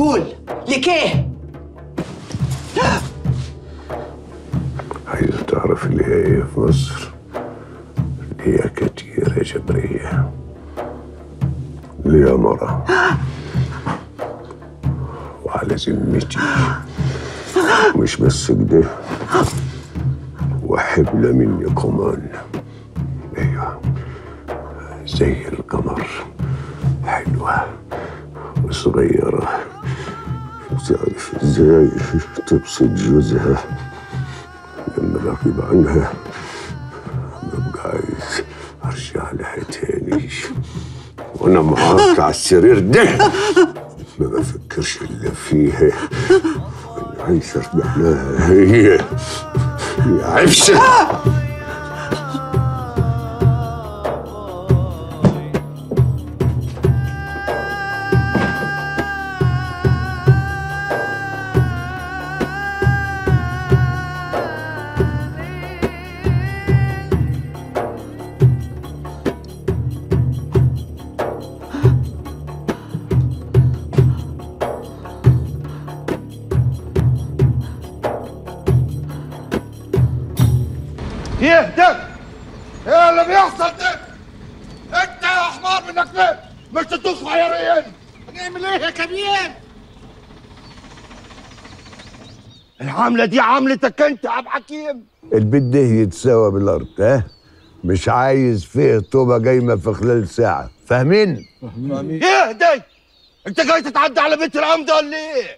قول لك ايه عايز تعرف اللي هي ايه في مصر اللي هي كتيرة جبرية اللي هي مرة وعلى ذمتي مش بس كده وحبلة مني كمان ايوه زي القمر حلوة وصغيرة تعرف ازاي تبسط جوزها لما رغب عنها ببقى عايز ارجع لها تاني وانا معاك على السرير ده ما بفكرش الا فيها وانا عايز ارجع لها هي يا عفشه ايه ده؟ ايه اللي بيحصل ده؟ انت يا حمار منك ليه؟ مش تدوس صغيرين هنعمل ايه يا كبير؟ العاملة دي عاملتك انت يا عبد حكيم البيت ده يتساوى بالارض ها مش عايز فيه طوبه جايمه في خلال ساعه فاهمين ايه ده؟ انت جاي تتعدى على بيت العمدة ولا ايه؟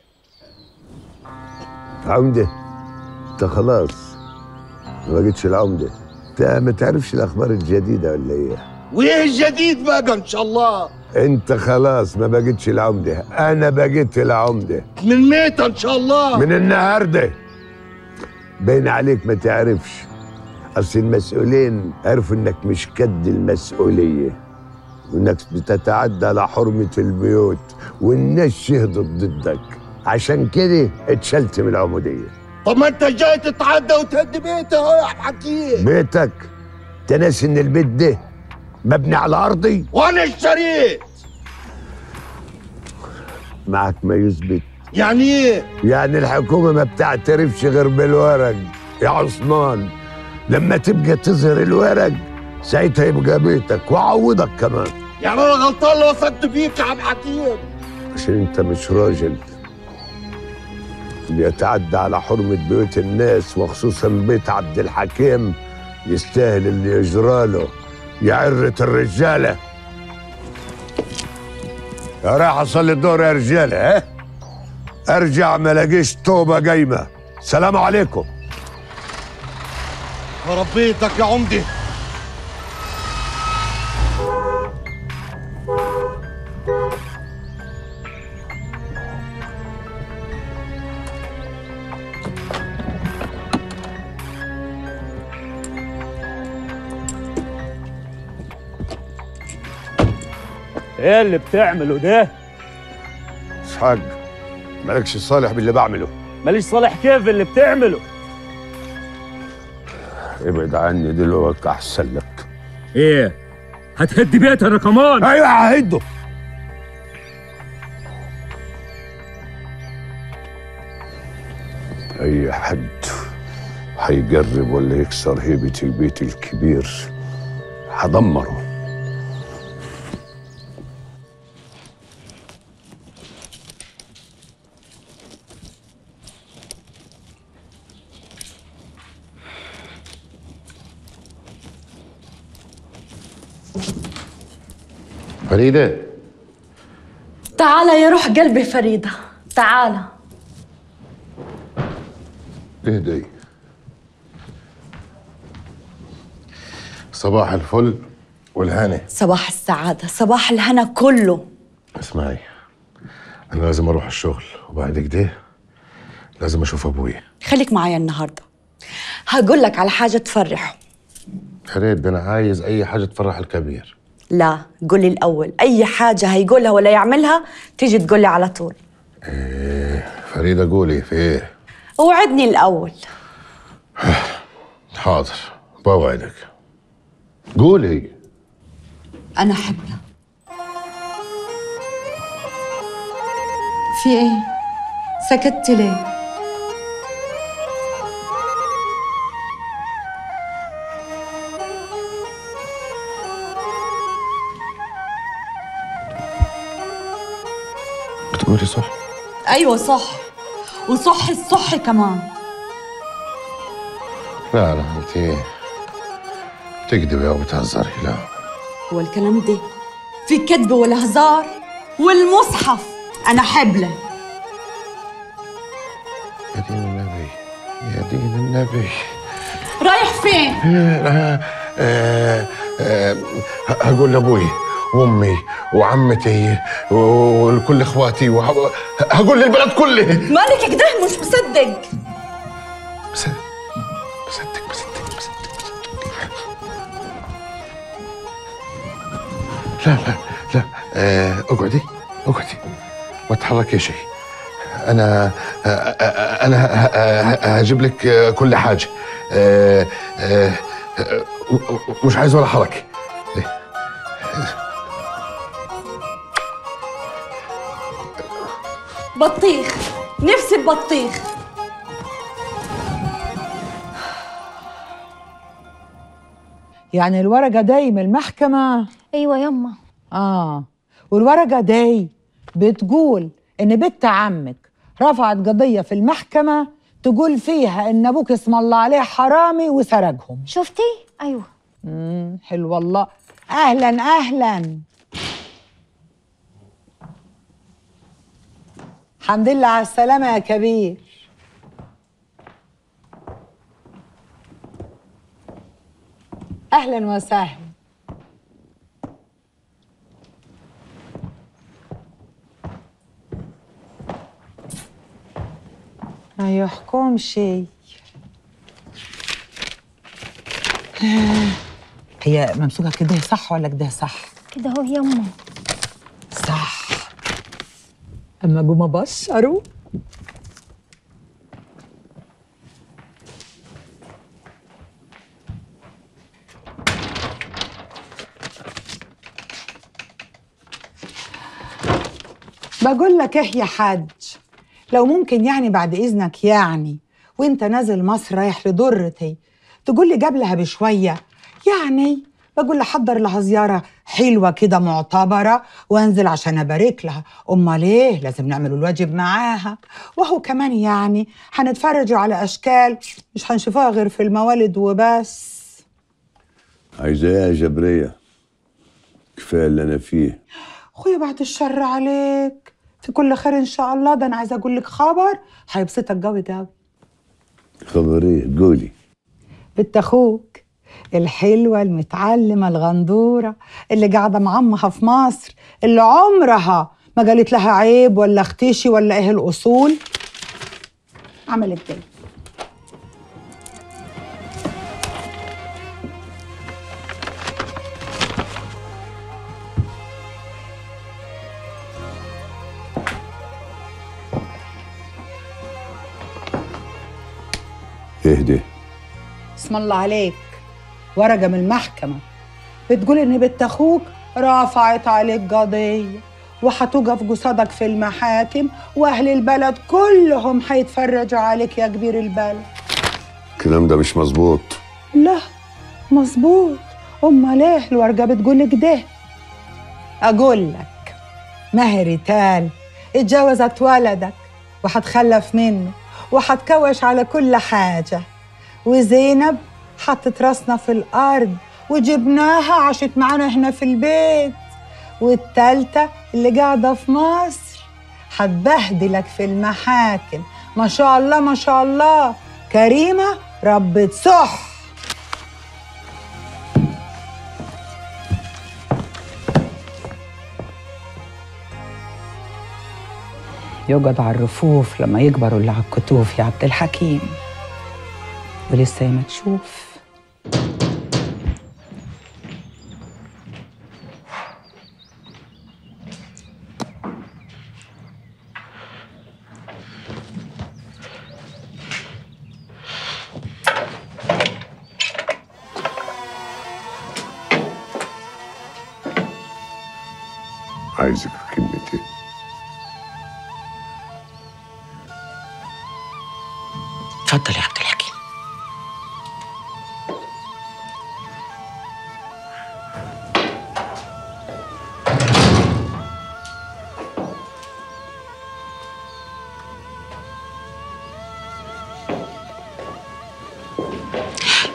عمده انت خلاص ما بقتش العمده انت ما تعرفش الاخبار الجديده ولا ايه وايه الجديد بقى ان شاء الله؟ انت خلاص ما بقتش العمده انا بقيت العمده من متى ان شاء الله؟ من النهارده باين عليك ما تعرفش اصل المسؤولين عرفوا انك مش قد المسؤوليه وانك بتتعدى على حرمه البيوت والناس شهدت ضدك عشان كده اتشلت من العموديه طب ما انت جاي تتعدى وتهدي بيتي اهو يا عبد حكيم بيتك تناسي ان البيت ده مبني على ارضي وانا اشتريت معك ما يثبت يعني ايه؟ يعني الحكومه ما بتعترفش غير بالورق يا عثمان لما تبقى تظهر الورق ساعتها يبقى بيتك وعوضك كمان يعني انا غلطان لو وصلت بيك يا عبد حكيم عشان انت مش راجل اللي يتعدى على حرمة بيوت الناس وخصوصا بيت عبد الحكيم يستاهل اللي يجراله يعرة الرجالة يا رايح اصلي الدور يا رجالة ها ارجع ما لاقيش توبة قايمة سلام عليكم ربيتك يا عمدي ايه اللي بتعمله ده؟ اسحاق مالكش صالح باللي بعمله ماليش صالح كيف اللي بتعمله؟ ابعد عني دلوقتي احسن لك ايه؟ هتهدي بيتها انا كمان ايوه ههده اي حد هيجرب ولا يكسر هيبة البيت الكبير هدمره فريدة تعالى يا روح قلبي فريدة تعالى اهدي صباح الفل والهنا صباح السعادة صباح الهنا كله اسمعي انا لازم اروح الشغل وبعد كده لازم اشوف ابوي خليك معايا النهاردة هقول لك على حاجة تفرحه يا ريت ده انا عايز اي حاجه تفرح الكبير لا قولي الأول أي حاجة هيقولها ولا يعملها تيجي تقولي على طول فريدة قولي في ايه وعدني الأول حاضر بوعدك قولي أنا حبلة في ايه؟ سكت ليه؟ بتقولي صح ايوه صح وصح الصح كمان لا لا انت بتكذبي او بتهزري لا هو الكلام ده في كذب ولا هزار والمصحف انا حبله يا دين النبي يا دين النبي رايح فين؟ آه، آه، آه، هقول لابوي وامي وعمتي و- ولكل اخواتي وه- هقول للبلد كله مالك كده مش مصدق بس بصدق بصدق بصدق لا لا لا آه، اقعدي اقعدي ما تحركي شيء انا آه، آه، انا ه- ه- هجيب لك آه، كل حاجه آه، آه، آه، مش عايز ولا حركه بطيخ نفسي ببطيخ يعني الورقة دي من المحكمة ايوه يما اه والورقة دي بتقول ان بنت عمك رفعت قضية في المحكمة تقول فيها ان ابوك اسم الله عليه حرامي وسرقهم شفتي ايوه امم حلو والله اهلا اهلا الحمد لله على السلامة يا كبير اهلا وسهلا ما يحكم شيء هي ممسوكة كده صح ولا كده صح؟ كده اهو يما صح اما قوم ابشره بقول لك ايه يا حاج لو ممكن يعني بعد اذنك يعني وانت نازل مصر رايح لضرتي تقول لي قبلها بشويه يعني بقول لها حضر لها زياره حلوه كده معتبره وانزل عشان ابارك لها امال ايه لازم نعمل الواجب معاها وهو كمان يعني هنتفرجوا على اشكال مش هنشوفوها غير في الموالد وبس عايزة ايه يا جبرية كفاية اللي انا فيه اخويا بعد الشر عليك في كل خير ان شاء الله ده انا عايزه اقول لك خبر هيبسطك قوي قوي خبرية قولي بنت اخوك الحلوه المتعلمه الغندوره اللي قاعده مع امها في مصر اللي عمرها ما قالت لها عيب ولا اختشي ولا ايه الاصول عملت كده اهدي اسم الله عليك ورقه من المحكمه بتقول ان بنت اخوك رفعت عليك قضيه وهتوقف قصادك في المحاكم واهل البلد كلهم هيتفرجوا عليك يا كبير البلد الكلام ده مش مظبوط لا مظبوط امال ايه الورقه بتقول لك ده اقول لك مهر تال اتجوزت ولدك وهتخلف منه وهتكوش على كل حاجه وزينب حطت راسنا في الارض وجبناها عاشت معانا هنا في البيت والتالتة اللي قاعدة في مصر هتبهدلك في المحاكم ما شاء الله ما شاء الله كريمة ربة صح يقعد على الرفوف لما يكبروا اللي على الكتوف يا عبد الحكيم ولسه ما تشوف عايزك في كلمتين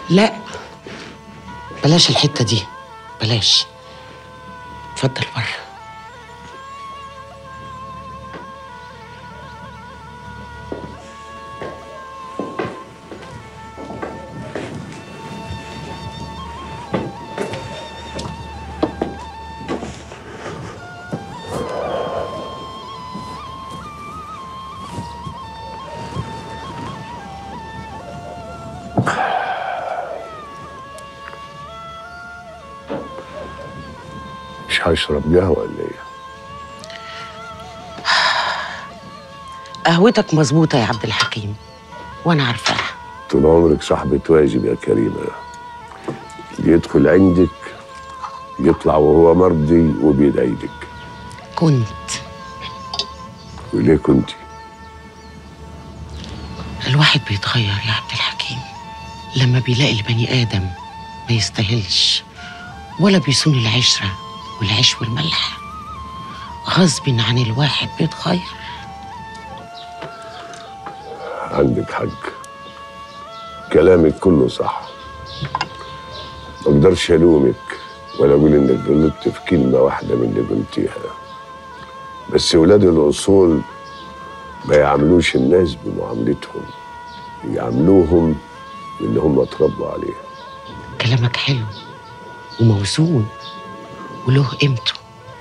لا بلاش الحتة دي بلاش اتفضل بره مش هشرب قهوة ولا ايه؟ قهوتك مظبوطة يا عبد الحكيم وأنا عارفاها طول عمرك صاحبة واجب يا كريمة اللي يدخل عندك يطلع وهو مرضي وبيدعي لك كنت وليه كنتي؟ الواحد بيتغير يا عبد الحكيم لما بيلاقي البني آدم ما يستاهلش ولا بيصون العشرة والعيش والملح غصب عن الواحد بيتغير عندك حق كلامك كله صح ما اقدرش الومك ولا اقول انك غلطت في كلمه واحده من اللي قلتيها بس ولاد الاصول ما يعاملوش الناس بمعاملتهم يعاملوهم اللي هم اتربوا عليه كلامك حلو وموزون وله قيمته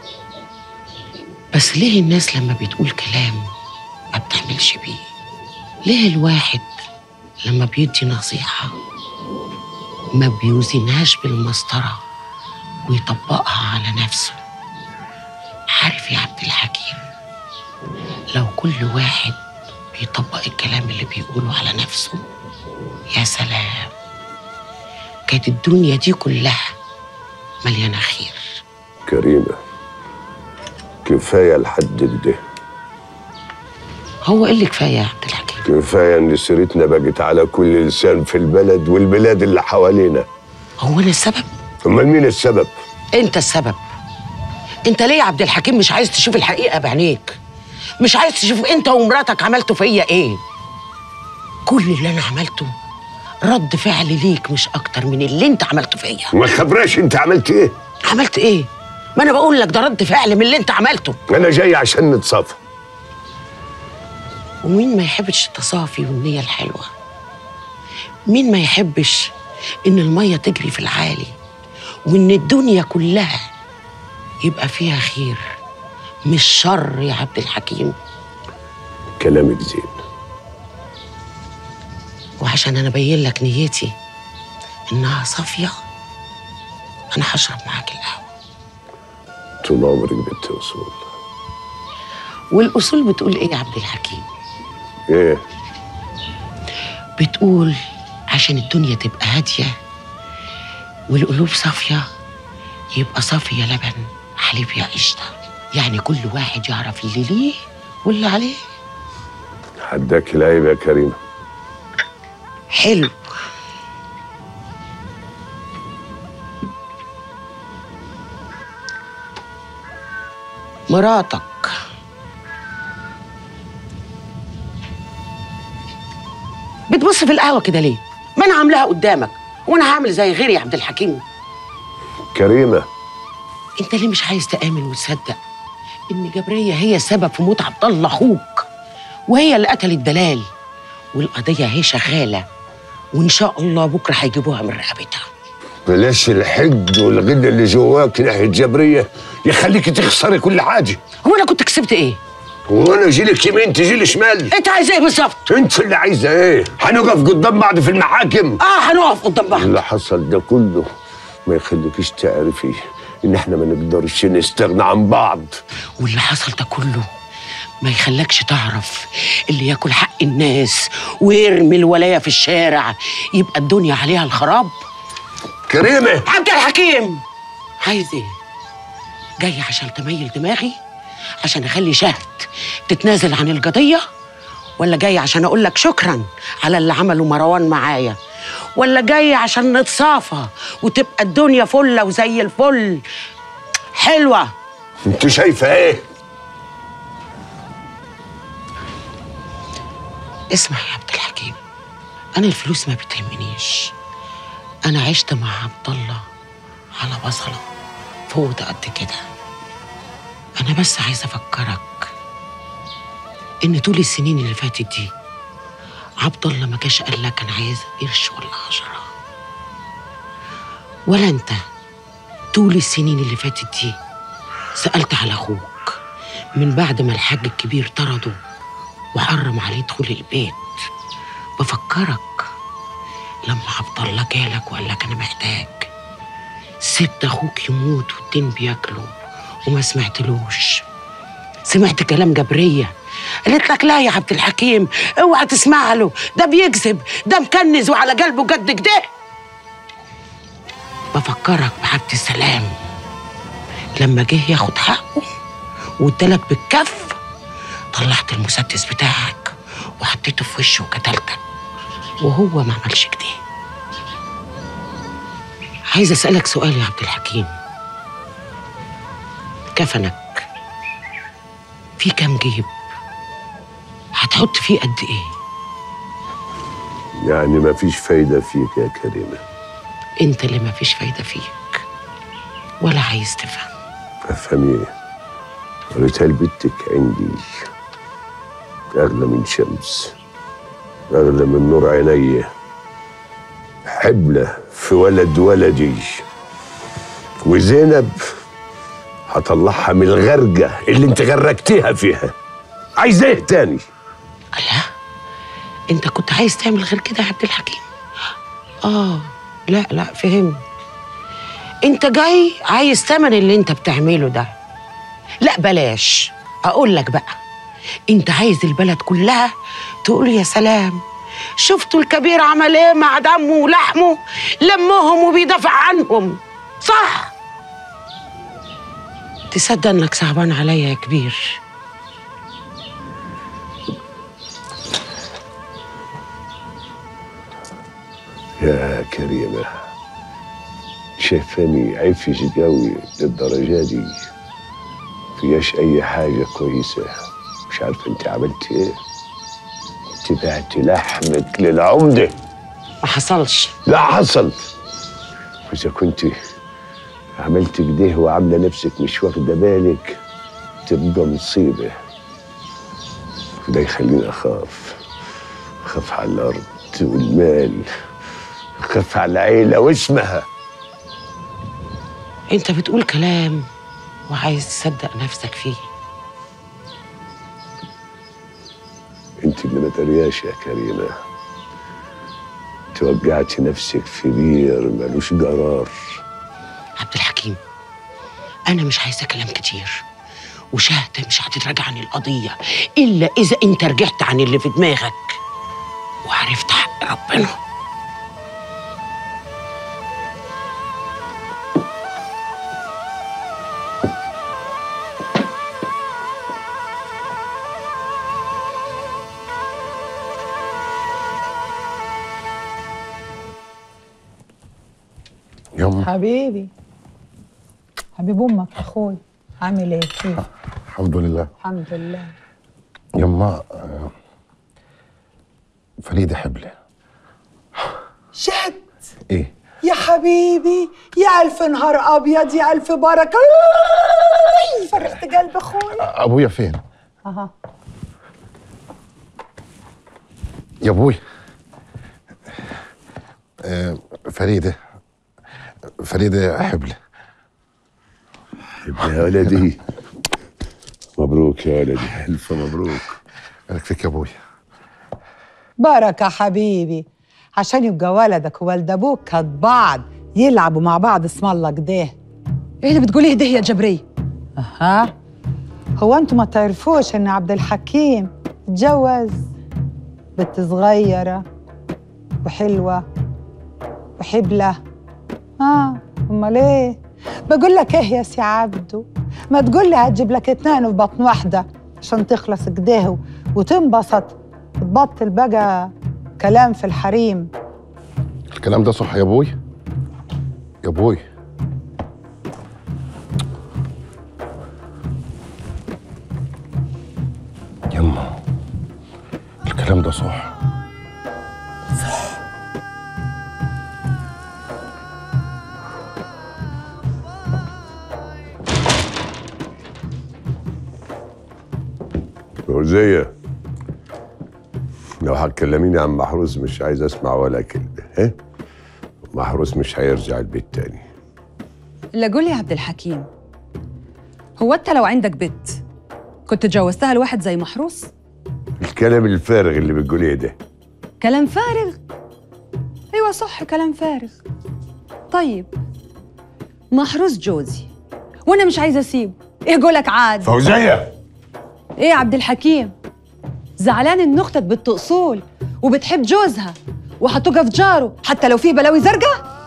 بس ليه الناس لما بتقول كلام ما بتعملش بيه ليه الواحد لما بيدي نصيحة ما بيوزنهاش بالمسطرة ويطبقها على نفسه عارف يا عبد الحكيم لو كل واحد بيطبق الكلام اللي بيقوله على نفسه يا سلام كانت الدنيا دي كلها مليانة خير كريمه كفايه لحد كده هو ايه اللي كفاية يا عبد الحكيم كفايه ان سيرتنا بقت على كل لسان في البلد والبلاد اللي حوالينا هو انا السبب امال مين السبب انت السبب انت ليه يا عبد الحكيم مش عايز تشوف الحقيقة بعينيك مش عايز تشوف انت ومراتك عملتوا فيا ايه كل اللي انا عملته رد فعل ليك مش اكتر من اللي انت عملته فيا ما خبراش انت عملت ايه عملت ايه ما انا بقول لك ده رد فعل من اللي انت عملته انا جاي عشان نتصافى ومين ما يحبش التصافي والنية الحلوة مين ما يحبش إن المية تجري في العالي وإن الدنيا كلها يبقى فيها خير مش شر يا عبد الحكيم كلامك زين وعشان أنا أبين لك نيتي إنها صافية أنا هشرب معاك القهوة طول عمرك بنت اصول والأصول بتقول إيه يا عبد الحكيم؟ ايه بتقول عشان الدنيا تبقى هادية والقلوب صافية يبقى صافية لبن حليب يا قشطة يعني كل واحد يعرف اللي ليه واللي عليه حداك العيب يا كريمه حلو مراتك بتبص في القهوة كده ليه؟ ما أنا عاملاها قدامك وأنا هعمل زي غيري يا عبد الحكيم كريمه أنت ليه مش عايز تآمن وتصدق إن جبرية هي السبب في موت عبد الله أخوك وهي اللي قتلت دلال والقضية هي شغالة وإن شاء الله بكرة هيجيبوها من رقبتها بلاش الحقد والغل اللي جواك ناحيه جبريه يخليك تخسري كل حاجه هو أنا كنت كسبت إيه؟ وانا اجي لك يمين تجي لي شمال أنت عايز إيه بالظبط؟ انت اللي عايزه ايه هنقف قدام بعض في المحاكم آه هنقف قدام بعض اللي حصل ده كله ما يخليكيش تعرفي ان احنا ما نقدرش نستغنى عن بعض واللي حصل ده كله ما يخلكش تعرف اللي ياكل حق الناس ويرمي الولاية في الشارع يبقى الدنيا عليها الخراب كريمه عبد الحكيم عايز ايه جاي عشان تميل دماغي عشان اخلي شهد تتنازل عن القضيه ولا جاي عشان اقول لك شكرا على اللي عمله مروان معايا ولا جاي عشان نتصافى وتبقى الدنيا فله وزي الفل حلوه انت شايفه ايه اسمع يا عبد الحكيم انا الفلوس ما بتهمنيش انا عشت مع عبد الله على بصله فوق قد كده انا بس عايزه افكرك ان طول السنين اللي فاتت دي عبد الله ما جاش قال لك انا عايز قرش ولا عشرة ولا انت طول السنين اللي فاتت دي سألت على اخوك من بعد ما الحاج الكبير طرده وحرم عليه دخول البيت بفكرك لما عبد الله جالك وقال لك انا محتاج سبت اخوك يموت والدين بياكله وما سمعتلوش سمعت كلام جبريه قالت لك لا يا عبد الحكيم اوعى تسمع له ده بيكذب ده مكنز وعلى قلبه جد كده بفكرك بعبد السلام لما جه ياخد حقه وادالك بالكف طلعت المسدس بتاعك وحطيته في وشه وقتلتك وهو ما عملش كده عايز اسالك سؤال يا عبد الحكيم كفنك في كام جيب هتحط فيه قد ايه يعني ما فيش فايدة فيك يا كريمة انت اللي ما فيش فايده فيك ولا عايز تفهم افهمي ريتال بنتك عندي أغلى من شمس أغلى من نور عيني حبلة في ولد ولدي وزينب هطلعها من الغرقة اللي انت غرقتيها فيها عايز ايه تاني لا انت كنت عايز تعمل غير كده يا عبد الحكيم اه لا لا فهمت انت جاي عايز تمن اللي انت بتعمله ده لا بلاش اقول لك بقى انت عايز البلد كلها تقول يا سلام شفتوا الكبير عمل ايه مع دمه ولحمه لمهم وبيدافع عنهم صح تصدق انك صعبان عليا يا كبير يا كريمة شايفاني عفش قوي للدرجة دي فياش أي حاجة كويسة مش عارفة أنت عملت إيه أنت بعت لحمك للعمدة ما حصلش لا حصل وإذا كنت عملت كده وعاملة نفسك مش واخدة بالك تبقى مصيبة وده يخليني أخاف أخاف على الأرض والمال أخاف على العيلة واسمها انت بتقول كلام وعايز تصدق نفسك فيه انت اللي ما درياش يا كريمة توقعتي نفسك في بير ملوش قرار عبد الحكيم انا مش عايزه كلام كتير وشهد مش هتتراجع عن القضيه الا اذا انت رجعت عن اللي في دماغك وعرفت حق ربنا يما حبيبي حبيب امك اخوي عامل ايه كيف الحمد لله الحمد لله يما آه، فريدة حبلة شد ايه يا حبيبي يا الف نهار ابيض يا الف بركه أوي، فرحت قلب اخوي ابويا فين اها يا ابوي آه، فريدة فريدة حبلة يا ولدي مبروك يا ولدي ألف مبروك بارك فيك يا ابوي بركه حبيبي عشان يبقى ولدك وولد ابوك قد بعض يلعبوا مع بعض اسم الله كده ايه اللي بتقوليه ده يا جبرية اها هو انتوا ما تعرفوش ان عبد الحكيم اتجوز بنت صغيره وحلوه وحبله اه امال ايه بقول لك ايه يا سي عبدو ما تقول لي هتجيب لك اتنين في بطن واحده عشان تخلص كده وتنبسط وتبطل بقى كلام في الحريم الكلام ده صح يا ابوي يا ابوي يما الكلام ده صح فوزية لو هتكلميني عن محروس مش عايز اسمع ولا كلمة ها محروس مش هيرجع البيت تاني لا قول لي يا عبد الحكيم هو انت لو عندك بنت كنت جوزتها لواحد زي محروس الكلام الفارغ اللي بتقوليه ده كلام فارغ ايوه صح كلام فارغ طيب محروس جوزي وانا مش عايزه اسيبه ايه قولك عاد فوزية ايه يا عبد الحكيم زعلان ان اختك بنت اصول وبتحب جوزها وهتقف جاره حتى لو فيه بلاوي زرقاء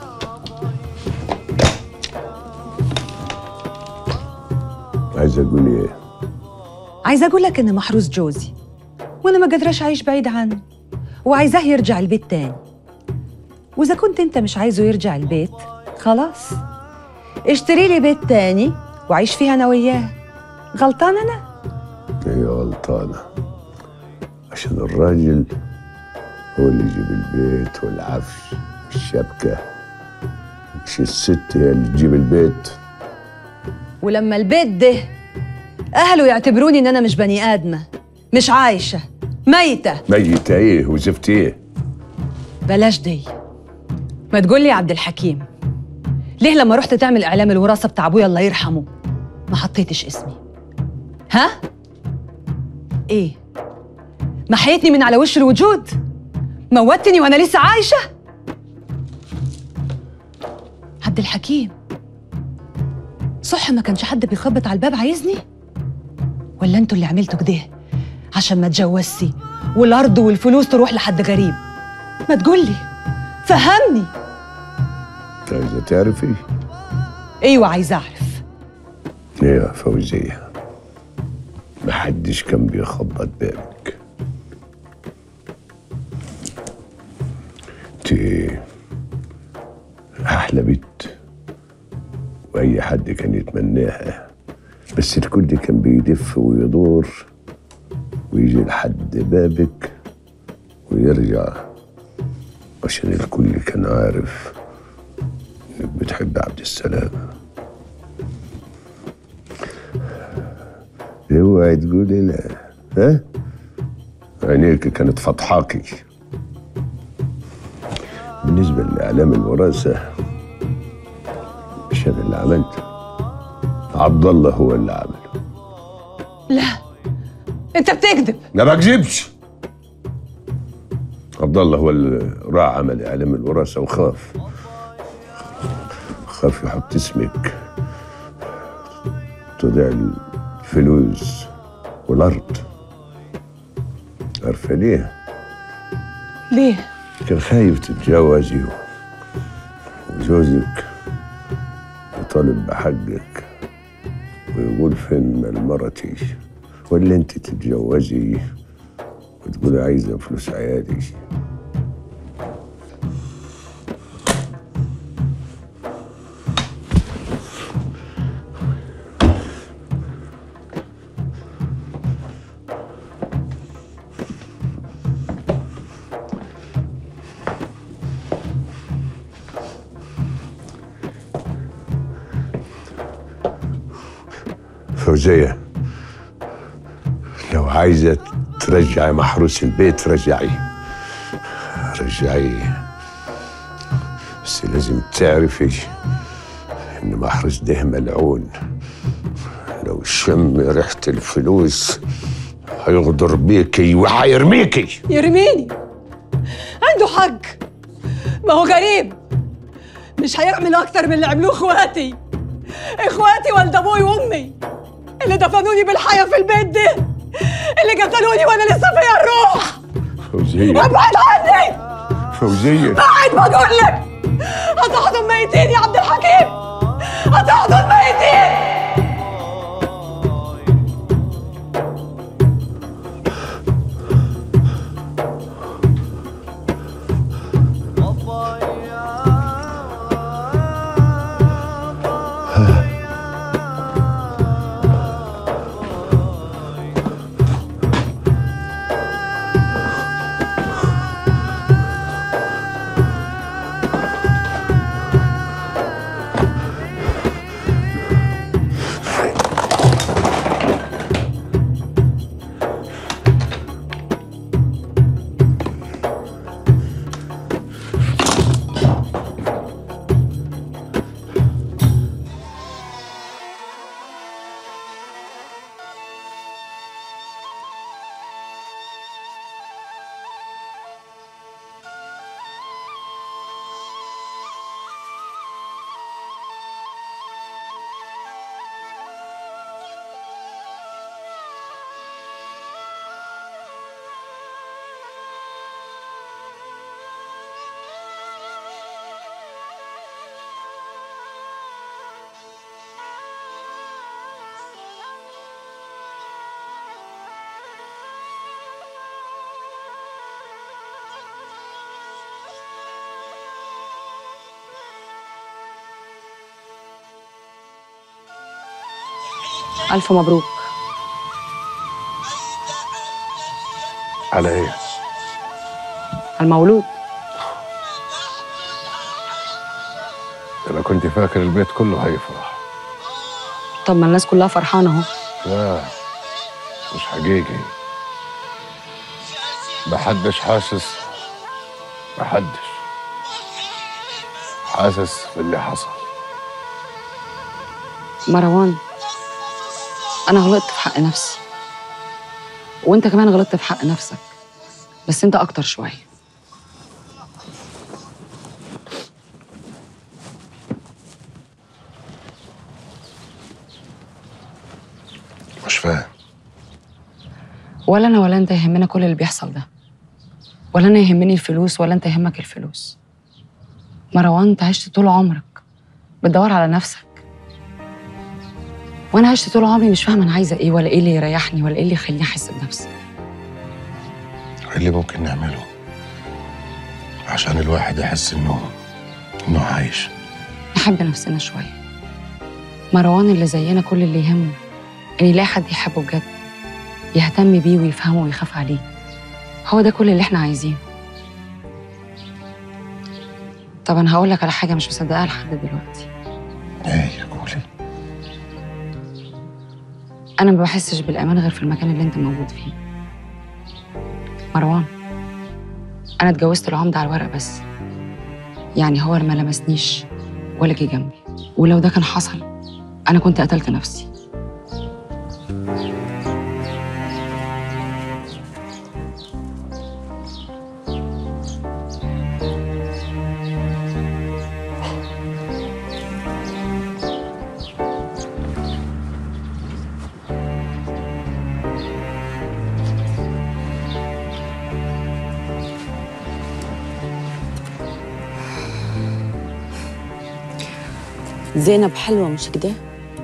عايز اقول ايه عايزه اقول لك ان محروس جوزي وانا ما قادراش اعيش بعيد عنه وعايزاه يرجع البيت تاني واذا كنت انت مش عايزه يرجع البيت خلاص اشتري لي بيت تاني وعيش فيها انا وياه غلطان انا هي غلطانة عشان الراجل هو اللي يجيب البيت والعفش والشبكة مش الست هي اللي تجيب البيت ولما البيت ده اهله يعتبروني ان انا مش بني ادمه مش عايشه ميته ميتة ايه وزفت ايه بلاش دي ما تقول لي يا عبد الحكيم ليه لما رحت تعمل اعلام الوراثه بتاع ابويا الله يرحمه ما حطيتش اسمي ها ايه محيتني من على وش الوجود موتني وانا لسه عايشه عبد الحكيم صح ما كانش حد بيخبط على الباب عايزني ولا انتوا اللي عملتوا كده عشان ما اتجوزتي والارض والفلوس تروح لحد غريب ما تقولي فهمني انت عايزة تعرفي ايوه عايزه اعرف ايه يا فوزية محدش كان بيخبط بابك انت احلى بنت واي حد كان يتمناها بس الكل كان بيلف ويدور ويجي لحد بابك ويرجع عشان الكل كان عارف انك بتحب عبد السلام اوعي تقولي لا ها عينيك كانت فضحاكي بالنسبة لإعلام الوراثة مش أنا اللي عملته عبد الله هو اللي عمله لا انت بتكذب ما بكذبش عبد الله هو اللي راح عمل إعلام الوراثة وخاف خاف يحط اسمك تضيع الفلوس والأرض عارفة ليه؟ ليه كان خايف تتجوزي وجوزك يطالب بحقك ويقول فين مال مرتي ولا انت تتجوزي وتقولي عايزه فلوس عيالي فوزية لو عايزة ترجعي محروس البيت رجعيه رجعيه بس لازم تعرفي إن محروس ده ملعون لو شم ريحة الفلوس هيغدر بيكي وهيرميكي يرميني عنده حق ما هو غريب مش هيعمل اكتر من اللي عملوه اخواتي اخواتي والد ابوي وامي اللي دفنوني بالحياه في البيت ده اللي قتلوني وانا لسه فيها الروح فوزية وابعد عني فوزية بعد ما اقول لك هتحضن ميتين يا عبد الحكيم هتحضن ميتين ألف مبروك على ايه؟ المولود انا كنت فاكر البيت كله هيفرح طب ما الناس كلها فرحانة أهو لا مش حقيقي محدش حاسس محدش حاسس باللي حصل مروان أنا غلطت في حق نفسي وأنت كمان غلطت في حق نفسك بس أنت أكتر شوية مش فاهم ولا أنا ولا أنت يهمنا كل اللي بيحصل ده ولا أنا يهمني الفلوس ولا أنت يهمك الفلوس مروان أنت عشت طول عمرك بتدور على نفسك وأنا عشت طول عمري مش فاهمة أنا عايزة إيه ولا إيه اللي يريحني ولا إيه اللي يخليني أحس بنفسي ايه اللي ممكن نعمله عشان الواحد يحس انه انه عايش نحب نفسنا شوية مروان اللي زينا كل اللي يهمه إن يلاقي حد يحبه بجد يهتم بيه ويفهمه ويخاف عليه هو ده كل اللي احنا عايزينه طب أنا هقول لك على حاجة مش مصدقاها لحد دلوقتي ايه يا قولي أنا ما بحسش بالأمان غير في المكان اللي أنت موجود فيه مروان أنا اتجوزت العمدة على الورق بس يعني هو ما لمسنيش ولا جه جنبي ولو ده كان حصل أنا كنت قتلت نفسي زينب حلوة مش كده؟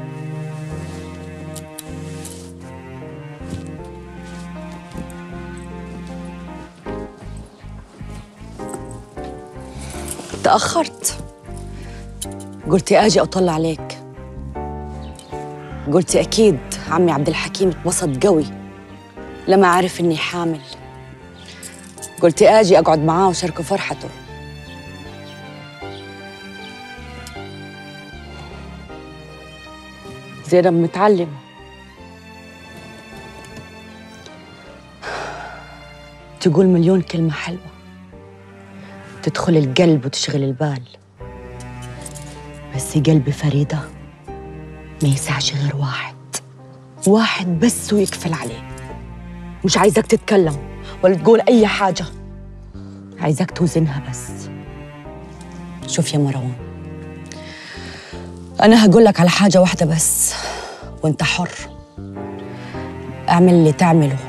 تأخرت قلتي أجي أطلع عليك قلتي أكيد عمي عبد الحكيم اتبسط قوي لما عرف إني حامل قلتي أجي أقعد معاه وشاركه فرحته زينب متعلمة تقول مليون كلمة حلوة تدخل القلب وتشغل البال بس قلب فريدة ما يسعش غير واحد واحد بس ويكفل عليه مش عايزاك تتكلم ولا تقول أي حاجة عايزاك توزنها بس شوف يا مروان أنا هقول لك على حاجة واحدة بس وأنت حر اعمل اللي تعمله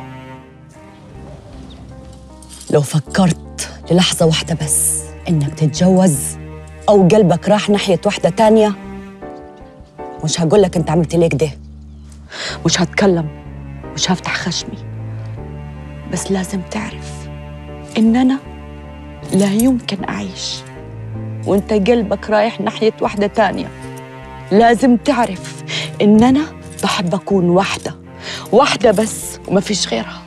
لو فكرت للحظة واحدة بس إنك تتجوز أو قلبك راح ناحية واحدة تانية مش هقول لك أنت عملت ليه كده مش هتكلم مش هفتح خشمي بس لازم تعرف إن أنا لا يمكن أعيش وأنت قلبك رايح ناحية واحدة تانية لازم تعرف إن أنا بحب أكون واحدة واحدة بس وما فيش غيرها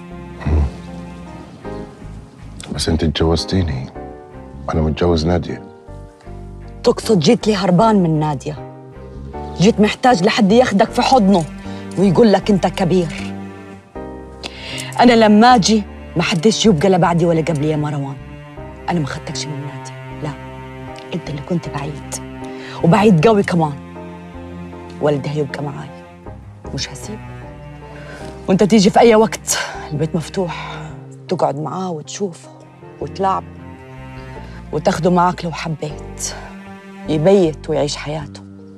بس انت اتجوزتيني انا متجوز ناديه تقصد جيت لي هربان من نادية جيت محتاج لحد ياخدك في حضنه ويقول لك انت كبير انا لما اجي ما حدش يبقى لا بعدي ولا قبلي يا مروان انا ما خدتكش من نادية لا انت اللي كنت بعيد وبعيد قوي كمان والدي هيبقى معاي مش هسيب وانت تيجي في اي وقت البيت مفتوح تقعد معاه وتشوفه وتلعب وتاخده معك لو حبيت يبيت ويعيش حياته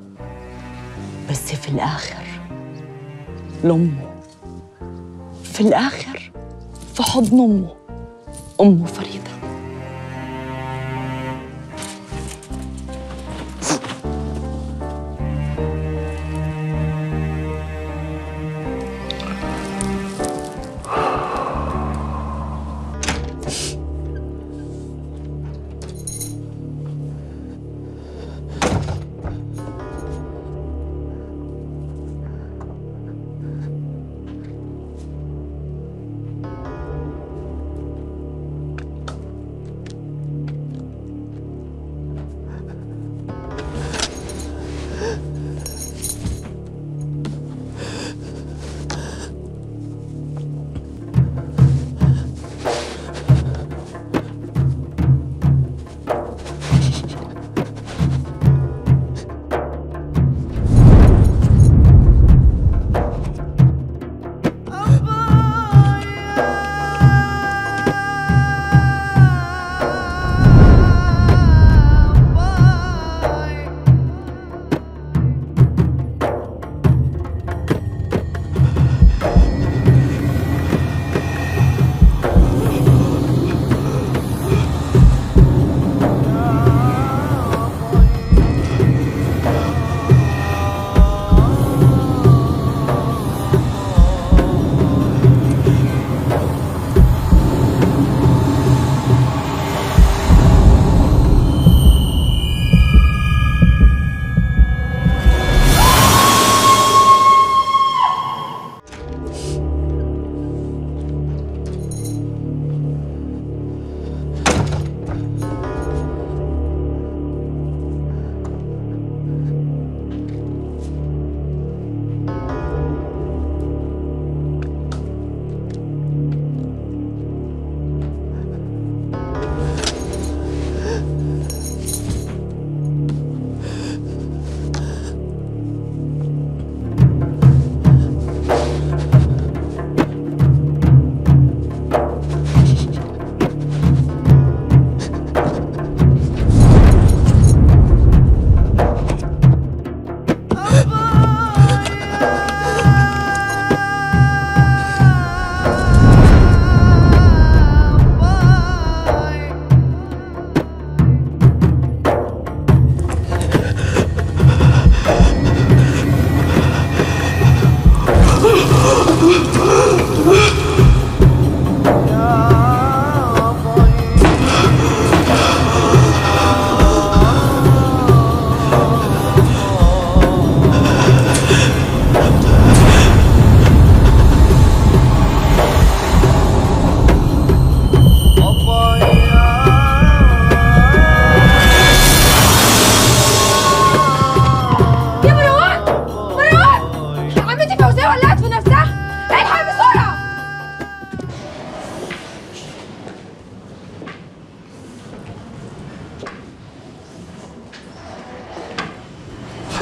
بس في الآخر لأمه في الآخر في حضن أمه أمه فريدة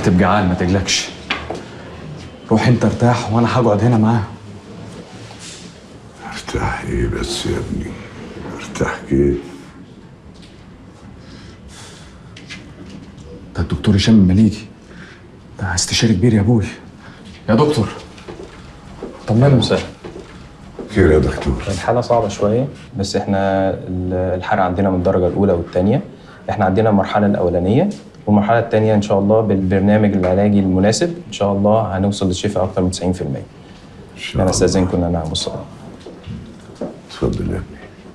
هتبقى عال ما تقلقش روح انت ارتاح وانا هقعد هنا معاه ارتاح ايه بس يا ابني ارتاح كيف ده الدكتور هشام المليجي ده استشاري كبير يا ابوي يا دكتور طمنا مساء خير يا دكتور الحالة صعبة شوية بس احنا ال- الحالة عندنا من الدرجة الأولى والثانية احنا عندنا المرحلة الأولانية والمرحلة الثانية إن شاء الله بالبرنامج العلاجي المناسب إن شاء الله هنوصل للشفاء أكثر من 90% أنا أستأذنكم إن أنا أعمل الصلاة اتفضل يا ابني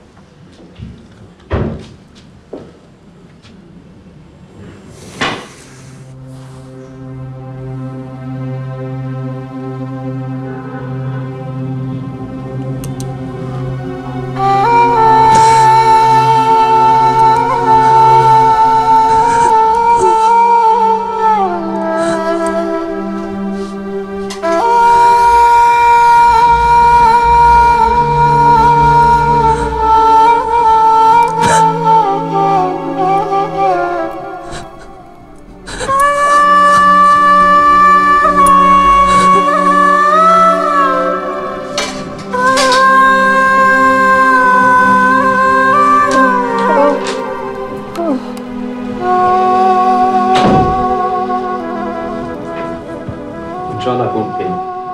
إن شاء الله أكون بخير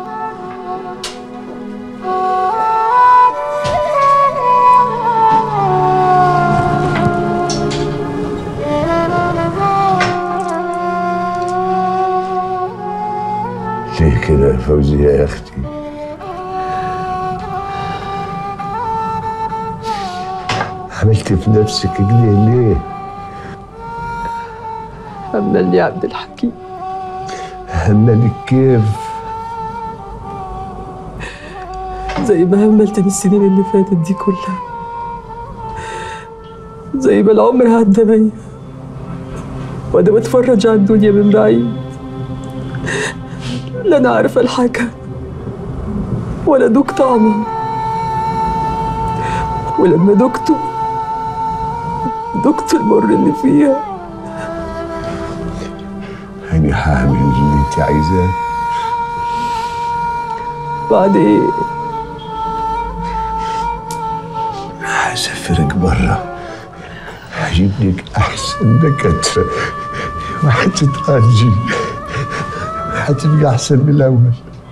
ليه كده يا فوزية يا اختي عملت في نفسك كده ليه همني يا عبد الحكيم هملك كيف زي ما هملتني السنين اللي فاتت دي كلها زي ما العمر عدى بيا وانا بتفرج على الدنيا من بعيد لا انا عارفه الحاجه ولا دوق طعمها ولما دقته دقت المر اللي فيها أنا هعمل اللي أنت عايزاه بعد ايه هسافرك برا هجيب لك أحسن دكاترة وهتتأجي هتبقى أحسن من الأول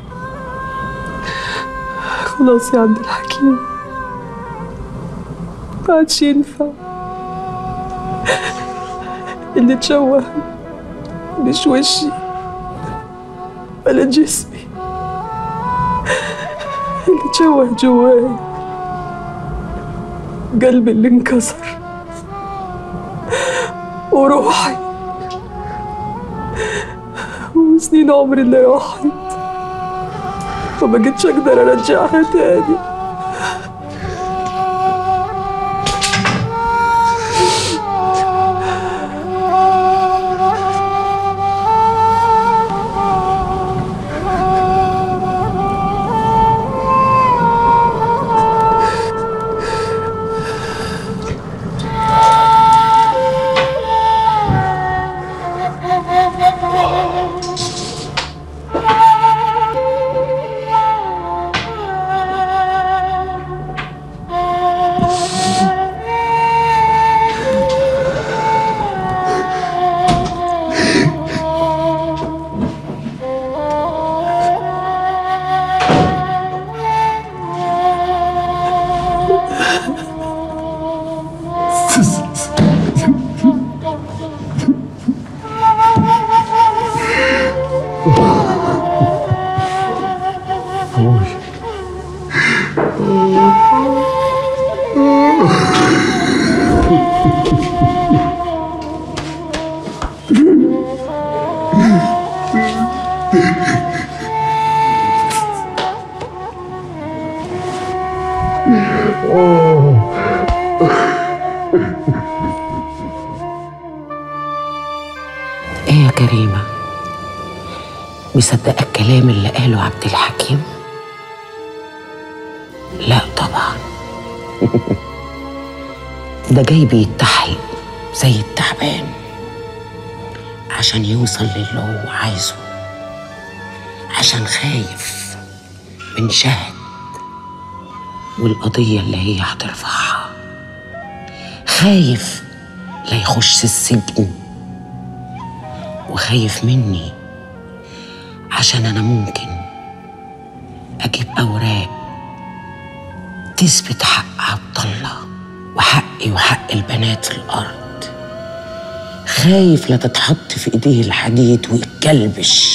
خلاص يا عبد الحكيم ما عادش ينفع اللي اتشوه مش وشي ولا جسمي اللي اتشوه جواي قلبي اللي انكسر وروحي وسنين عمري اللي راحت وما بقتش اقدر ارجعها تاني ايه يا كريمة مصدقة الكلام اللي قاله عبد الحكيم لا طبعا ده جاي بيتحل زي التعبان عشان يوصل للي هو عايزه عشان خايف من شهد والقضية اللي هي هترفعها خايف لا يخش السجن وخايف مني عشان أنا ممكن أجيب أوراق تثبت حق عبد الله وحقي وحق البنات في الأرض خايف لا تتحط في إيديه الحديد ويتكلبش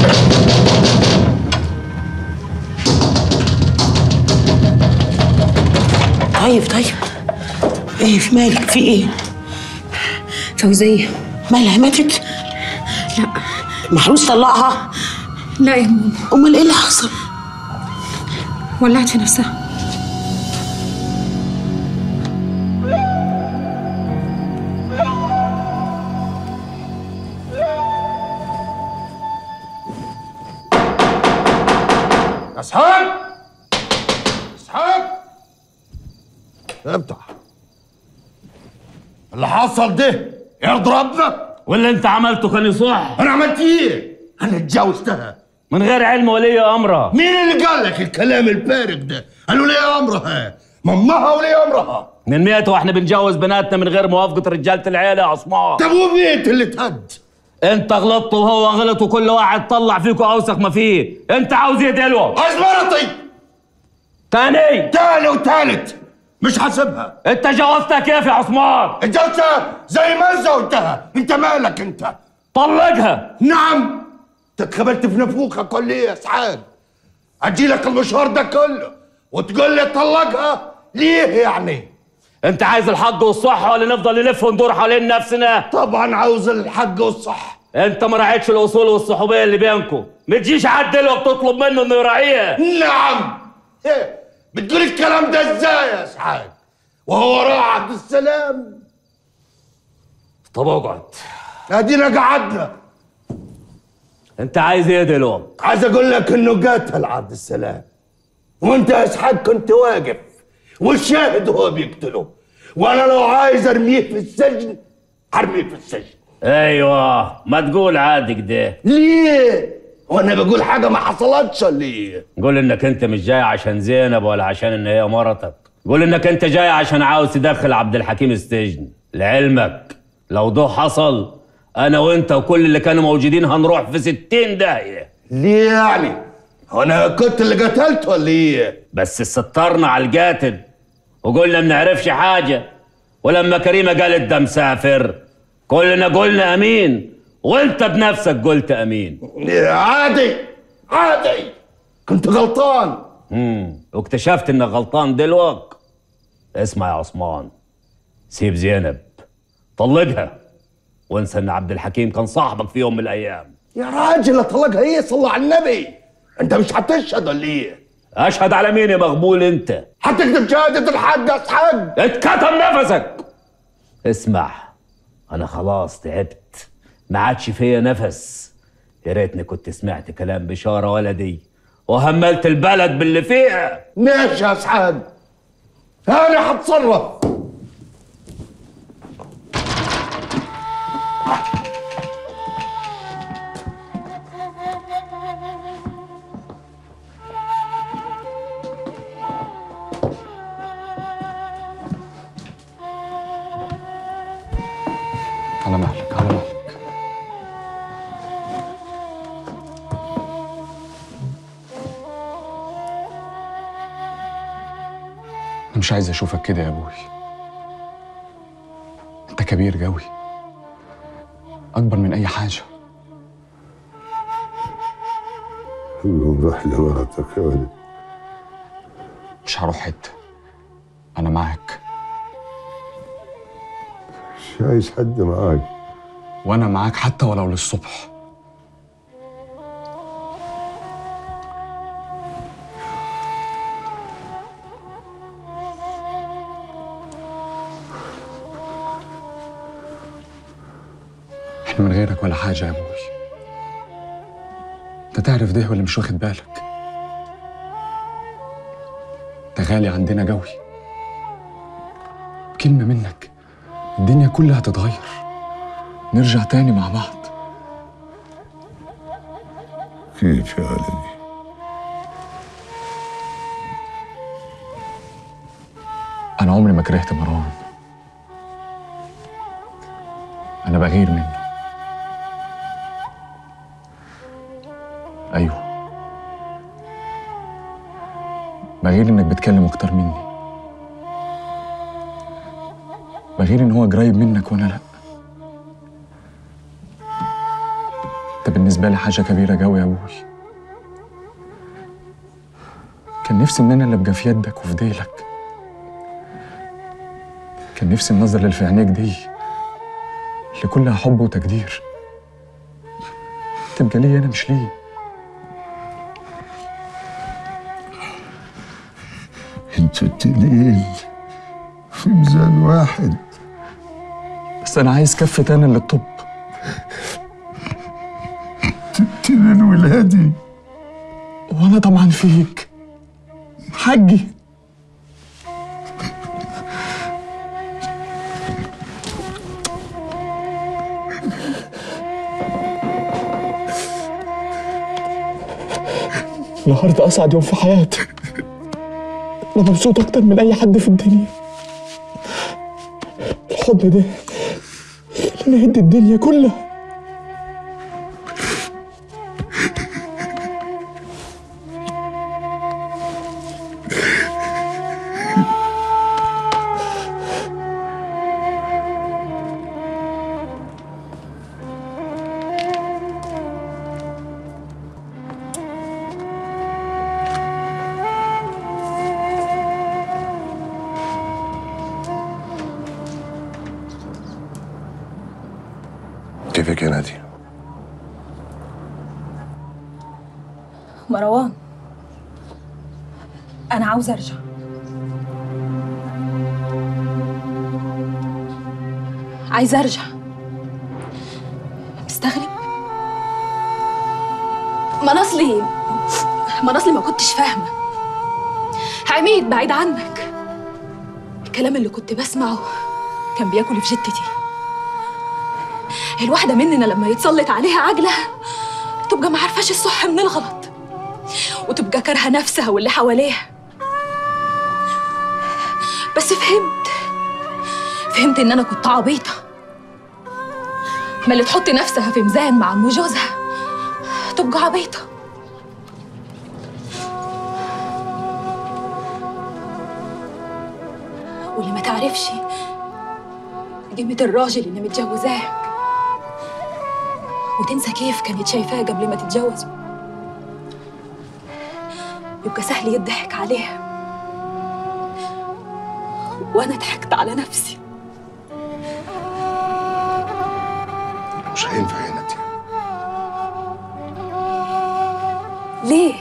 طيب طيب ايه في مالك في ايه؟ فوزية مالها ماتت؟ لا محروس طلقها؟ لا يا ماما امال ايه اللي حصل؟ ولعت في نفسها اسحاق اسحاق افتح اللي حصل ده يرضي ربنا واللي انت عملته كان يصح انا عملت ايه؟ انا اتجوزتها من غير علم ولي امرها مين اللي قال لك الكلام الفارغ ده؟ قالوا لي امرها مامها ولي امرها من مئة واحنا بنجوز بناتنا من غير موافقة رجالة العيلة يا عثمان طب وميت اللي تهد؟ انت غلطت وهو غلط وكل واحد طلع فيكم اوسخ ما فيه انت عاوز ايه دلوقتي عايز مرتي تاني تاني وتالت مش حاسبها انت جوزتها كيف يا عثمان اتجوزتها زي ما زوجتها انت مالك انت طلقها نعم انت اتخبلت في نفوخك ولا ايه يا اسعاد اجي لك المشوار ده كله وتقول لي طلقها ليه يعني انت عايز الحق والصح ولا نفضل نلف وندور حوالين نفسنا طبعا عاوز الحق والصح انت ما راعيتش الاصول والصحوبيه اللي بينكم ما تجيش حد دلوقتي تطلب منه انه يراعيها نعم ايه بتقول الكلام ده ازاي يا اسعاد وهو راح عبد السلام طب اقعد ادينا قعدنا انت عايز ايه دلوقتي عايز اقول لك انه قتل عبد السلام وانت يا اسحاق كنت واقف والشاهد هو بيقتله وانا لو عايز ارميه في السجن ارميه في السجن ايوه ما تقول عادي كده ليه وانا بقول حاجه ما حصلتش ولا ايه قول انك انت مش جاي عشان زينب ولا عشان ان هي مرتك قول انك انت جاي عشان عاوز تدخل عبد الحكيم السجن لعلمك لو ده حصل انا وانت وكل اللي كانوا موجودين هنروح في ستين داهيه ليه يعني وانا كنت اللي قتلت ولا ايه بس سترنا على القاتل وقلنا ما نعرفش حاجه ولما كريمه قالت ده مسافر كلنا قلنا امين وانت بنفسك قلت امين عادي عادي كنت غلطان امم واكتشفت انك غلطان دلوقتي اسمع يا عثمان سيب زينب طلقها وانسى ان عبد الحكيم كان صاحبك في يوم من الايام يا راجل اطلقها ايه صلى على النبي انت مش هتشهد ولا ايه اشهد على مين يا مغبول انت هتكتب شهاده الحق يا اسحاق اتكتم نفسك اسمع انا خلاص تعبت ما عادش فيا نفس يا ريتني كنت سمعت كلام بشاره ولدي وهملت البلد باللي فيها ماشي يا اسحاق انا هتصرف على مهلك على مهلك أنا مش عايز أشوفك كده يا أبوي أنت كبير جوي أكبر من أي حاجة روح لمرتك يا ولد مش هروح حتة أنا معاك مش عايز حد معاك وأنا معاك حتى ولو للصبح احنا من غيرك ولا حاجة يا أبوي أنت تعرف ده ولا مش واخد بالك أنت غالي عندنا جوي كلمة منك الدنيا كلها تتغير نرجع تاني مع بعض كيف يا ولدي أنا عمري ما كرهت مروان أنا بغير منه أيوه بغير إنك بتكلم أكتر مني بغير إن هو قريب منك وأنا لأ ده بالنسبة لي حاجة كبيرة قوي يا أبوي كان نفسي إن أنا اللي أبقى في يدك وفي ديلك كان نفسي النظرة اللي في عينيك دي اللي كلها حب وتقدير تبقى ليا أنا مش ليه انتوا التنين في ميزان واحد بس أنا عايز كف تاني اللي الطب تنين ولادي وأنا طبعا فيك حجي النهارده أسعد يوم في حياتي أنا مبسوط أكتر من أي حد في الدنيا الحضن ده اللي أنا هدي الدنيا كلها كيفك يا نادي؟ مروان أنا عاوزة أرجع عايزة أرجع مستغرب ما أنا أصلي ما أنا أصلي ما كنتش فاهمة عميد بعيد عنك الكلام اللي كنت بسمعه كان بياكل في جتتي الواحدة مننا لما يتسلط عليها عجلة تبقى ما عارفاش الصح من الغلط وتبقى كارهة نفسها واللي حواليها بس فهمت فهمت ان انا كنت عبيطة ما اللي تحط نفسها في ميزان مع ام جوزها تبقى عبيطة واللي ما تعرفش قيمة الراجل اللي متجوزاه وتنسى كيف كانت شايفاه قبل ما تتجوزوا يبقى سهل يضحك عليها وانا ضحكت على نفسي مش هينفع يا نادي ليه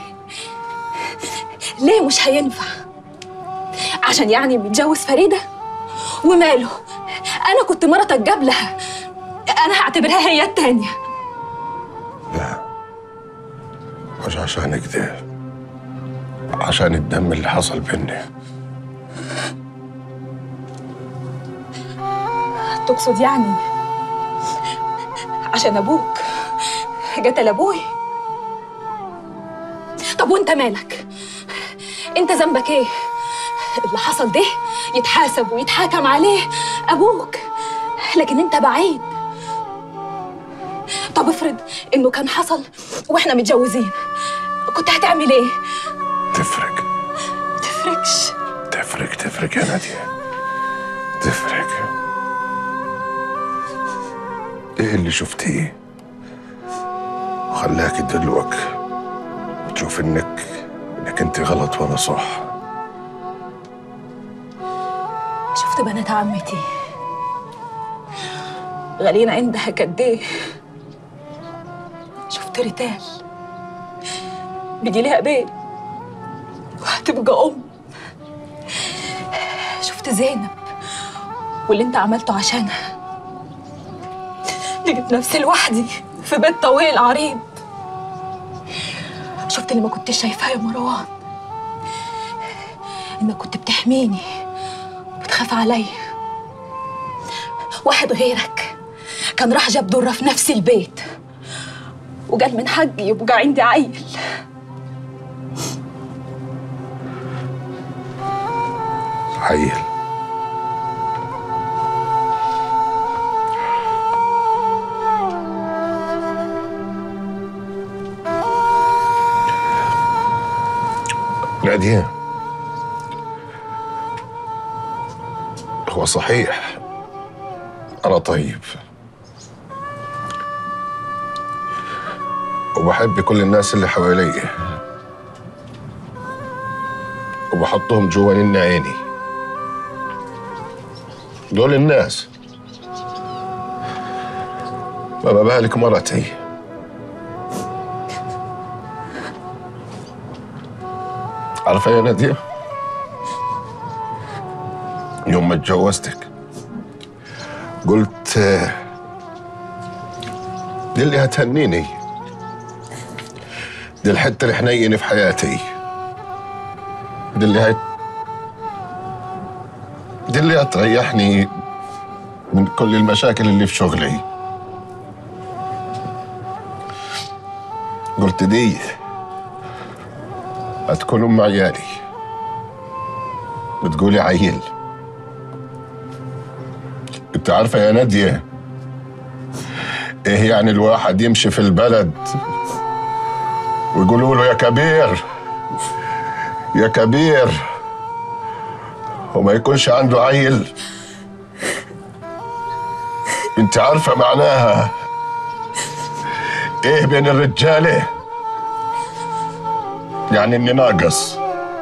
ليه مش هينفع عشان يعني متجوز فريدة وماله انا كنت مرتك قبلها انا هعتبرها هي التانية مش عشان كده عشان الدم اللي حصل بيني تقصد يعني عشان ابوك قتل ابوي طب وانت مالك انت ذنبك ايه اللي حصل ده يتحاسب ويتحاكم عليه ابوك لكن انت بعيد طب افرض انه كان حصل واحنا متجوزين كنت هتعمل ايه تفرق تفرقش تفرق تفرق يا نادية تفرق ايه اللي شفتيه وخلاك دلوك تشوف انك انك انت غلط وانا صح شفت بنات عمتي غالين عندها قد ايه شفت ريتال بيجي لها بيت وهتبقى ام شفت زينب واللي انت عملته عشانها لقيت نفسي لوحدي في بيت طويل عريض شفت اللي ما كنتش شايفاه يا مروان انك كنت بتحميني وبتخاف عليا واحد غيرك كان راح جاب ضرة في نفس البيت وقال من حقي يبقى عندي عيل عيل نادية هو صحيح أنا طيب وبحب كل الناس اللي حواليا وبحطهم جوا نين عيني دول الناس ما بالك مرتي عارفة يا نادية يوم ما اتجوزتك قلت آه، دي اللي هتهنيني دي الحتة الحنينة في حياتي دي اللي هت دي اللي هتريحني من كل المشاكل اللي في شغلي قلت دي هتكون ام عيالي بتقولي عيل انت عارفه يا ناديه ايه يعني الواحد يمشي في البلد ويقولوا له يا كبير يا كبير وما يكونش عنده عيل انت عارفه معناها ايه بين الرجاله يعني اني ناقص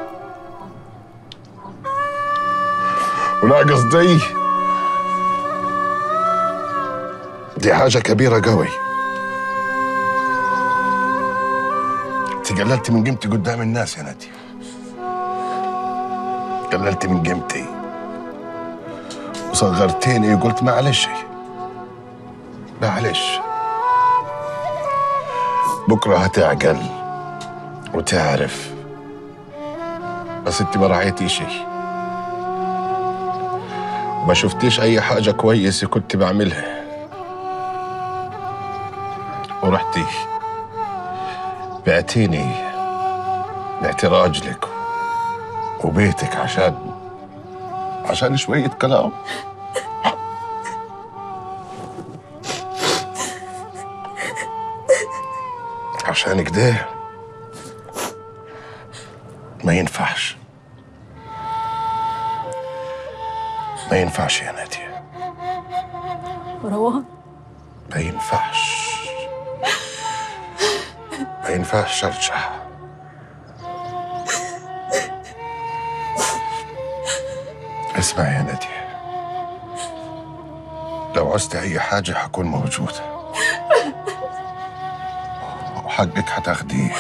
وناقص دي دي حاجة كبيرة قوي انت قللت من قيمتي قدام الناس يا نادي قللت من قيمتي وصغرتيني وقلت معلش معلش بكرة هتعقل وتعرف بس انت ما رعيتي شيء وما شفتيش اي حاجة كويسة كنت بعملها ورحتي بعتيني بعتي راجلك وبيتك عشان عشان شوية كلام عشان كده ما ينفعش ما ينفعش يا نادية مروان ما ينفعش ما ينفعش ارجع اسمع يا نادية لو عوزت اي حاجة حكون موجود وحقك هتاخديه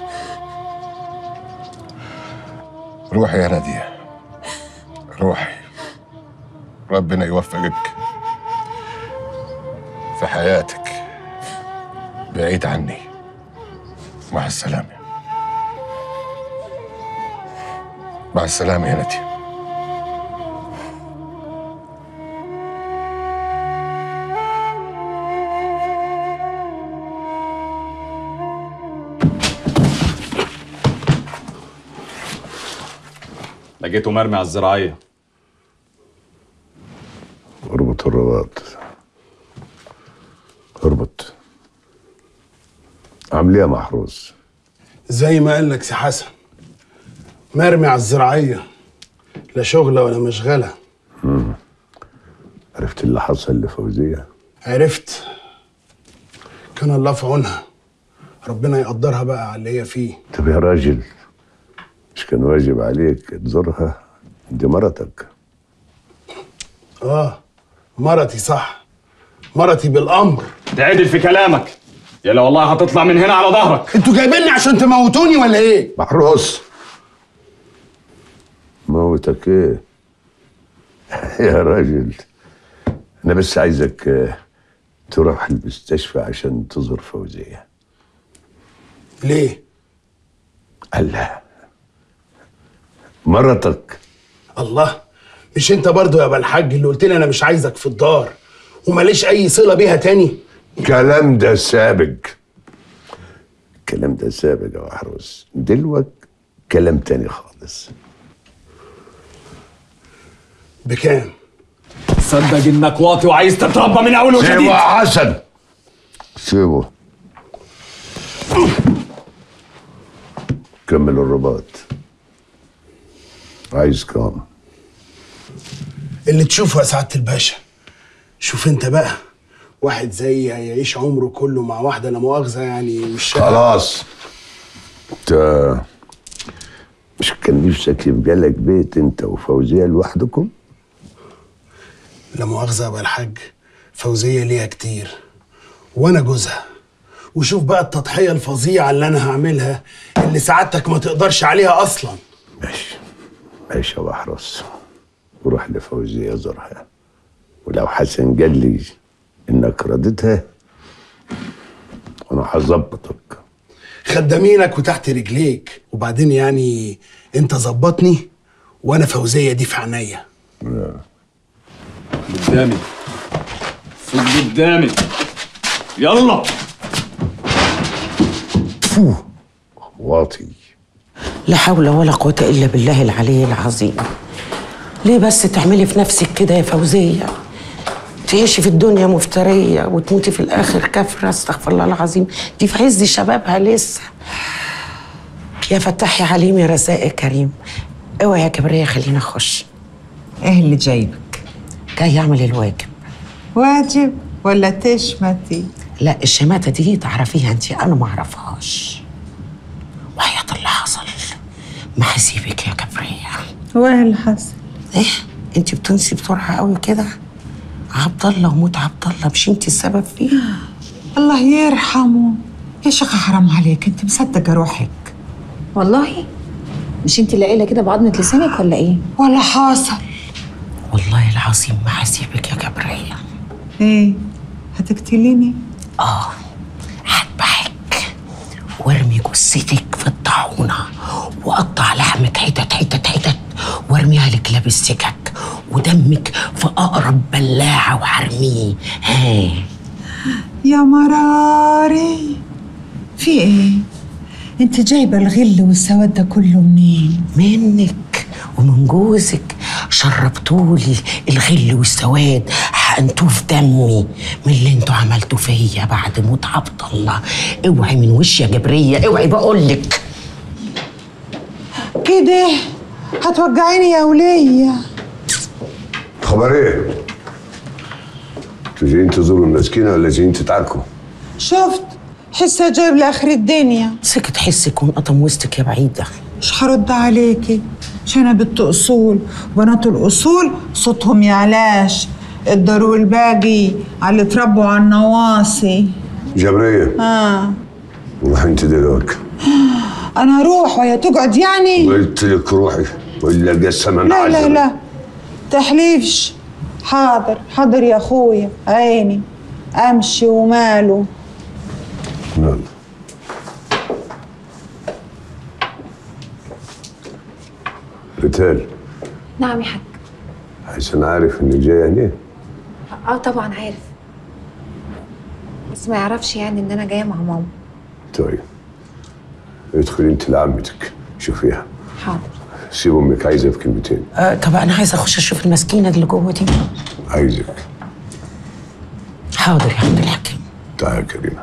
روحي يا نادية روحي ربنا يوفقك في حياتك بعيد عني مع السلامة مع السلامة يا نادية لقيته مرمي على الزراعيه اربط الرباط اربط عامل ايه يا محروس زي ما قال لك سي حسن مرمي على الزراعية لا شغلة ولا مشغلة مم. عرفت اللي حصل لفوزية عرفت كان الله في عونها ربنا يقدرها بقى على اللي هي فيه طب يا راجل مش كان واجب عليك تزورها دي مرتك اه مرتي صح مرتي بالامر تعدل في كلامك يلا والله هتطلع من هنا على ظهرك انتوا جايبيني عشان تموتوني ولا ايه محروس موتك ايه يا راجل انا بس عايزك آه، تروح المستشفى عشان تزور فوزية ليه الله مرتك الله مش انت برضو يا ابا الحاج اللي قلت لي انا مش عايزك في الدار وماليش اي صله بيها تاني كلام ده سابق الكلام ده سابق يا محروس دلوك كلام تاني خالص بكام؟ صدق انك واطي وعايز تتربى من اول سيبه وجديد يا حسن سيبه كمل الرباط عايز كام اللي تشوفه يا سعاده الباشا شوف انت بقى واحد زيي هيعيش عمره كله مع واحده لا مؤاخذه يعني مش خلاص انت مش كان نفسك يبقى لك بيت انت وفوزيه لوحدكم لا مؤاخذه يا ابو الحاج فوزيه ليها كتير وانا جوزها وشوف بقى التضحيه الفظيعه اللي انا هعملها اللي سعادتك ما تقدرش عليها اصلا ماشي يا بحرس وروح لفوزيه زورها ولو حسن قال لي انك رضيتها انا هظبطك خدامينك وتحت رجليك وبعدين يعني انت ظبطني وانا فوزيه دي في عينيا قدامي فوق قدامي يلا واطي لا حول ولا قوة إلا بالله العلي العظيم ليه بس تعملي في نفسك كده يا فوزية تعيشي في الدنيا مفترية وتموتي في الآخر كافرة استغفر الله العظيم دي في عز شبابها لسه يا فتاح يا عليم يا رزاق يا كريم اوعي يا كبرية خلينا نخش ايه اللي جايبك جاي اعمل الواجب واجب ولا تشمتي لا الشماتة دي تعرفيها انت انا ما اعرفهاش وحياة اللي حصل ما هسيبك يا كبرية وايه اللي حصل ايه انت بتنسي بسرعة قوي كده عبد الله وموت عبد الله مش انت السبب فيه الله يرحمه يا شيخة حرام عليك انت مصدقة روحك والله مش انت اللي قايله كده بعضمة لسانك ولا ايه؟ ولا حاصل والله العظيم ما هسيبك يا كبرية ايه هتقتليني اه هذبحك وارمي جثتك في الطاحونة واقطع لحمك حتت حتت حتت وارميها لكلاب السكك ودمك في اقرب بلاعة وحرميه ها يا مراري في ايه انت جايبه الغل والسواد ده كله منين منك ومن جوزك شربتولي الغل والسواد حقنتوه في دمي من اللي انتوا عملتوه فيا بعد موت عبد الله اوعي من وشي يا جبريه اوعي بقولك كده هتوجعيني يا ولية خبر ايه؟ انتوا جايين تزوروا المسكينة ولا جايين تتعاركوا؟ شفت حسها جايب لاخر الدنيا سكت حسك وانقطم وسطك يا بعيده مش هرد عليكي عشان انا بنت اصول وبنات الاصول صوتهم يعلاش الضرو الباقي على اللي اتربوا على النواصي جبرية اه روح انت دلوقتي انا اروح وهي تقعد يعني قلت لك روحي ولا قسما لا لا لا تحليفش حاضر حاضر يا اخويا عيني امشي وماله يلا ريتال نعم يا حاج حسن عارف اني جاي هنا اه طبعا عارف بس ما يعرفش يعني ان انا جايه مع ماما طيب ادخلي انت لعمتك شوفيها حاضر سيب امك عايزه في كلمتين آه طب انا عايزه اخش اشوف المسكينه اللي جوه دي عايزك حاضر يا عبد الحكيم تعالى يا كريمه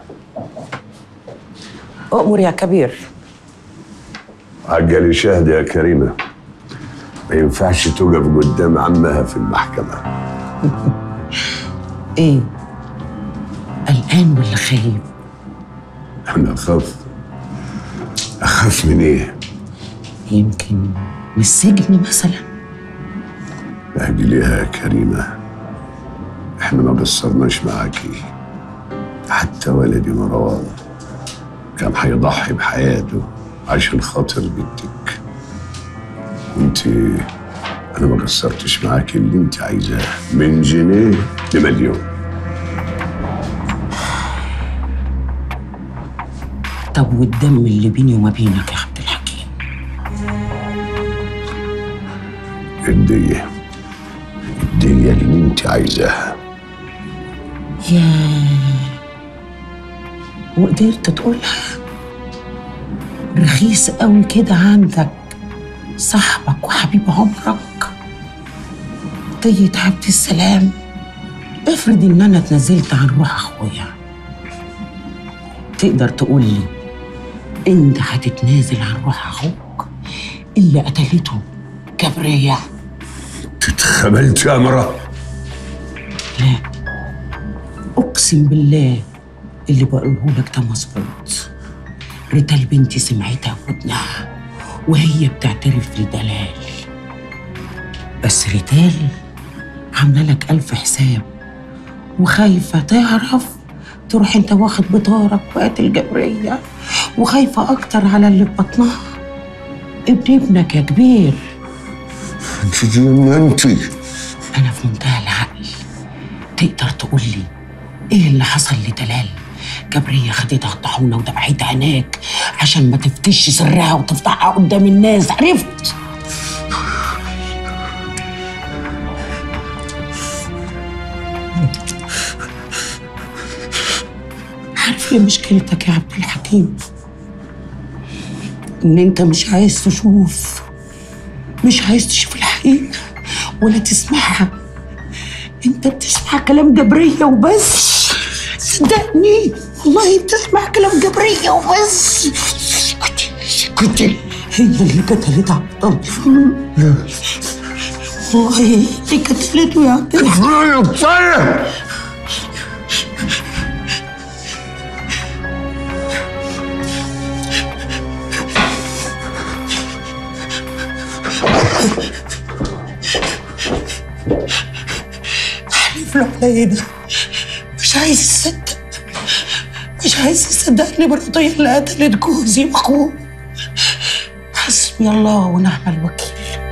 اؤمر يا كبير عجلي شهد يا كريمه ما ينفعش تقف قدام عمها في المحكمه ايه قلقان ولا خايف انا اخاف اخاف من ايه يمكن من السجن مثلا اعجليها يا كريمه احنا ما قصرناش معاكي حتى ولدي مروان كان هيضحي بحياته عشان خاطر بنتك انت انا ما قصرتش معاكي اللي انت عايزاه من جنيه لمليون طب والدم اللي بيني وما بينك يا عبد الحكيم الدية الدية اللي انت عايزاها يا وقدرت تقولها رخيص قوي كده عندك صاحبك وحبيب عمرك طيب عبد السلام افرض ان انا اتنازلت عن روح اخويا تقدر تقول لي انت هتتنازل عن روح اخوك اللي قتلته كبرية اتخبلت يا مرة لا اقسم بالله اللي بقوله لك ده مظبوط ريتال بنتي سمعتها في ودنها وهي بتعترف لدلال بس ريتال عامله لك ألف حساب وخايفة تعرف تروح انت واخد بطارك وقاتل جبرية وخايفة أكتر على اللي في بطنها ابن ابنك يا كبير انت جننتي أنا في منتهى العقل تقدر تقول لي إيه اللي حصل لدلال جبرية خدتها الطاحونة ودبحتها هناك عشان ما تفتش سرها وتفضحها قدام الناس عرفت عارف ايه مشكلتك يا عبد الحكيم ان انت مش عايز تشوف مش عايز تشوف الحقيقة ولا تسمعها انت بتسمع كلام جبرية وبس صدقني والله بتسمع كلام جبرية وبس كنت هي اللي قتلت عبد الله لا والله هي اللي قتلته يا عبد الحكيم حلف له على ده مش عايز يصدق مش عايز يصدق ان مراتي اللي قتلت جوزي واخوه حسبي الله ونعم الوكيل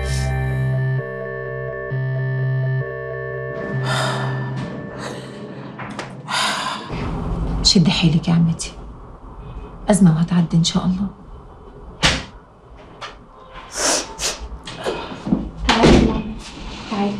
شدي حيلك يا عمتي أزمة وهتعدي إن شاء الله تعالي ماما تعالي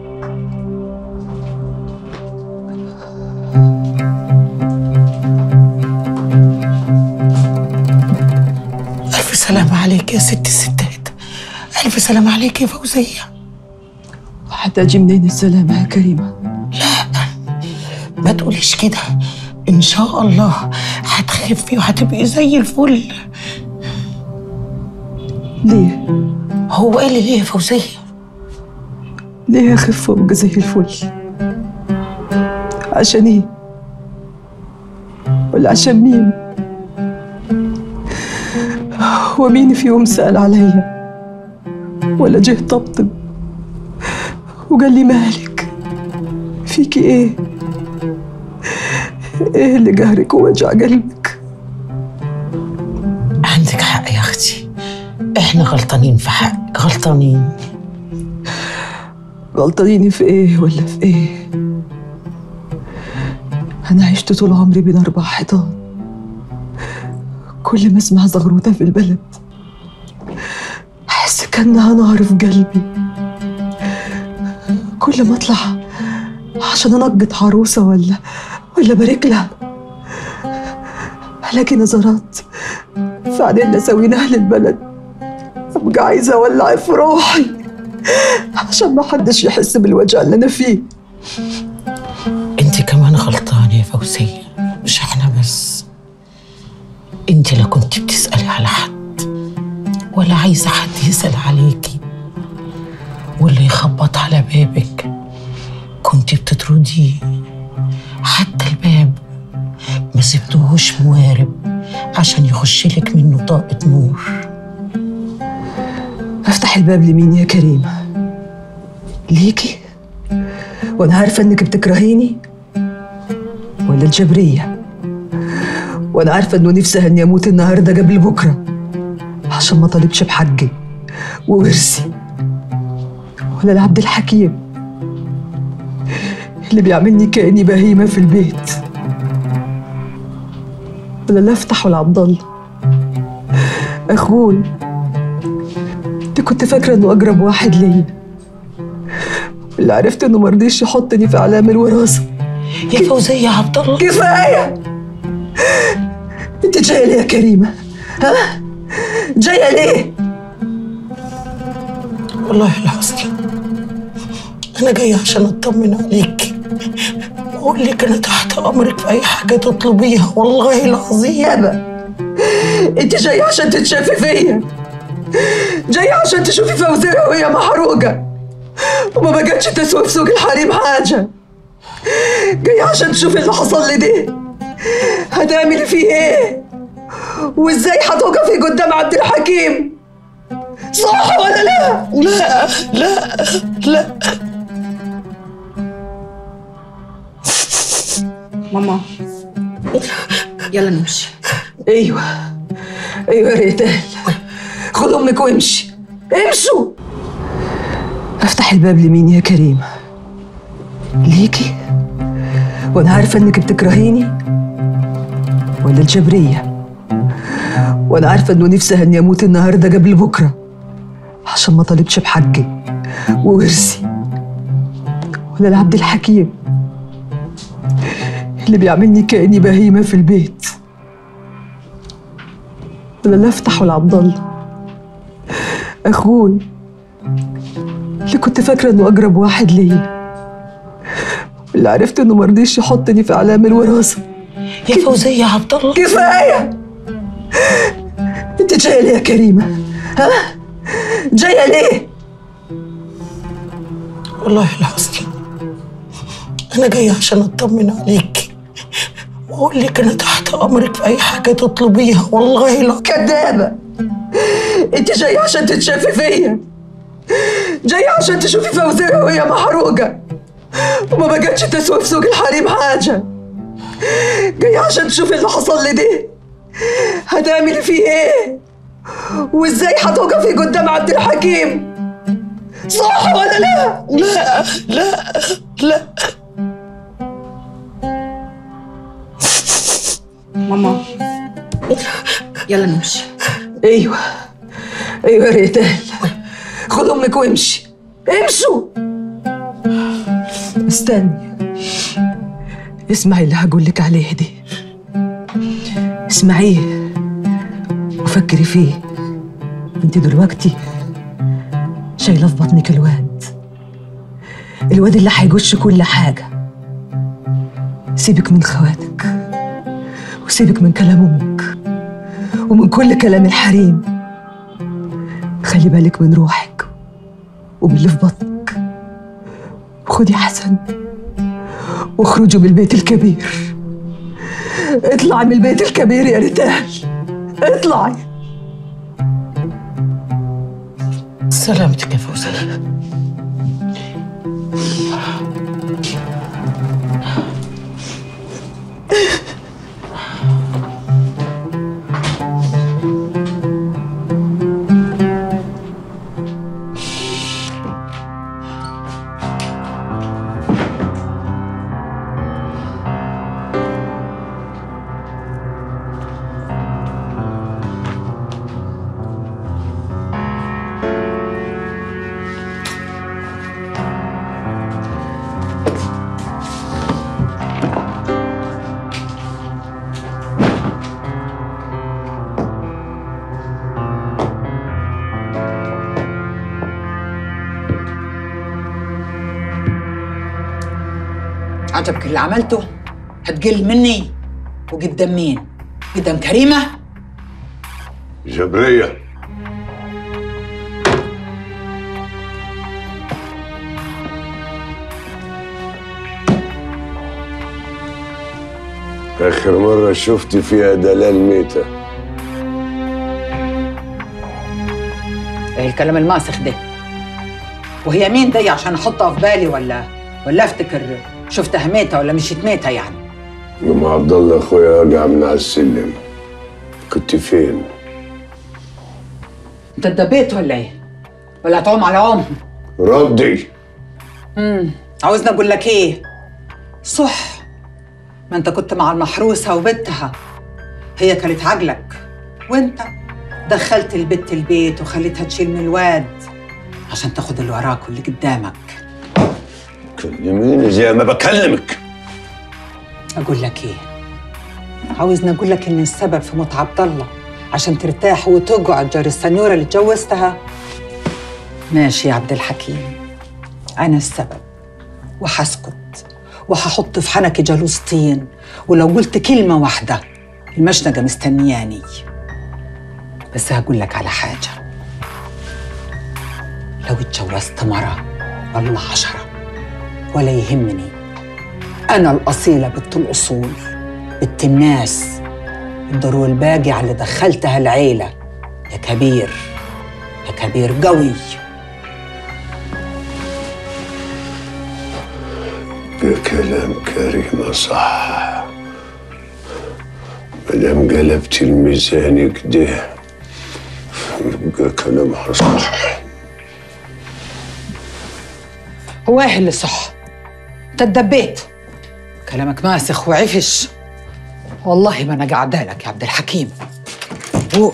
ألف سلامة عليك يا ست الستات ألف سلامة عليك يا فوزية هتجي منين السلامة يا كريمة؟ ما تقوليش كده إن شاء الله هتخفي وهتبقي زي الفل ليه؟ هو إيه اللي ليه يا فوزية؟ ليه أخف وأبقى زي الفل؟ عشان إيه؟ ولا عشان مين؟ ومين في يوم سأل عليا ولا جه طبطب وقال لي مالك فيكي ايه ايه اللي قهرك ووجع قلبك عندك حق يا أختي إحنا غلطانين في حق غلطانين غلطانين في ايه ولا في ايه انا عشت طول عمري بين اربع حيطان كل ما اسمع زغروطه في البلد احس كانها نار في قلبي كل ما اطلع عشان انقط عروسه ولا ولا بارك لها الاقي نظرات في عينين نساوين اهل البلد ابقى عايزه اولع في روحي عشان ما حدش يحس بالوجع اللي انا فيه انت كمان غلطانة يا فوزية مش احنا بس انت لا كنت بتسألي على حد ولا عايزة حد يسأل عليكي واللي يخبط على بابك كنت بتطرديه حتى الباب ما سبتوهوش موارب عشان يخش لك منه طاقة نور افتح الباب لمين يا كريمة ليكي وانا عارفة انك بتكرهيني ولا الجبرية وانا عارفة انه نفسها اني اموت النهاردة قبل بكرة عشان ما طالبش بحقي وورثي ولا العبد الحكيم اللي بيعملني كأني بهيمة في البيت ولا لا افتح ولا عبد الله اخوي انت كنت فاكره انه اقرب واحد ليا اللي عرفت انه مرضيش يحطني في اعلام الوراثه يا فوزية يا عبد الله كفايه انت جايه ليه يا كريمه ها جاية ليه؟ والله العظيم أنا جاية عشان أطمن عليك وأقول لك أنا تحت أمرك في أي حاجة تطلبيها والله العظيم يابا انت جاية عشان تتشافي فيا جاية عشان تشوفي فوزية وهي محروقة وما بقتش تسوى في سوق الحريم حاجة جاية عشان تشوفي اللي حصل لي ده هتعملي فيه ايه وازاي هتوقفي قدام عبد الحكيم صح ولا لا؟ لا لا لا ماما يلا نمشي ايوه ايوه يا ريتال خد امك وامشي امشوا افتح الباب لمين يا كريم ليكي وانا عارفه انك بتكرهيني ولا الجبريه وانا عارفه انه نفسها اني اموت النهارده قبل بكره عشان ما طالبش بحقي وورثي ولا لعبد الحكيم اللي بيعملني كاني بهيمه في البيت ولا لا افتح ولا عبد الله اخوي اللي كنت فاكره انه اقرب واحد ليا اللي عرفت انه مرضيش يحطني في اعلام الوراثه يا فوزية يا عبد الله كفايه انت جايه ليه يا كريمه ها جايه ليه والله العظيم أنا جاية عشان أطمن عليك وأقول لك أنا تحت أمرك في أي حاجة تطلبيها والله لا كدابه انت جايه عشان تتشافي فيا جايه عشان تشوفي فوزية وهي محروقه وما بقتش تسوى في سوق الحريم حاجه جايه عشان تشوفي اللي حصل لي ده هتعملي فيه ايه وازاي هتوقفي قدام عبد الحكيم صح ولا لا لا لا لا ماما يلا نمشي ايوه ايوه يا ريتال خد امك وامشي امشوا استني اسمعي اللي هقول لك عليه دي اسمعيه وفكري فيه انت دلوقتي شايله في بطنك الواد الواد اللي هيجوش كل حاجه سيبك من خواتك وسيبك من كلام امك ومن كل كلام الحريم خلي بالك من روحك ومن اللي في بطنك وخدي حسن واخرجوا من البيت الكبير اطلعي من البيت الكبير يا ريتال اطلعي سلامتك يا فوزية عجبك اللي عملته هتقل مني وقدام مين قدام كريمه جبرية آخر مرة شفت فيها دلال ميتة ايه الكلام الماسخ ده وهي مين دي عشان احطها في بالي ولا ولا افتكر شفتها ميتة ولا مشيت ميتة يعني يوم عبد الله اخويا وقع من على السلم كنت فين؟ انت اتدبيت ولا ايه ولا هتعوم على عم ردي امم عاوزني اقول لك ايه صح ما انت كنت مع المحروسة وبنتها هي كانت عجلك وانت دخلت البت البيت وخليتها تشيل من الواد عشان تاخد اللي وراك واللي قدامك كلميني زي ما بكلمك اقول لك ايه عاوزني اقول لك ان السبب في موت عبد الله عشان ترتاح وتقعد جار السنيورة اللي اتجوزتها ماشي يا عبد الحكيم أنا السبب وحسكت وححط في حنكي جالوس طين ولو قلت كلمة واحدة المشنقة مستنياني بس هقول لك على حاجة لو اتجوزت مرة ولا عشرة ولا يهمني أنا الأصيلة بنت الأصول بنت الناس الضرو الباقي على اللي دخلتها العيلة يا كبير يا كبير قوي كلام كريمة صح مدام قلبت الميزان كده يبقى كلامها صح هو ايه اللي صح انت اتدبيت كلامك ماسخ وعفش والله ما انا قاعده لك يا عبد الحكيم هو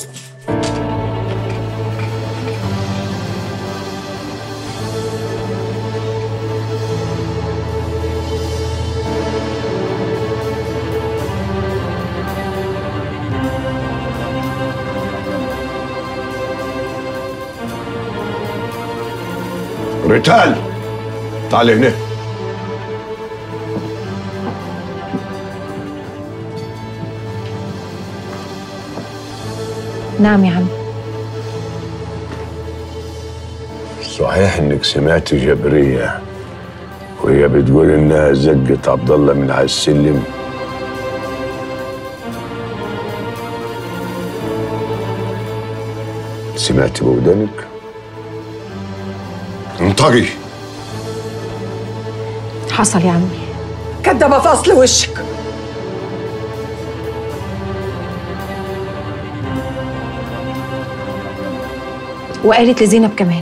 ريتال تعال هنا نعم يا عم صحيح انك سمعت جبرية وهي بتقول انها زقت عبد الله من على السلم سمعت بودانك انطقي حصل يا عمي كدبة في اصل وشك وقالت لزينب كمان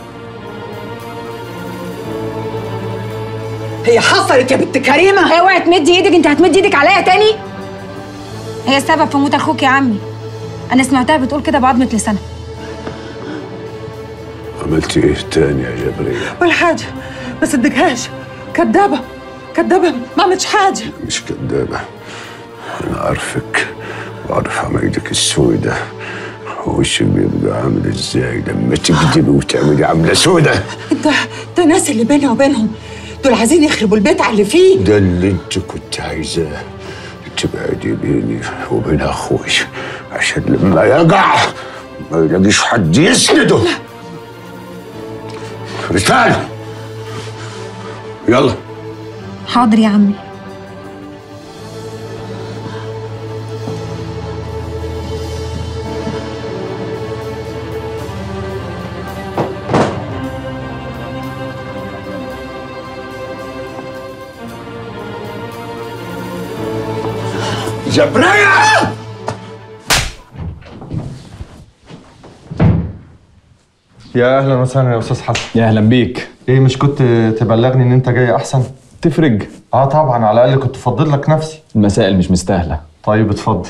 هي حصلت يا بنت كريمه اوعي تمدي ايدك انت هتمدي ايدك عليا تاني هي السبب في موت اخوك يا عمي انا سمعتها بتقول كده بعضمة لسانها عملت ايه تاني يا جبرية ولا حاجه ما صدقهاش كدابه كدابه ما عملتش حاجه مش كدابة انا عارفك وعارف عمايلك السودة وشك بيبقى عامل ازاي لما تكذبي وتعملي عاملة سودة انت انت الناس اللي بيني وبينهم دول عايزين يخربوا البيت على اللي فيه ده اللي انت كنت عايزاه تبعدي بيني وبين اخوي عشان لما يقع ما يلاقيش حد يسنده رسالة يلا حاضر يا عمي جبرية يا اهلا وسهلا يا استاذ حسن يا اهلا بيك ايه مش كنت تبلغني ان انت جاي احسن تفرج اه طبعا على الاقل كنت افضل لك نفسي المسائل مش مستاهله طيب اتفضل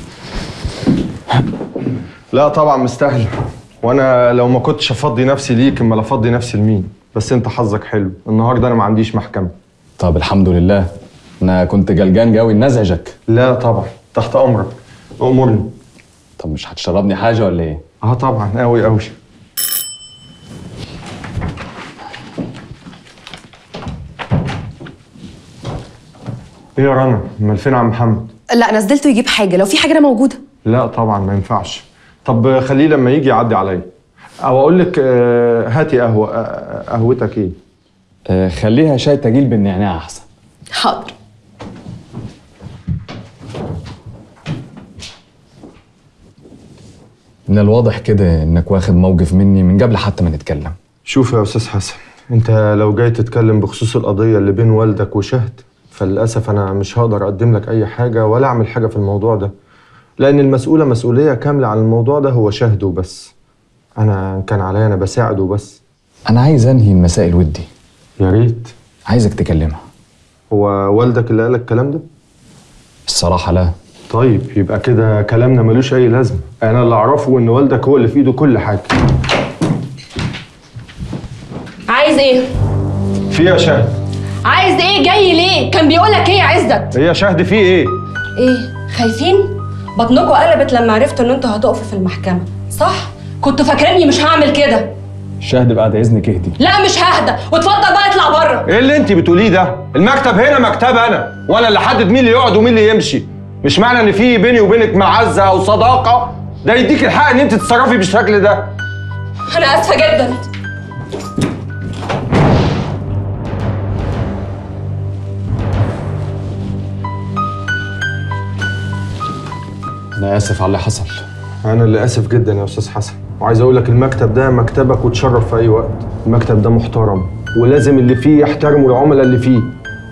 لا طبعا مستاهله وانا لو ما كنتش افضي نفسي ليك امال افضي نفسي لمين بس انت حظك حلو النهارده انا ما عنديش محكمه طب الحمد لله انا كنت جلجان جوي نزعجك لا طبعا تحت امرك امرني طب مش هتشربني حاجه ولا ايه اه طبعا قوي قوي ايه يا رنا امال فين عم محمد لا نزلته يجيب حاجه لو في حاجه انا موجوده لا طبعا ما ينفعش طب خليه لما يجي يعدي عليا او اقول لك آه، هاتي قهوه آه، قهوتك ايه آه خليها شاي تجيل بالنعناع احسن حاضر من الواضح كده انك واخد موقف مني من قبل حتى ما نتكلم شوف يا استاذ حسن انت لو جاي تتكلم بخصوص القضيه اللي بين والدك وشهد فللاسف انا مش هقدر اقدم لك اي حاجه ولا اعمل حاجه في الموضوع ده لان المسؤوله مسؤوليه كامله عن الموضوع ده هو شهد وبس انا كان عليا انا بساعد وبس انا عايز انهي المسائل ودي يا ريت عايزك تكلمها هو والدك اللي قالك الكلام ده الصراحه لا طيب يبقى كده كلامنا ملوش اي لازمه انا اللي اعرفه ان والدك هو اللي في ايده كل حاجه عايز ايه في يا شهد عايز ايه جاي ليه كان بيقول لك ايه يا عزت هي شهد في ايه ايه خايفين بطنكوا قلبت لما عرفتوا ان انتوا هتقفوا في المحكمه صح كنتوا فاكريني مش هعمل كده شهد بعد اذنك اهدي لا مش ههدى واتفضل بقى اطلع بره ايه اللي انت بتقوليه ده المكتب هنا مكتب انا وانا اللي حدد مين اللي يقعد ومين اللي يمشي مش معنى ان في بيني وبينك معزه او صداقه ده يديك الحق ان انت تتصرفي بالشكل ده انا اسفه جدا انا اسف على اللي حصل انا اللي اسف جدا يا استاذ حسن وعايز اقول لك المكتب ده مكتبك وتشرف في اي وقت المكتب ده محترم ولازم اللي فيه يحترموا العملاء اللي فيه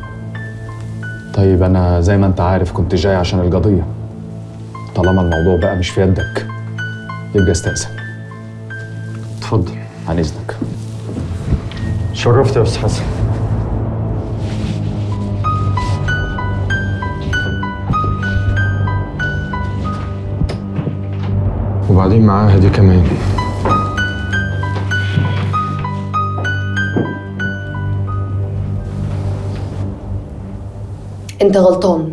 طيب انا زي ما انت عارف كنت جاي عشان القضيه طالما الموضوع بقى مش في يدك يبقى استأذن اتفضل عن اذنك شرفت يا استاذ حسن وبعدين معاها دي كمان انت غلطان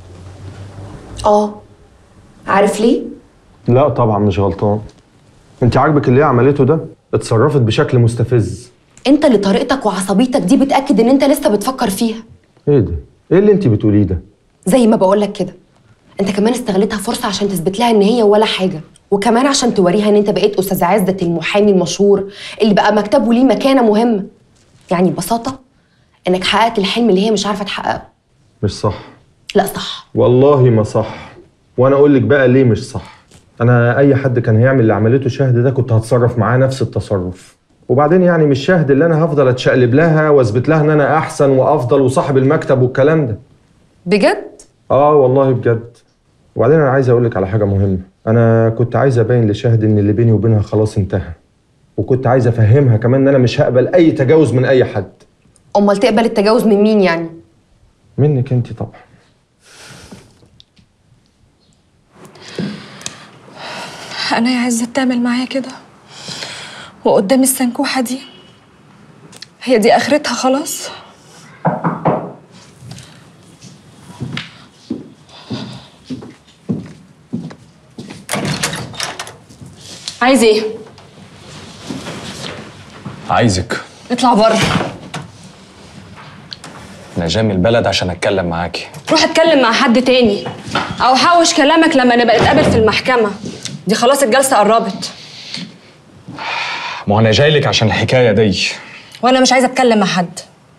اه عارف ليه لا طبعا مش غلطان انت عاجبك اللي هي عملته ده اتصرفت بشكل مستفز انت اللي طريقتك وعصبيتك دي بتاكد ان انت لسه بتفكر فيها ايه ده ايه اللي انت بتقوليه ده زي ما بقولك كده انت كمان استغلتها فرصه عشان تثبت لها ان هي ولا حاجه وكمان عشان توريها ان انت بقيت استاذ عزت المحامي المشهور اللي بقى مكتبه ليه مكانه مهمه يعني ببساطه انك حققت الحلم اللي هي مش عارفه تحققه مش صح لا صح والله ما صح وانا اقول لك بقى ليه مش صح انا اي حد كان هيعمل اللي عملته شهد ده كنت هتصرف معاه نفس التصرف وبعدين يعني مش شهد اللي انا هفضل اتشقلب لها واثبت لها ان انا احسن وافضل وصاحب المكتب والكلام ده بجد اه والله بجد وبعدين انا عايز اقول لك على حاجه مهمه انا كنت عايز ابين لشهد ان اللي بيني وبينها خلاص انتهى وكنت عايز افهمها كمان ان انا مش هقبل اي تجاوز من اي حد امال تقبل التجاوز من مين يعني منك انت طبعا انا يا عزت تعمل معايا كده وقدام السنكوحه دي هي دي اخرتها خلاص عايز ايه عايزك اطلع بره انا جاي من البلد عشان اتكلم معاكي روح اتكلم مع حد تاني او حوش كلامك لما نبقى نتقابل في المحكمه دي خلاص الجلسه قربت ما هو انا جاي لك عشان الحكايه دي وانا مش عايزه اتكلم مع حد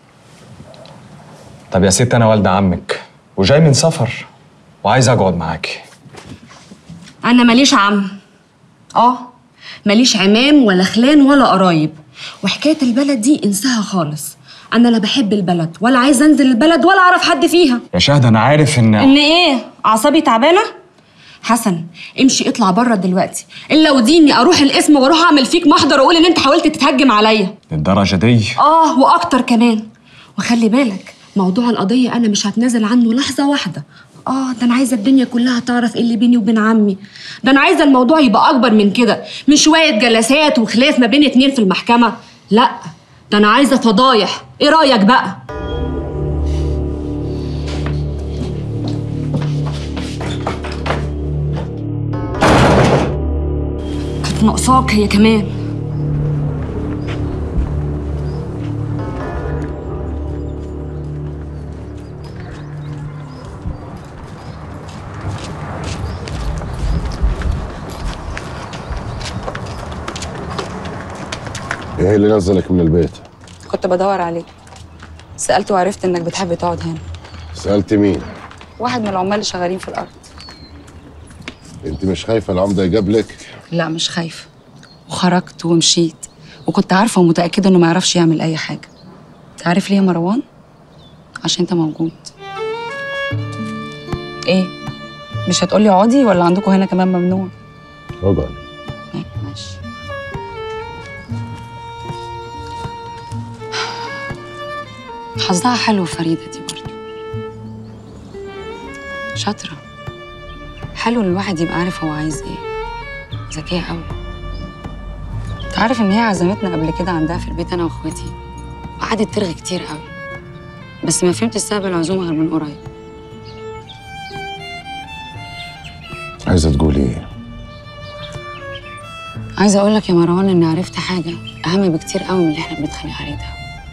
طب يا ست انا والد عمك وجاي من سفر وعايز اقعد معاكي انا ماليش عم اه ماليش عمام ولا خلان ولا قرايب وحكايه البلد دي انساها خالص انا لا بحب البلد ولا عايزه انزل البلد ولا اعرف حد فيها يا شهد انا عارف ان ان ايه اعصابي تعبانه حسن امشي اطلع بره دلوقتي الا وديني اروح القسم واروح اعمل فيك محضر واقول ان انت حاولت تتهجم عليا للدرجه دي اه واكتر كمان وخلي بالك موضوع القضيه انا مش هتنازل عنه لحظه واحده اه ده انا عايزه الدنيا كلها تعرف ايه اللي بيني وبين عمي ده انا عايزه الموضوع يبقى اكبر من كده مش شويه جلسات وخلاف ما بين اتنين في المحكمه لا ده انا عايزه فضايح ايه رايك بقى كانت ناقصاك هي كمان ايه اللي نزلك من البيت؟ كنت بدور عليك سألت وعرفت انك بتحب تقعد هنا سألت مين؟ واحد من العمال اللي شغالين في الارض انت مش خايفة العمدة يقابلك؟ لا مش خايفة وخرجت ومشيت وكنت عارفة ومتأكدة انه ما يعرفش يعمل اي حاجة تعرف ليه يا مروان؟ عشان انت موجود ايه؟ مش هتقولي اقعدي ولا عندكم هنا كمان ممنوع؟ اقعد ماشي حظها حلو فريدة دي برضه شاطرة حلو ان الواحد يبقى عارف هو عايز ايه ذكية قوي انت عارف ان هي عزمتنا قبل كده عندها في البيت انا واخواتي وقعدت ترغي كتير قوي بس ما فهمتش سبب العزومة غير من قريب عايزه تقولي ايه عايزه اقول لك يا مروان اني عرفت حاجه اهم بكتير قوي من اللي احنا بنتخانق عليه ده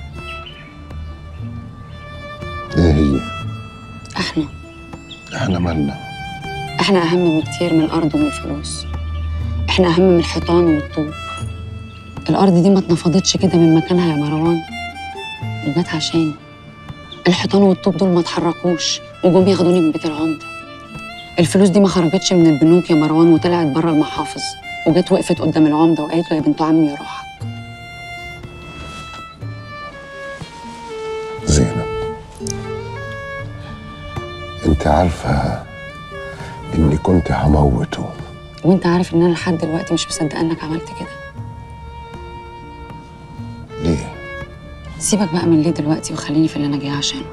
ايه هي احنا احنا مالنا احنا اهم بكتير من الارض ومن الفلوس احنا اهم من الحيطان والطوب الارض دي ما اتنفضتش كده من مكانها يا مروان وجت عشاني الحيطان والطوب دول ما اتحركوش وجم ياخدوني من بيت العمده الفلوس دي ما خرجتش من البنوك يا مروان وطلعت بره المحافظ وجت وقفت قدام العمده وقالت له يا بنت عمي روحك زينب انت عارفه اني كنت هموته وانت عارف ان انا لحد دلوقتي مش مصدقه انك عملت كده ليه سيبك بقى من ليه دلوقتي وخليني في اللي انا جايه عشانه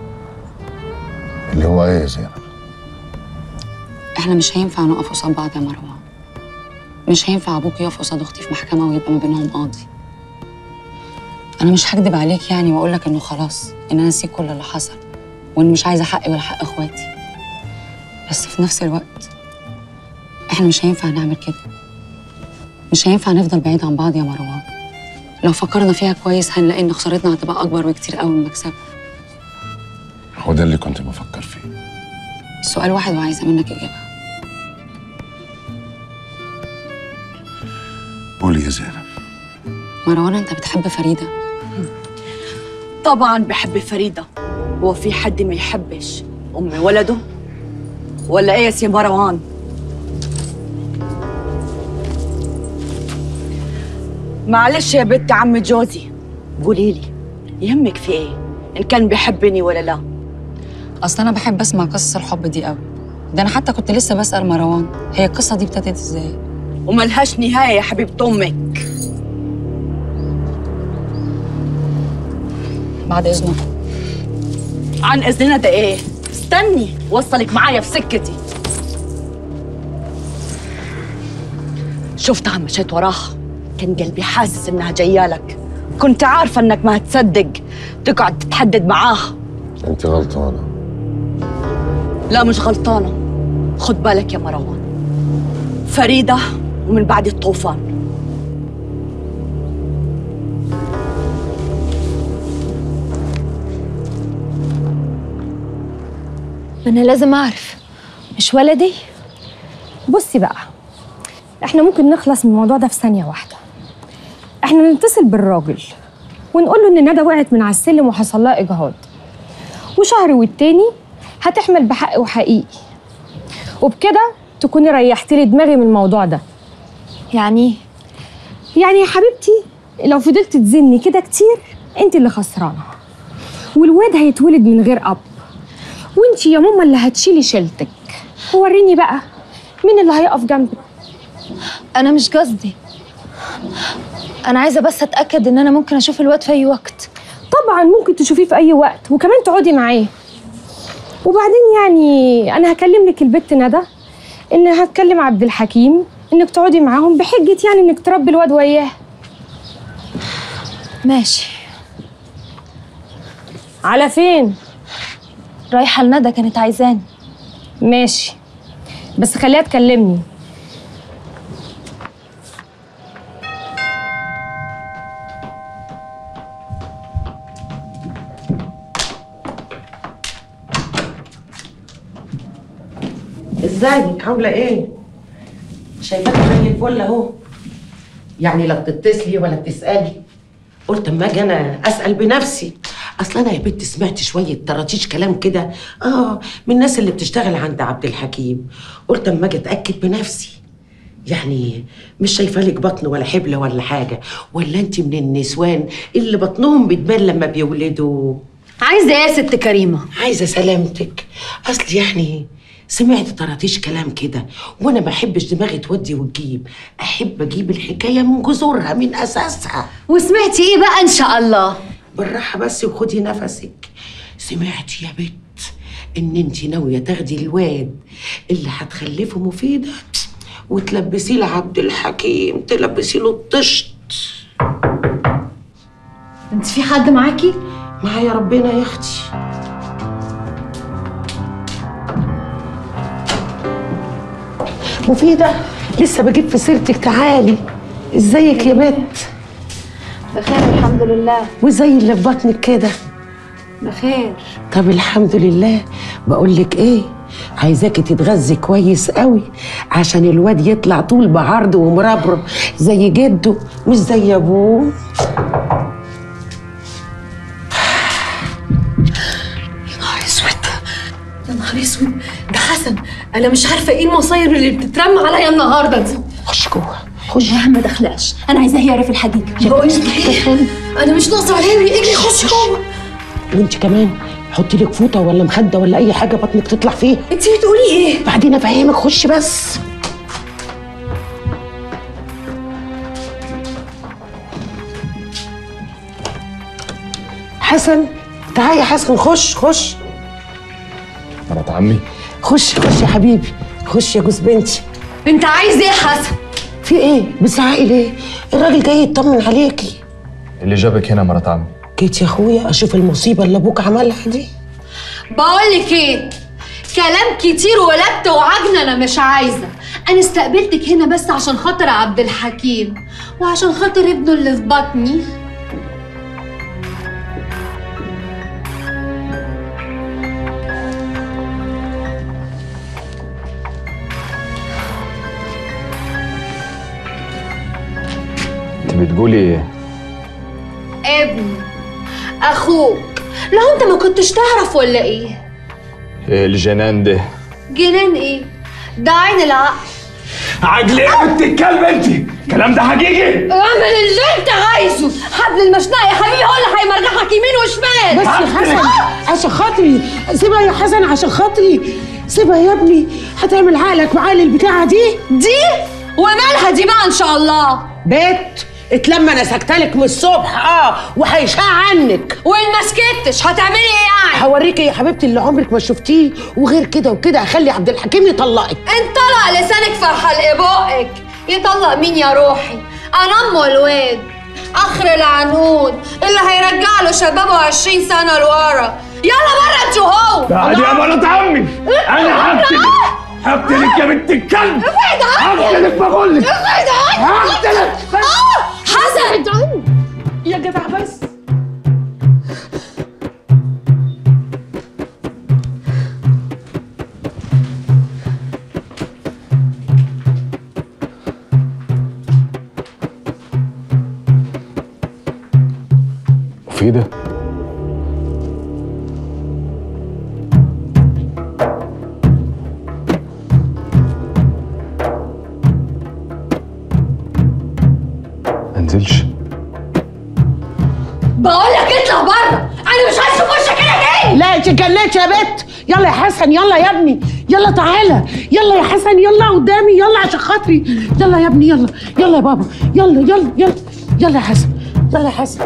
اللي هو ايه يا زينب احنا مش هينفع نقف قصاد بعض يا مروان مش هينفع ابوك يقف قصاد اختي في محكمه ويبقى ما بينهم قاضي انا مش هكدب عليك يعني واقول لك انه خلاص ان انا نسيت كل اللي حصل وان مش عايزه حقي ولا حق اخواتي بس في نفس الوقت احنا مش هينفع نعمل كده مش هينفع نفضل بعيد عن بعض يا مروان لو فكرنا فيها كويس هنلاقي ان خسارتنا هتبقى اكبر بكتير قوي من مكسبنا هو ده اللي كنت بفكر فيه سؤال واحد وعايزه منك اجابه قولي يا زينب مروان انت بتحب فريده طبعا بحب فريدة هو في حد ما يحبش أم ولده ولا إيه يا سي مروان معلش يا بنت عم جوزي قولي لي يهمك في إيه إن كان بيحبني ولا لا اصل انا بحب اسمع قصص الحب دي قوي ده انا حتى كنت لسه بسال مروان هي القصه دي ابتدت ازاي وملهاش نهاية يا حبيبة أمك بعد اذنك عن إذننا ده إيه استني وصلك معايا في سكتي شفتها عم مشيت وراها كان قلبي حاسس إنها جاية لك كنت عارفة إنك ما هتصدق تقعد تتحدد معاها انت غلطانه لا مش غلطانة خد بالك يا مروان فريدة ومن بعد الطوفان انا لازم اعرف مش ولدي بصي بقى احنا ممكن نخلص من الموضوع ده في ثانيه واحده احنا نتصل بالراجل ونقول له ان ندى وقعت من على السلم وحصل لها اجهاض وشهر والتاني هتحمل بحق وحقيقي وبكده تكوني ريحتي لي دماغي من الموضوع ده يعني يعني يا حبيبتي لو فضلت تزني كده كتير انت اللي خسرانه والواد هيتولد من غير اب وانت يا ماما اللي هتشيلي شيلتك وريني بقى مين اللي هيقف جنبك انا مش قصدي انا عايزه بس اتاكد ان انا ممكن اشوف الواد في اي وقت طبعا ممكن تشوفيه في اي وقت وكمان تقعدي معاه وبعدين يعني انا هكلم لك البت ندى ان هتكلم عبد الحكيم انك تقعدي معاهم بحجه يعني انك تربي الواد وياه ماشي على فين رايحه لندى كانت عايزاني ماشي بس خليها تكلمني ازيك عامله ايه شايفاك زي الفل اهو يعني لا بتتصلي ولا بتسالي قلت اما اجي انا اسال بنفسي اصل انا يا بنت سمعت شويه طراطيش كلام كده اه من الناس اللي بتشتغل عند عبد الحكيم قلت اما اجي اتاكد بنفسي يعني مش شايفه لك بطن ولا حبل ولا حاجه ولا انت من النسوان اللي بطنهم بتبان لما بيولدوا عايزة إيه يا ست كريمة عايزه سلامتك اصل يعني سمعت طراطيش كلام كده وانا ما بحبش دماغي تودي وتجيب احب اجيب الحكايه من جذورها من اساسها وسمعتي إيه بقى إن شاء الله بالراحه بس وخدي نفسك سمعت يا بت ان انت ناويه تاخدي الواد اللي هتخلفه مفيده وتلبسيه لعبد الحكيم تلبسي له الطشت انت في حد معاكي معايا ربنا يا اختي مفيدة لسه بجيب في سيرتك تعالي ازيك يا بت بخير الحمد لله وزي اللي في بطنك كده بخير طب الحمد لله بقول لك ايه عايزاكي تتغذي كويس قوي عشان الواد يطلع طول بعرض ومربرب زي جده مش زي ابوه يا نهار اسود يا نهار اسود ده حسن انا مش عارفه ايه المصايب اللي بتترمى عليا النهارده دي خش جوه خش يا ما دخلاش انا عايزاه يعرف الحقيقه بقول لك ايه انا مش ناقصه عليه اجري خش جوه وانت كمان حطي لك فوطه ولا مخده ولا اي حاجه بطنك تطلع فيها انت بتقولي ايه بعدين افهمك خش بس حسن تعالى يا حسن خش خش مرات عمي خش خش يا حبيبي خش يا جوز بنتي انت عايز ايه يا حسن في ايه بتزعقي ليه الراجل جاي يطمن عليكي اللي جابك هنا مرات عمي جيت يا اخويا اشوف المصيبه اللي ابوك عملها دي بقول لك ايه كلام كتير ولدت وعجن انا مش عايزه انا استقبلتك هنا بس عشان خاطر عبد الحكيم وعشان خاطر ابنه اللي في بطني انت بتقولي ايه ابني اخوك لو انت ما كنتش تعرف ولا ايه إيه الجنان ده جنان ايه ده عين العقل عجل ايه بنت الكلب انت الكلام ده حقيقي اعمل اللي انت عايزه حبل المشنقه يا حبيبي هو اللي هيمرجحك يمين وشمال بس يا حسن عشان خاطري سيبها يا حسن عشان خاطري سيبها يا ابني هتعمل عقلك وعقل البتاعه دي دي ومالها دي بقى ان شاء الله بيت اتلم انا سكتلك من الصبح اه وهيشاع عنك وان ما سكتش هتعملي ايه يعني هوريكي يا حبيبتي اللي عمرك ما شفتيه وغير كده وكده هخلي عبد الحكيم يطلقك انطلق لسانك في حلق بقك يطلق مين يا روحي انا ام الواد اخر العنقود اللي هيرجع له شبابه 20 سنه لورا يلا بره انت وهو تعالي يا مرات عمي انا هقتلك هقتلك يا بنت الكلب ابعد عني هقتلك بقول لك ابعد عني هقتلك آه، حسن يا جدع بس مفيدة منزلش بقول لك اطلع بره انا مش عايز اشوف وشك هنا تاني لا انت جنيت يا بت يلا يا حسن يلا يا ابني يلا تعالى يلا يا حسن يلا قدامي يلا عشان خاطري يلا يا ابني يلا يلا يا بابا يلا يلا يلا يلا يا حسن يلا يا حسن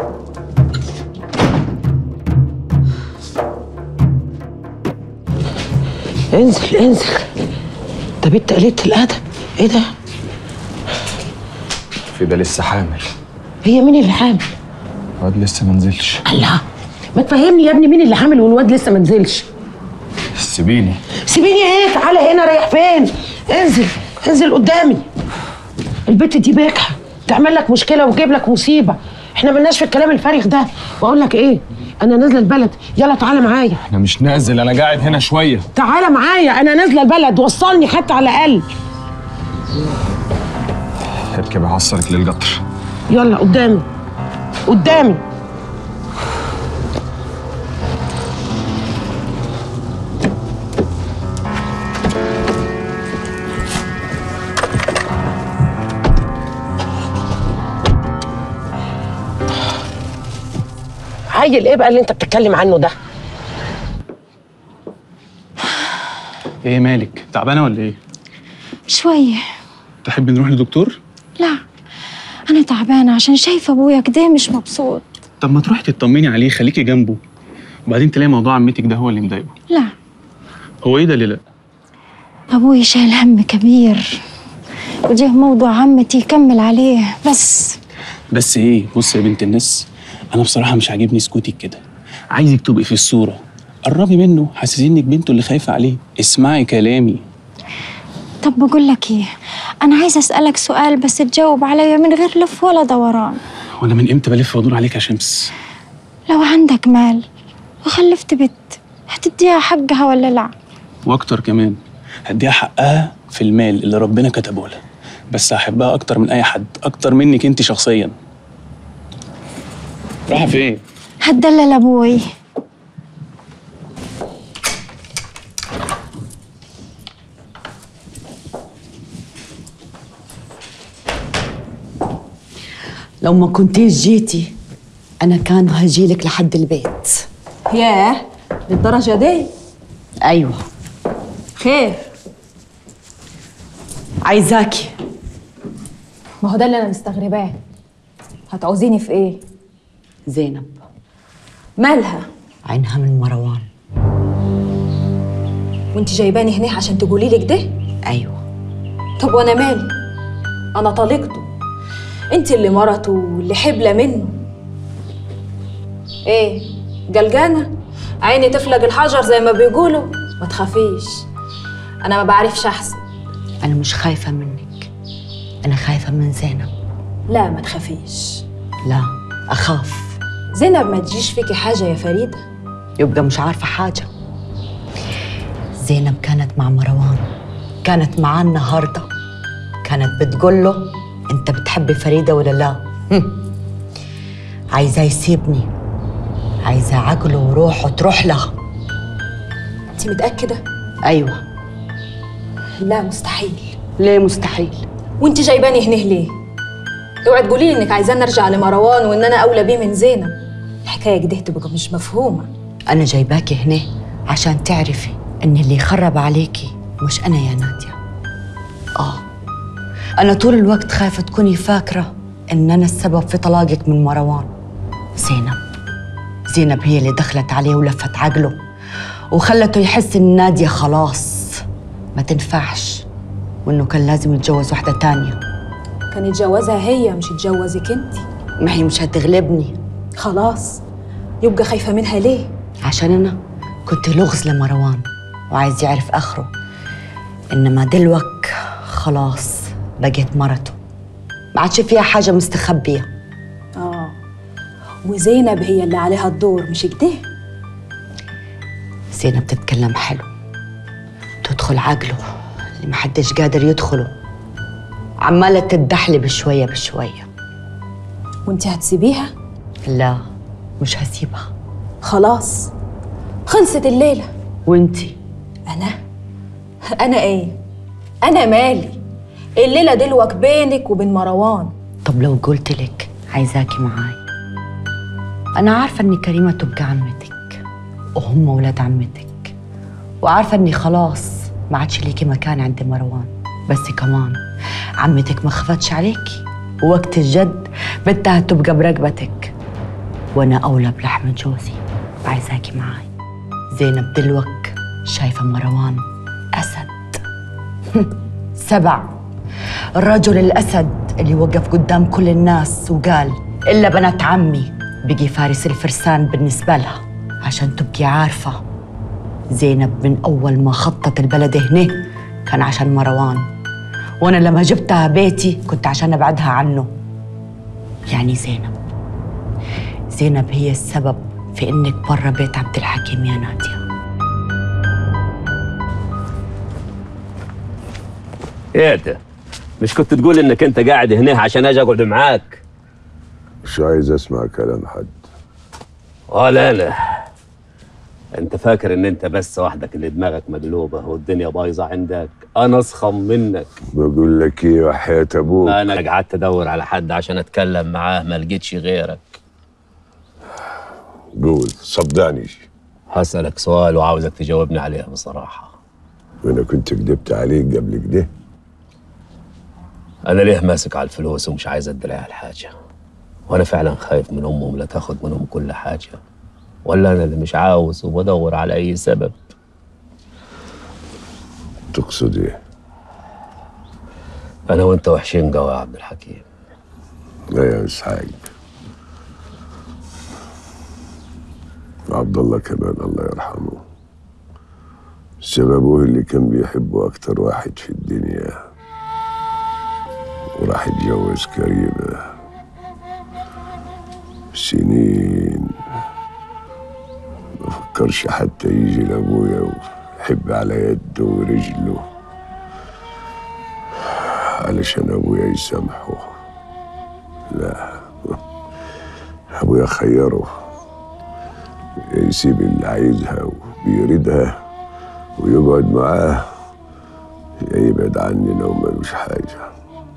انزل انزل ده بنت قليلة الادب ايه ده مفيدة لسه حامل هي مين اللي حامل الواد لسه منزلش الله ما تفهمني يا ابني مين اللي حامل والواد لسه ما نزلش سيبيني سيبيني ايه تعالى هنا رايح فين انزل انزل قدامي البت دي بكحه تعمل لك مشكله وتجيب لك مصيبه احنا ملناش في الكلام الفارغ ده واقول لك ايه انا نازله البلد يلا تعالى معايا انا مش نازل انا قاعد هنا شوية تعالى معايا انا نازله البلد وصلني حتى على الاقل اركب اعصرك للقطر يلا قدامي قدامي عيل ايه بقى اللي انت بتتكلم عنه ده ايه مالك تعبانه ولا ايه شوية تحبي نروح لدكتور لا أنا تعبانة عشان شايفة أبويا كده مش مبسوط طب ما تروحي تطمني عليه خليكي جنبه وبعدين تلاقي موضوع عمتك ده هو اللي مضايقه لا هو ايه ده اللي لا أبوي شايل هم كبير وجه موضوع عمتي يكمل عليه بس بس ايه بصي يا بنت الناس انا بصراحه مش عاجبني سكوتك كده عايزك تبقي في الصوره قربي منه حسسي انك بنته اللي خايفه عليه اسمعي كلامي طب بقول لك ايه انا عايزه اسالك سؤال بس تجاوب عليا من غير لف ولا دوران وانا من امتى بلف وادور عليك يا شمس لو عندك مال وخلفت بنت هتديها حقها ولا لا واكتر كمان هديها حقها في المال اللي ربنا كتبه لها بس هحبها اكتر من اي حد اكتر منك انت شخصيا رايحه فين هتدلل ابوي لو ما كنتيش جيتي انا كان هجيلك لحد البيت ياه للدرجة دي ايوه خير عايزاكي ما هو ده اللي انا مستغرباه هتعوزيني في ايه زينب مالها عينها من مروان وانت جايباني هنا عشان تقولي لي كده ايوه طب وانا مالي انا طليقته انت اللي مرته واللي حبلة منه ايه جلجانة عيني تفلق الحجر زي ما بيقولوا ما تخافيش انا ما بعرفش احسن انا مش خايفه منك انا خايفه من زينب لا ما تخافيش لا اخاف زينب ما تجيش فيكي حاجة يا فريدة يبقى مش عارفه حاجه زينب كانت مع مروان كانت معاه النهارده كانت بتقول له انت بتحبي فريده ولا لا هم. عايزاه يسيبني عايزه عقله وروحه تروح له انت متأكدة؟ ايوه لا مستحيل ليه مستحيل وانت جايباني هنا ليه؟ اوعي تقولي لي انك عايزاني نرجع لمروان وان انا اولى بيه من زينب الحكايه كده تبقى مش مفهومه انا جايباكي هنا عشان تعرفي ان اللي خرب عليكي مش انا يا ناديه اه انا طول الوقت خايفه تكوني فاكره ان انا السبب في طلاقك من مروان زينب زينب هي اللي دخلت عليه ولفت عقله وخلته يحس ان ناديه خلاص ما تنفعش وانه كان لازم يتجوز واحده تانية كان يتجوزها هي مش يتجوزك انت ما هي مش هتغلبني خلاص يبقى خايفه منها ليه؟ عشان انا كنت لغز لمروان وعايز يعرف اخره انما دلوك خلاص بقيت مرته ما عادش فيها حاجه مستخبيه اه وزينب هي اللي عليها الدور مش كده؟ زينب تتكلم حلو تدخل عقله اللي محدش قادر يدخله عمالة تدحلي بشوية بشوية وانت هتسيبيها؟ لا مش هسيبها خلاص خلصت الليله وانتي انا انا ايه؟ انا مالي الليله دلوك بينك وبين مروان طب لو قلت لك عايزاكي معاي أنا عارفة إن كريمة تبقى عمتك وهم ولاد عمتك وعارفة إني خلاص ما عادش ليكي مكان عند مروان بس كمان عمتك ما خفتش عليكي ووقت الجد بدها تبقى برقبتك وأنا أولى بلحم جوزي عايزاكي معاي زينب دلوك شايفة مروان أسد سبع الرجل الأسد اللي وقف قدام كل الناس وقال إلا بنات عمي بقي فارس الفرسان بالنسبة لها عشان تبقي عارفة زينب من أول ما خطت البلد هنا كان عشان مروان وأنا لما جبتها بيتي كنت عشان أبعدها عنه يعني زينب زينب هي السبب في إنك برا بيت عبد الحكيم يا نادية ايه ده مش كنت تقول انك انت قاعد هنا عشان اجي اقعد معاك مش عايز اسمع كلام حد ولا انا انت فاكر ان انت بس وحدك اللي دماغك مقلوبه والدنيا بايظه عندك انا اصخم منك بقول لك ايه وحياة ابوك انا قعدت ادور على حد عشان اتكلم معاه ما لقيتش غيرك قول صدقني هسألك سؤال وعاوزك تجاوبني عليه بصراحة وانا كنت كدبت عليك قبل كده أنا ليه ماسك على الفلوس ومش عايز أدي على الحاجة وأنا فعلا خايف من أمهم لا تاخد منهم كل حاجة ولا أنا اللي مش عاوز وبدور على أي سبب تقصد ايه أنا وأنت وحشين قوي يا عبد الحكيم لا يا اسحاق عبد الله كمان الله يرحمه سبب أبوه اللي كان بيحبه أكتر واحد في الدنيا وراح يتجوز كريمة سنين ما فكرش حتى يجي لأبويا ويحب على يده ورجله علشان أبويا يسامحه لا أبويا خيره يسيب اللي عايزها وبيريدها ويقعد معاه يا يبعد عننا ومالوش حاجة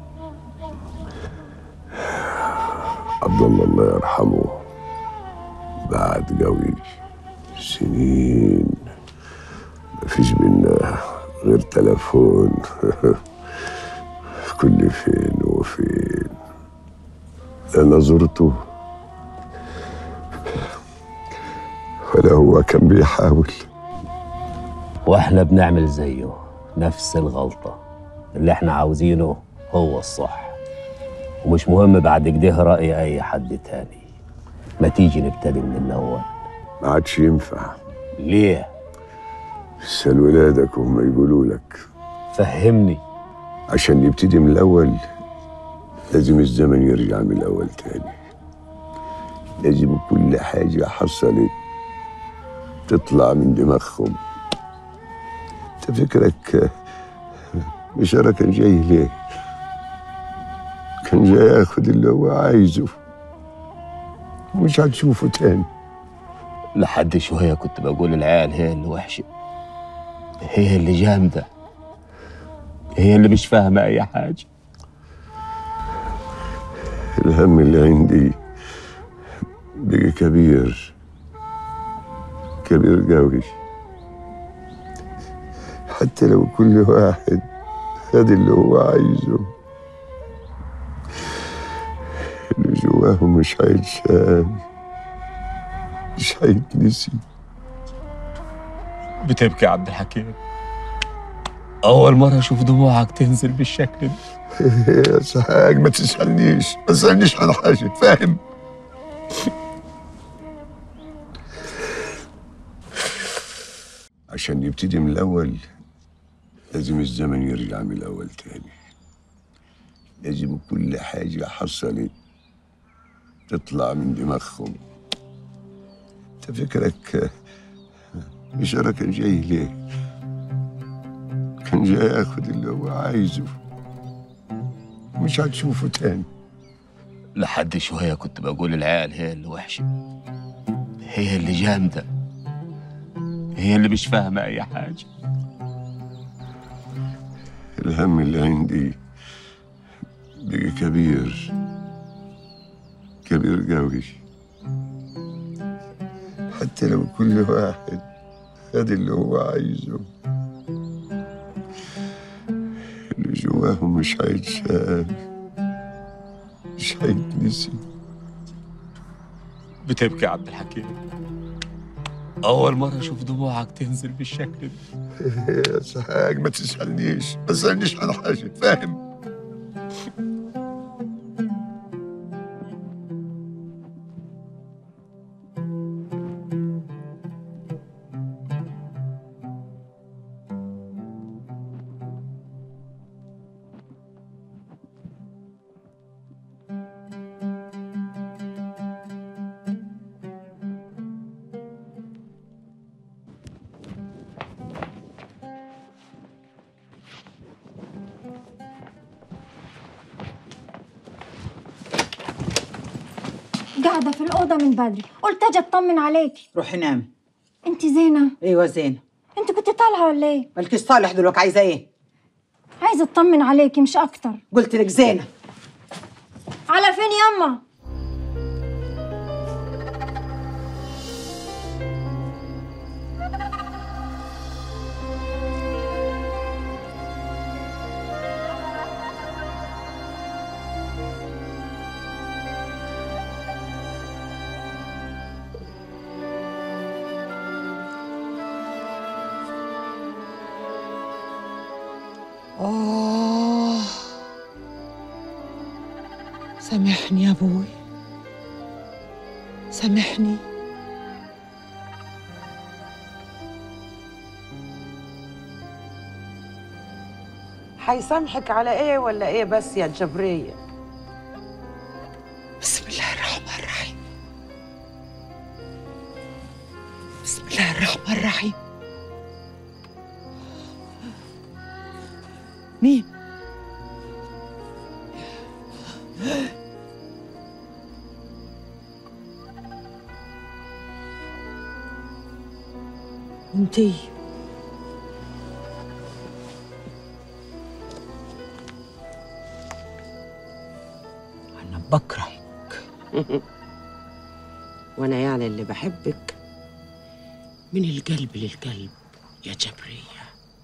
عبد الله الله يرحمه بعد قوي سنين مفيش بينا غير تلفون كل فين وفين أنا زرته ولا هو كان بيحاول واحنا بنعمل زيه نفس الغلطة اللي احنا عاوزينه هو الصح ومش مهم بعد كده رأي أي حد تاني ما تيجي نبتدي من الأول ما عادش ينفع ليه؟ اسأل ولادك وهم يقولوا لك فهمني عشان نبتدي من الأول لازم الزمن يرجع من الأول تاني لازم كل حاجة حصلت تطلع من دماغهم انت فكرك بشارة كان جاي ليه كان جاي ياخد اللي هو عايزه ومش هتشوفه تاني لحد شوية كنت بقول العيال هي اللي وحشة هي اللي جامدة هي اللي مش فاهمة أي حاجة الهم اللي عندي بقى كبير كبير قوي حتى لو كل واحد خد اللي هو عايزه اللي جواه مش هيتشال مش هيتنسي بتبكي يا عبد الحكيم أول مرة أشوف دموعك تنزل بالشكل ده يا سحاج ما تسألنيش ما تسألنيش عن حاجة فاهم عشان نبتدي من الأول لازم الزمن يرجع من الأول تاني لازم كل حاجة حصلت تطلع من دماغهم انت فكرك بشارة كان جاي ليه كان جاي ياخد اللي هو عايزه مش هتشوفه تاني لحد شوية كنت بقول العيال هي اللي وحشة هي اللي جامدة هي اللي مش فاهمة أي حاجة الهم اللي عندي بقى كبير كبير قوي حتى لو كل واحد خد اللي هو عايزه اللي جواه مش هيتشال مش هيتنسي بتبكي يا عبد الحكيم أول مرة أشوف دموعك تنزل بالشكل ده يا سحاج ما تسألنيش ما تسألنيش عن حاجة فاهم قاعدة في الأوضة من بدري قلت أجي أطمن عليكي روحي نامي أنت زينة ايوه زينة أنت كنت طالعة ولا إيه؟ مالكيش صالح دلوقتي عايزة ايه؟ عايزة أطمن عليكي مش أكتر قلت لك زينة على فين يما؟ آه سامحني يا أبوي سامحني هيسامحك على ايه ولا ايه بس يا جبريه بسم الله الرحمن الرحيم بسم الله الرحمن الرحيم مين انتي انا بكرهك وانا يعني اللي بحبك من القلب للقلب يا جبريه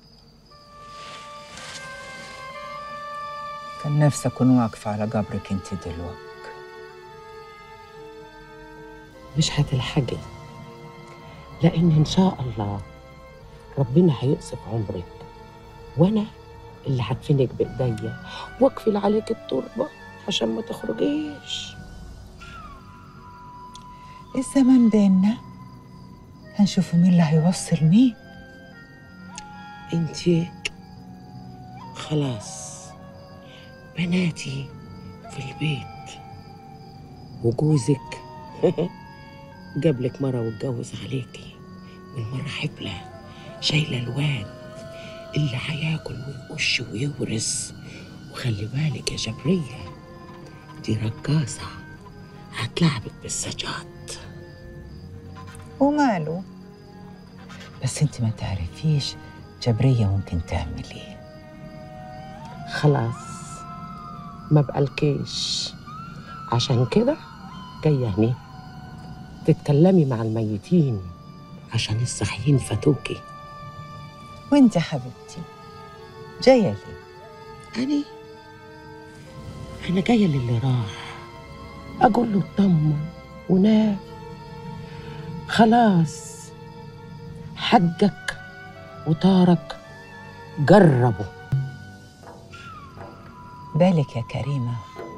كان نفسي اكون واقفه على قبرك انت دلوقتي مش هتلحقي لان ان شاء الله ربنا هيقصف عمرك وانا اللي هدفنك بايديا واقفل عليك التربه عشان ما تخرجيش الزمن بيننا هنشوف مين اللي هيوصل مين انتي خلاص بناتي في البيت وجوزك جابلك مرة واتجوز عليكي والمرة حبلة شايلة الواد اللي هياكل ويقش ويورث وخلي بالك يا جبرية دي رقاصة هتلعبك بالسجاد وماله بس انت ما تعرفيش جبرية ممكن تعمل ايه خلاص ما بقالكيش عشان كده جاية هنا تتكلمي مع الميتين عشان الصحيين فاتوكي وانت يا حبيبتي جاية ليه أنا أنا جاية للي راح أقول له اطمن ونام خلاص حقك وطارك جربوا بالك يا كريمة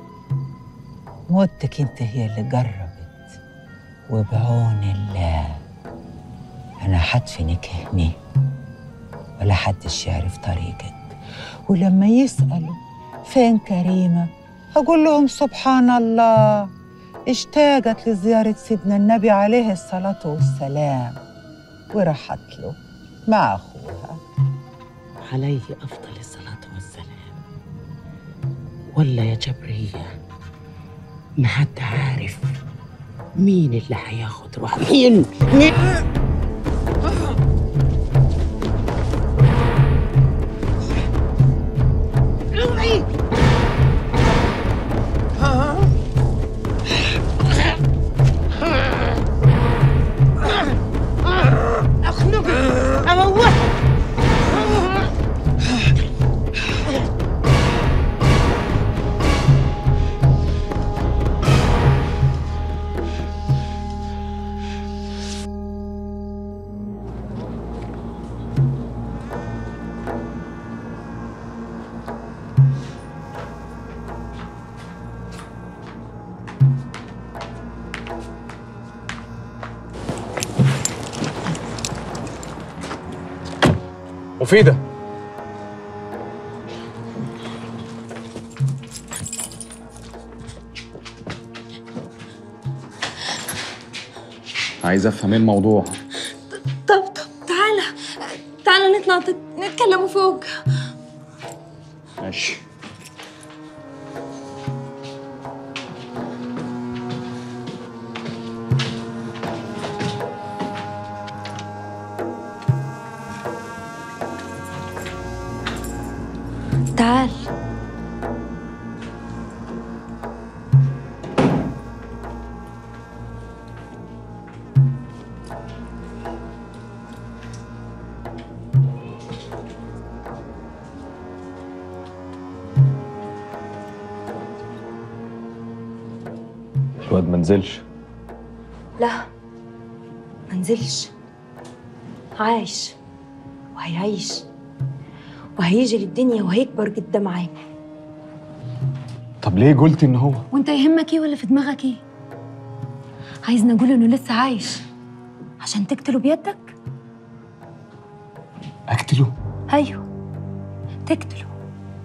موتك انت هي اللي جربت وبعون الله انا هدفنك هنا ولا حدش يعرف طريقك ولما يسألوا فين كريمة هقول لهم سبحان الله اشتاقت لزيارة سيدنا النبي عليه الصلاة والسلام وراحت له مع أخوها عليه أفضل الصلاة والسلام ولا يا جبرية ما حد عارف مين اللي هياخد روح مين مين اوعي اخنقك اموتك مفيدة عايز افهم ايه الموضوع طب طب تعالى تعالى نطلع نت- نتكلموا فوق ماشي تعال الواد منزلش لا منزلش عايش وهيعيش وهيجي للدنيا وهيكبر قدام عيني طب ليه قلت ان هو وانت يهمك ايه ولا في دماغك ايه عايزني اقول انه لسه عايش عشان تقتله بيدك اقتله ايوه تقتله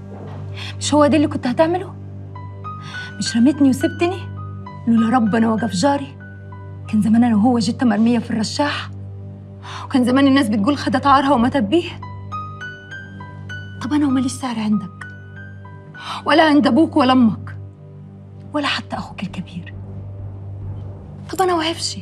مش هو ده اللي كنت هتعمله مش رميتني وسبتني لولا ربنا وقف جاري كان زمان انا وهو جيت مرميه في الرشاح وكان زمان الناس بتقول خدت عارها وماتت بيه طب انا وماليش سعر عندك ولا عند ابوك ولا امك ولا حتى اخوك الكبير طب انا وعفشي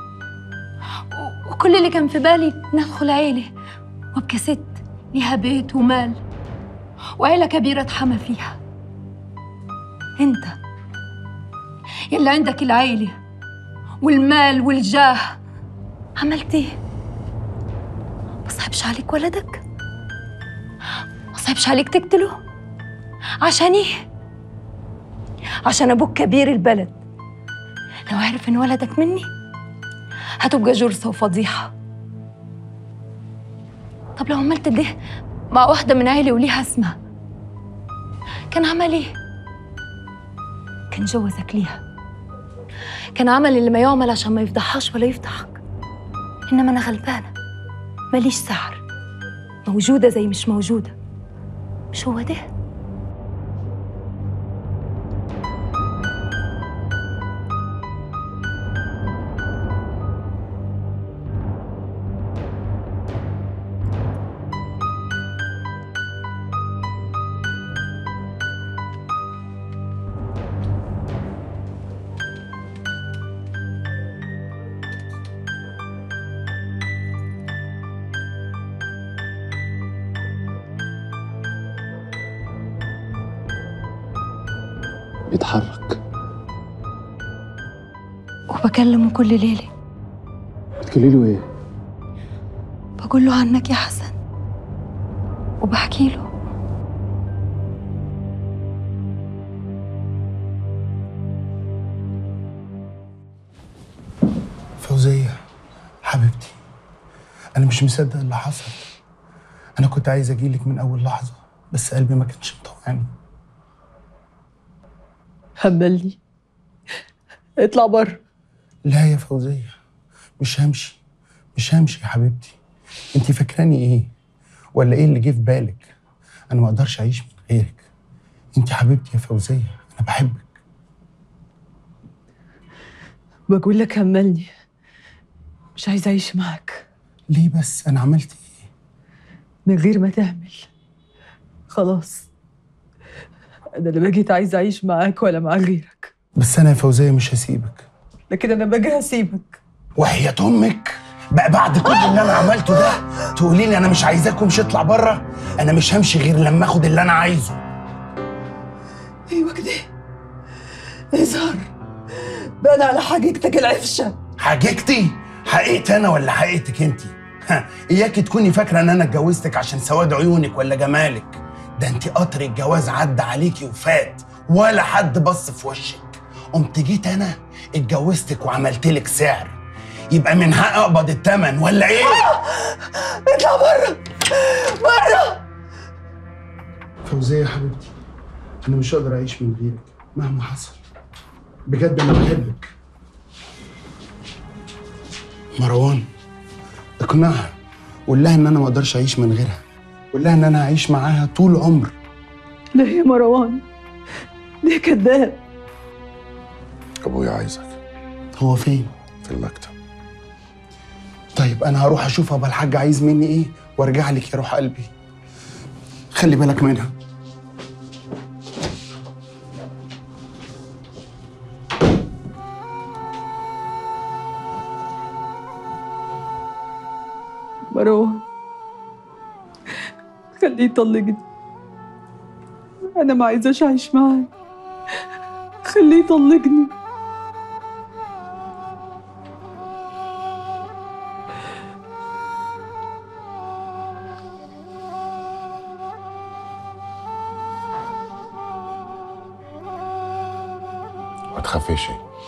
و- وكل اللي كان في بالي ندخل عيله وابقى ست ليها بيت ومال وعيله كبيره اتحمى فيها انت يلي عندك العيله والمال والجاه عملت ايه ما صعبش عليك ولدك ما صعبش عليك تقتله عشان ايه عشان ابوك كبير البلد لو عرف ان ولدك مني هتبقى جرثة وفضيحة طب لو عملت ده مع واحدة من عيلي وليها اسمها كان عمل ايه؟ كان جوزك ليها كان عمل اللي ما يعمل عشان ما يفضحهاش ولا يفضحك انما انا غلبانة ماليش سعر موجودة زي مش موجودة مش هو ده بيتحرك وبكلمه كل ليلة بتقولي له ايه؟ بقول له عنك يا حسن وبحكي له فوزية حبيبتي أنا مش مصدق اللي حصل أنا كنت عايز أجيلك من أول لحظة بس قلبي ما كانش مطوعني حملني اطلع بره لا يا فوزية مش همشي مش همشي يا حبيبتي انت فاكراني ايه ولا ايه اللي جه في بالك انا ما اقدرش اعيش من غيرك انت حبيبتي يا فوزية انا بحبك بقول لك هملني مش عايزه اعيش معاك ليه بس انا عملت ايه من غير ما تعمل خلاص انا لا بقيت عايزه اعيش معاك ولا مع غيرك بس انا يا فوزية مش هسيبك لكن انا باجي هسيبك وحياة امك بقى بعد كل اللي انا عملته ده تقولي لي انا مش عايزاك ومش اطلع بره انا مش همشي غير لما اخد اللي انا عايزه ايوه كده اظهر بان على حقيقتك العفشه حقيقتي حقيقتي انا ولا حقيقتك انت ها، اياكي تكوني فاكره ان انا اتجوزتك عشان سواد عيونك ولا جمالك ده انت قطر الجواز عدى عليكي وفات ولا حد بص في وشك قمت جيت انا اتجوزتك وعملت لك سعر يبقى من حق اقبض الثمن ولا ايه اطلع بره بره فوزية يا حبيبتي انا مش هقدر اعيش من غيرك مهما حصل بجد انا بحبك مروان اقنعها قول لها ان انا ما اقدرش اعيش من غيرها قول لها ان انا هعيش معاها طول عمر لا يا مروان ده كذاب ابويا عايزك هو فين في المكتب طيب انا هروح اشوف ابو الحاج عايز مني ايه وارجع لك يا روح قلبي خلي بالك منها مروان خليه يطلقني انا ما عايزاش اعيش معاه خليه يطلقني ما تخافيش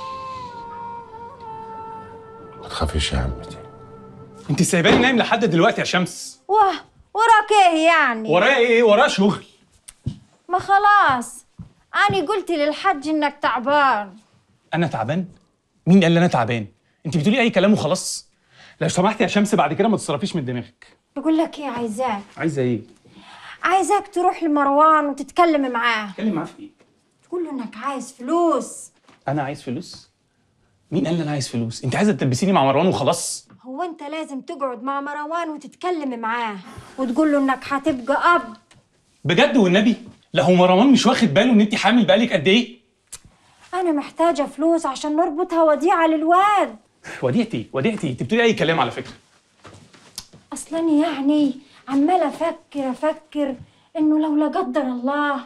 ما تخافيش يا عمتي انت سايباني نايم لحد دلوقتي يا شمس واه وراك ايه يعني ورايا ايه ورايا شغل ما خلاص أنا قلت للحج إنك تعبان انا تعبان مين قال لي انا تعبان انت بتقولي اي كلام وخلاص لو سمحتي يا شمس بعد كده ما تتصرفيش من دماغك بقول لك إيه عايزاك عايزه ايه عايزاك تروح لمروان وتتكلم معاه اتكلم معاه في ايه تقول له انك عايز فلوس انا عايز فلوس مين قال لي انا عايز فلوس انت عايزه تلبسيني مع مروان وخلاص هو انت لازم تقعد مع مروان وتتكلم معاه وتقول له انك هتبقى اب بجد والنبي لا هو مروان مش واخد باله ان انت حامل بقالك قد ايه انا محتاجه فلوس عشان نربطها وديعه للواد وديعتي وديعتي انت بتقولي اي كلام على فكره اصلا يعني عماله افكر افكر انه لو لا قدر الله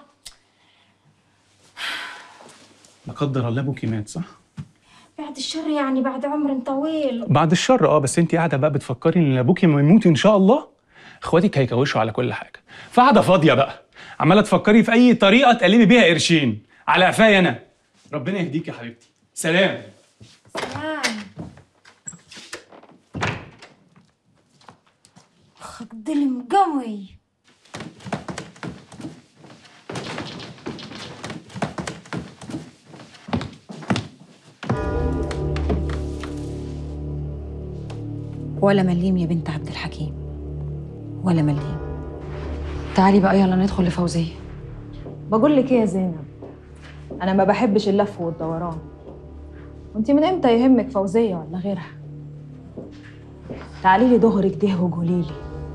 لا قدر الله ابوكي مات صح بعد الشر يعني بعد عمر طويل بعد الشر اه بس انت قاعده بقى بتفكري ان ابوكي ما يموت ان شاء الله اخواتك هيكوشوا على كل حاجه فقاعده فاضيه بقى عماله تفكري في اي طريقه تقلبي بيها قرشين على قفايا انا ربنا يهديك يا حبيبتي سلام سلام اخك ظلم قوي ولا مليم يا بنت عبد الحكيم ولا مليم تعالي بقى يلا ندخل لفوزيه بقول لك ايه يا زينب انا ما بحبش اللف والدوران وانت من امتى يهمك فوزيه ولا غيرها تعالي لي ظهرك ده وقولي لي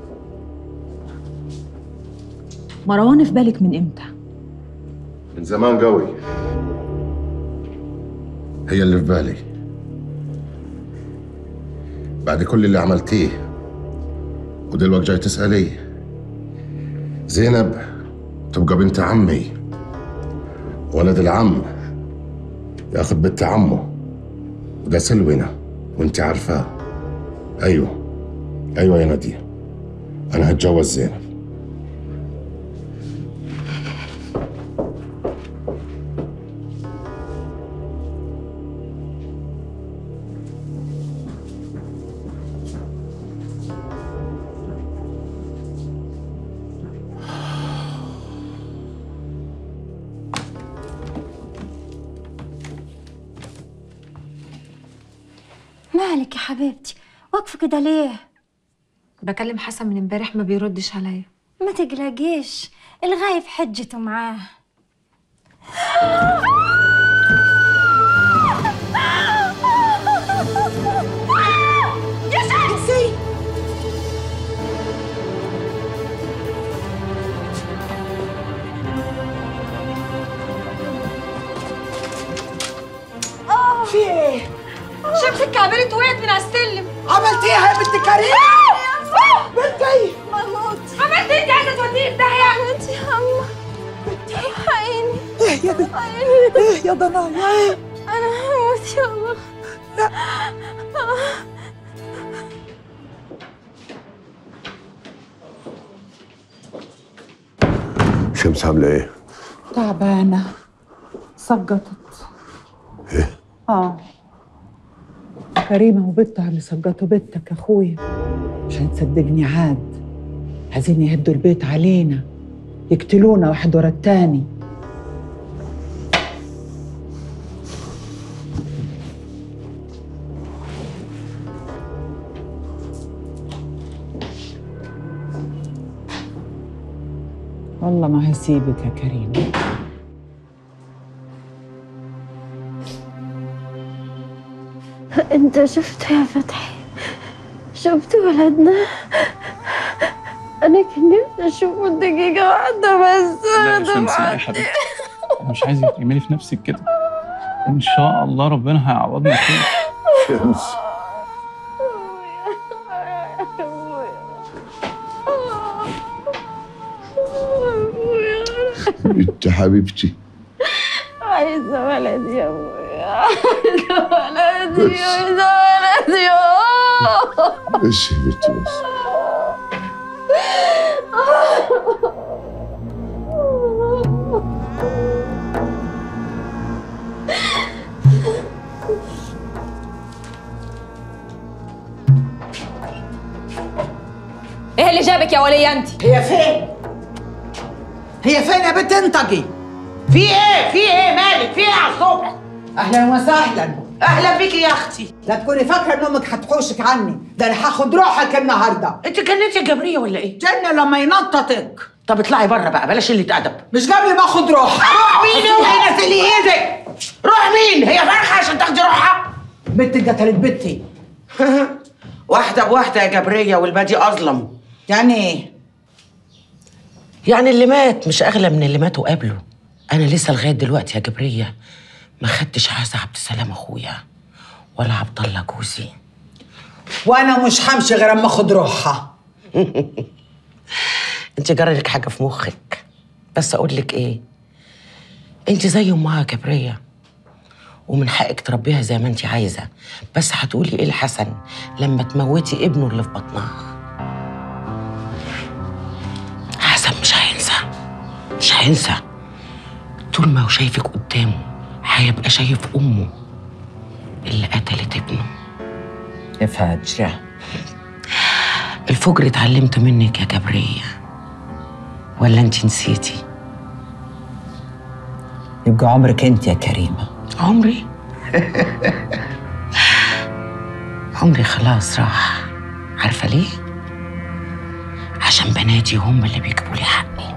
مروان في بالك من امتى من زمان قوي هي اللي في بالي بعد كل اللي عملتيه ودلوقتي جاي تسألي زينب تبقى بنت عمي ولد العم ياخد بنت عمه وده سلونا وانت عارفاه ايوه ايوه يا ناديه انا هتجوز زينب مالك يا حبيبتي واقفه كده ليه بكلم حسن من امبارح ما بيردش عليا ما تقلقيش الغايب حجته معاه يا شمسي في ايه؟ شمسك كعبلت وقعت من على السلم عملتيها يا بنت كريم؟ بنتي بموت عملت ايه انت عايزه توديني في داهيه انت يا اما الحقيني ايه يا بنت ايه يا ضنايا ايه انا هموت يا الله لا شمس عامله ايه؟ تعبانة سقطت ايه؟ اه كريمة وبنتها اللي سقطوا بنتك يا اخويا عشان تصدقني عاد عايزين يهدوا البيت علينا يقتلونا واحد ورا التاني والله ما هسيبك يا كريم انت شفت يا فتحي شفت ولدنا انا كان نفسي اشوفه دقيقة واحدة بس لا يا أنا شمس لا يا دمعت. حبيبتي أنا مش عايزك تعملي في نفسك كده ان شاء الله ربنا هيعوضنا خير شمس انت حبيبتي عايزة ولدي يا ابويا عايزة ولدي عايزة ولدي بس يا بنتي بس ايه اللي جابك يا ولية انت هي فين؟ هي فين يا بنت انطقي؟ في ايه في ايه مالك في ايه على الصبح اهلا وسهلا اهلا بيكي يا اختي لا تكوني فاكره ان امك هتحوشك عني ده انا هاخد روحك النهارده انت جنيتي يا جبريه ولا ايه جنة لما ينططك طب اطلعي بره بقى بلاش قله ادب مش قبل ما اخد روحها روح مين اوعي نزلي ايدك روح مين هي فرخه عشان تاخدي روحها بنتي قتلت بنتي واحده بواحده يا جبريه والباقي اظلم يعني ايه يعني اللي مات مش اغلى من اللي مات وقابله انا لسه لغايه دلوقتي يا جبريه ما خدتش عزا عبد السلام اخويا ولا عبد الله جوزي وانا مش همشي غير اما اخد روحها انت جرى لك حاجه في مخك بس اقول لك ايه انت زي امها يا جبريه ومن حقك تربيها زي ما انت عايزه بس هتقولي ايه لحسن لما تموتي ابنه اللي في بطنها حسن مش هينسى مش هينسى طول ما هو شايفك قدامه هيبقى شايف امه اللي قتلت ابنه يا فاجرة الفجر اتعلمت منك يا جبريه ولا انت نسيتي يبقى عمرك انت يا كريمه عمري عمري خلاص راح عارفة ليه؟ عشان بناتي هم اللي بيجيبوا لي حقي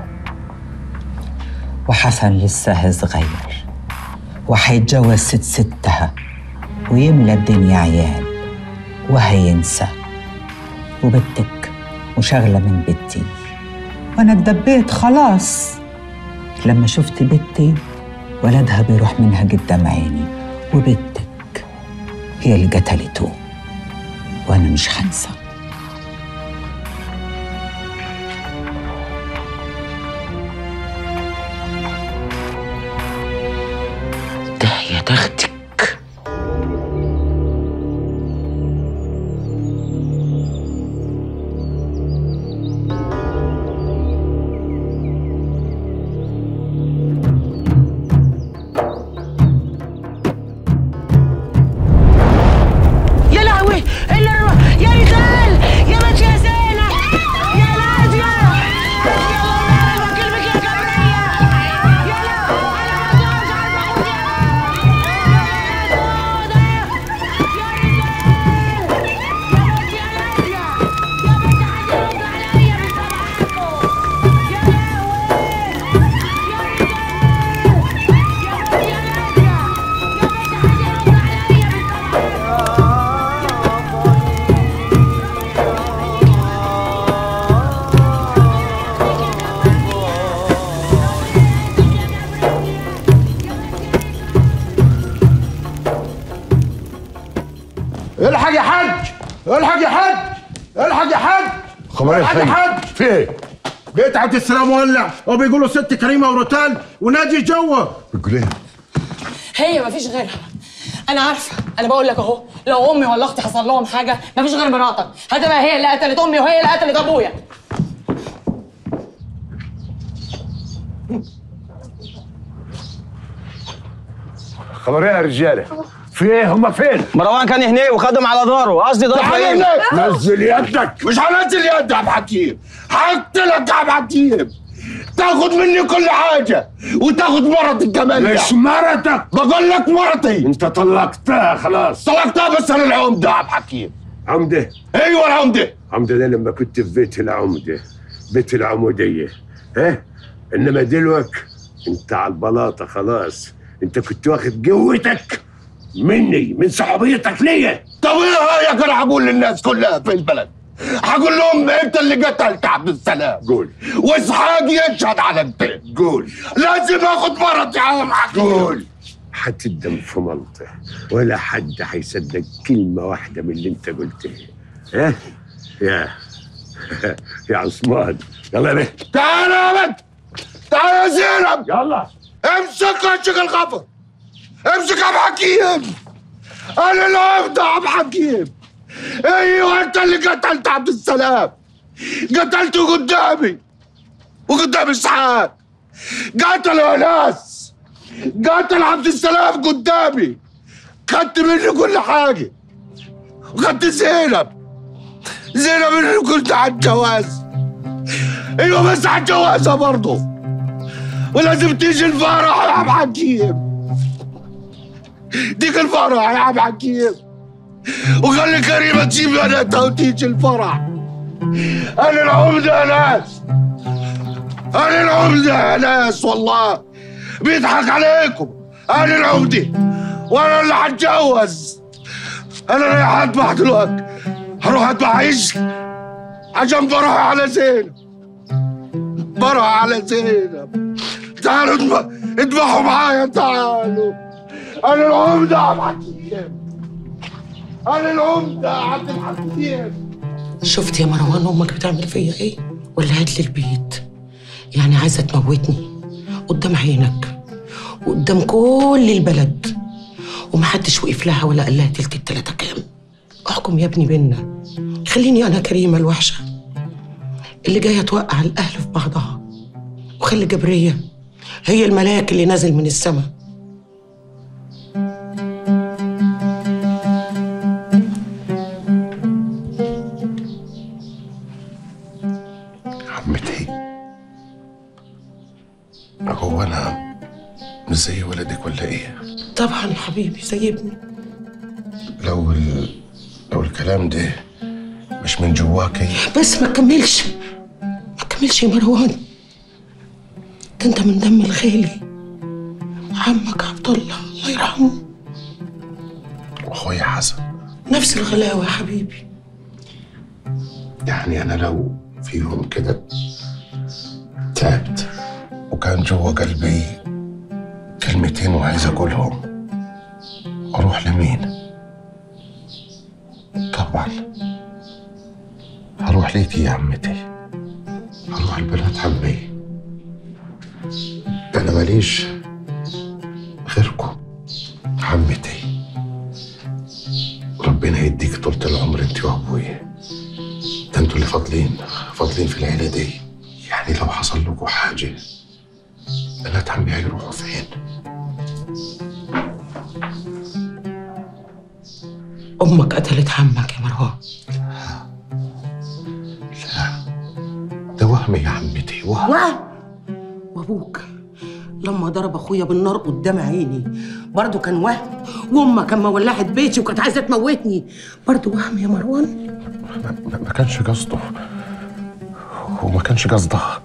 وحسن لسه صغير وهيتجوز ست ستها ويملى الدنيا عيال وهينسى وبنتك وشغلة من بنتي وانا اتدبيت خلاص لما شفت بنتي ولدها بيروح منها قدام عيني وبنتك هي اللي قتلته وانا مش هنسى ده يا تختك يا لهوي اللي الر- يا رجال يا بنت يا زينة يا نادية يا الله بكلمك يا جبرية يا الحق يا حاج الحق يا حاج الحق يا حاج خبر إيه الحق يا خير؟ حاج في ايه؟ بيت عبد السلام ولع وبيقولوا ست كريمه وروتال وناجي جوه بتقول ايه؟ هي مفيش غيرها انا عارفه انا بقول لك اهو لو امي ولا اختي حصل لهم حاجه مفيش غير مراتك هتبقى هي اللي قتلت امي وهي اللي قتلت ابويا خبر ايه يا رجاله؟ في ايه؟ هم فين؟ مروان كان هنا وخدهم على داره قصدي دار تعال فهيم هنا. نزل يدك مش هنزل يدي يا عبد الحكيم هقتلك يا عبد الحكيم تاخد مني كل حاجة وتاخد مرتي كمان مش مرتك بقول لك مرتي انت طلقتها خلاص طلقتها بس انا العمدة يا عبد الحكيم عمدة ايوه العمدة عمدة ده لما كنت في بيت العمدة بيت العمودية ها انما دلوك انت على البلاطة خلاص انت كنت واخد قوتك مني من صحوبيتك ليا طب ايه رايك انا هقول للناس كلها في البلد هقول لهم انت اللي قتلت عبد السلام قول واسحاق يشهد على انت قول لازم اخد مرتي على قول هتدم في ملطه ولا حد هيصدق كلمه واحده من اللي انت قلتها ها يا يا عثمان يلا يا بنت تعال يا بنت تعال يا زينب يلا امسك وجهك الغفر امسك يا عبد الحكيم انا اللي هفضح يا عبد الحكيم ايوه انت اللي قتلت عبد السلام قتلته قدامي وقدام اسحاق قتل يا ناس قتل عبد السلام قدامي خدت منه كل حاجه وخدت زينب زينب اللي قلت على الجواز ايوه بس على الجوازه برضه ولازم تيجي الفرح يا عم حكيم ديك الفرح يا عم حكيم وخلي كريمه تجيب بناتها وتيجي الفرح انا العمده يا ناس انا العمده يا ناس والله بيضحك عليكم انا العمده وانا اللي هتجوز انا رايح اذبح دلوقتي هروح اذبح عيش عشان فرح على زينب فرح على زينب تعالوا اذبح- اذبحوا معايا تعالوا انا العمده يا عبد الحكيم انا العمده يا عبد الحكيم شفت يا مروان امك بتعمل فيا ايه ولعت لي البيت يعني عايزه تموتني قدام عينك وقدام كل البلد ومحدش وقف لها ولا قال لها تلت التلاته كام احكم يا ابني بينا خليني انا كريمه الوحشه اللي جايه توقع الاهل في بعضها وخلي جبريه هي الملاك اللي نازل من السماء عمتي هو انا مش زي ولدك ولا ايه طبعا يا حبيبي زي ابني لو ال... لو الكلام ده مش من جواكي بس ما تكملش ما تكملش يا مروان ده انت من دم الخالي عمك عبد الله الله يرحمه واخويا حسن نفس الغلاوه يا حبيبي يعني انا لو في يوم كده تعبت وكان جوا قلبي كلمتين وعايز اقولهم اروح لمين طبعا هروح ليكي يا عمتي هروح البنات عمي انا ماليش غيركم عمتي ربنا يديك طولة العمر انت وابويا ده انتوا اللي فاضلين فاضلين في العيلة دي يعني لو حصل لكم حاجة بنات عمي هيروحوا فين؟ امك قتلت عمك يا مروان ده وهم يا عمتي وهم وهم وابوك لما ضرب اخويا بالنار قدام عيني برضه كان وهم وامك اما ولعت بيتي وكانت عايزه تموتني برضه وهم يا مروان ما ما كانش قصده وما كانش قصدها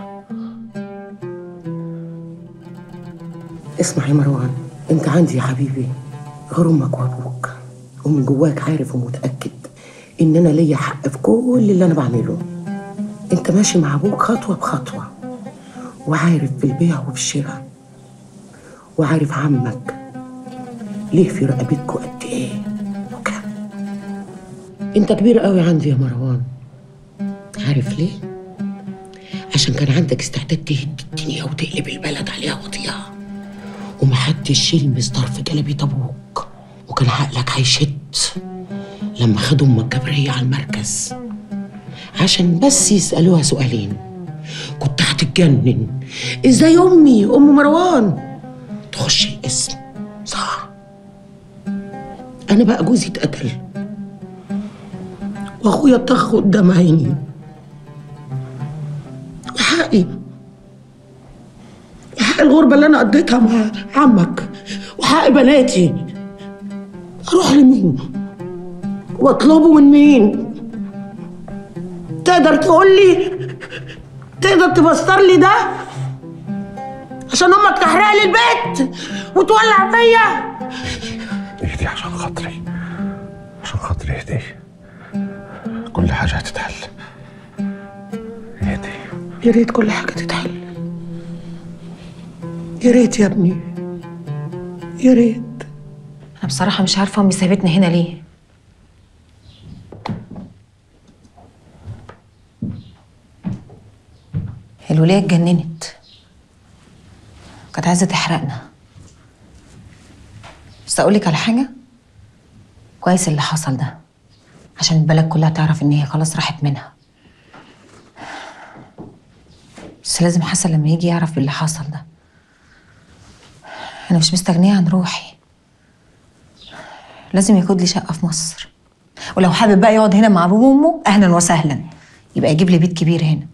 اسمع يا مروان انت عندي يا حبيبي غير امك وابوك ومن جواك عارف ومتاكد ان انا ليا حق في كل اللي انا بعمله انت ماشي مع ابوك خطوه بخطوه وعارف في البيع وفي الشراء وعارف عمك ليه في رقبتكوا قد ايه وكم انت كبير قوي عندي يا مروان عارف ليه عشان كان عندك استعداد تهد الدنيا وتقلب البلد عليها وطيها ومحدش يلمس طرف جلبية ابوك وكان عقلك هيشد لما خدوا امك جبرية على المركز عشان بس يسألوها سؤالين كنت هتتجنن ازاي امي ام مروان تخش الاسم صح انا بقى جوزي اتقتل واخويا اتخ قدام عيني وحقي وحق الغربة اللي أنا قضيتها مع عمك وحق بناتي أروح لمين؟ وأطلبه من مين؟ تقدر تقول لي تقدر تبستر لي ده؟ عشان أمك تحرق لي البيت وتولع فيا اهدي عشان خاطري عشان خاطري اهدي كل حاجة هتتحل اهدي يا ريت كل حاجة تتحل يا ريت يا ابني يا ريت انا بصراحه مش عارفه امي سابتني هنا ليه الولايه اتجننت كانت عايزه تحرقنا بس اقول لك على حاجه كويس اللي حصل ده عشان البلد كلها تعرف ان هي خلاص راحت منها بس لازم حسن لما يجي يعرف باللي حصل ده انا مش مستغنيه عن روحي لازم ياخد لي شقه في مصر ولو حابب بقى يقعد هنا مع ابوه وامه اهلا وسهلا يبقى يجيب لي بيت كبير هنا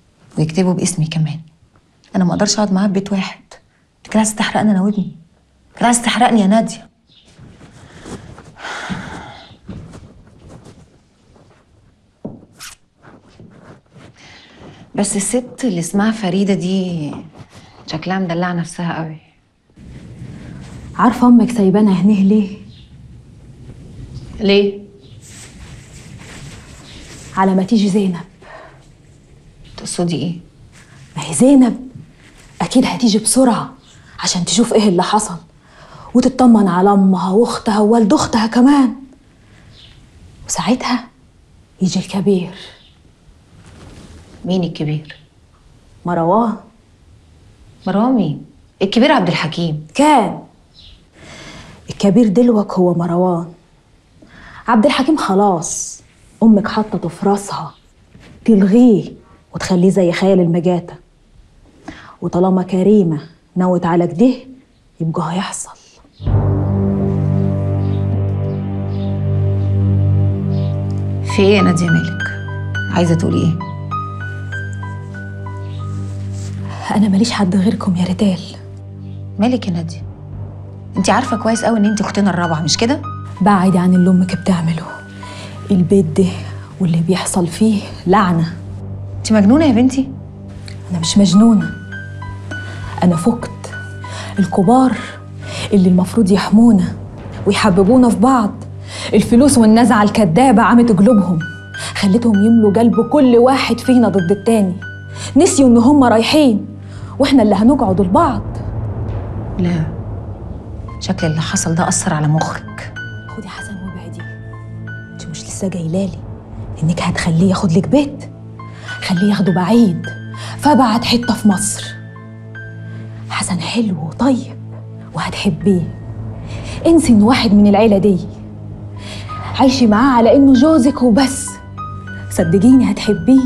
ويكتبه باسمي كمان انا ما اقدرش اقعد معاه في بيت واحد انت كده عايز تحرقنا انا وابني كده عايز تحرقني يا ناديه بس الست اللي اسمها فريده دي شكلها مدلعه نفسها قوي عارفه امك سايبانا هنيه ليه ليه على ما تيجي زينب تقصدي ايه ما هي زينب اكيد هتيجي بسرعه عشان تشوف ايه اللي حصل وتطمن على امها واختها ووالد اختها كمان وساعتها يجي الكبير مين الكبير مروان مروان مين الكبير عبد الحكيم كان الكبير دلوك هو مروان عبد الحكيم خلاص امك حطته في راسها تلغيه وتخليه زي خيال المجاتة وطالما كريمة نوت على كده يبقى هيحصل في ايه يا ناديه مالك عايزه تقولي ايه انا ماليش حد غيركم يا ريتال مالك يا ناديه انت عارفه كويس قوي ان انت اختنا الرابعه مش كده بعدي عن اللي امك بتعمله البيت ده واللي بيحصل فيه لعنة انت مجنونة يا بنتي أنا مش مجنونة أنا فقت الكبار اللي المفروض يحمونا ويحببونا في بعض الفلوس والنزعة الكدابة عمت قلوبهم خلتهم يملوا قلب كل واحد فينا ضد التاني نسيوا إن هم رايحين وإحنا اللي هنقعد لبعض لا شكل اللي حصل ده أثر على مخك خدي حسن وابعدي انت مش لسه جايلالي انك هتخليه ياخد لك بيت خليه ياخده بعيد فابعد حته في مصر حسن حلو وطيب وهتحبيه انسي انه واحد من العيله دي عايشي معاه على انه جوزك وبس صدقيني هتحبيه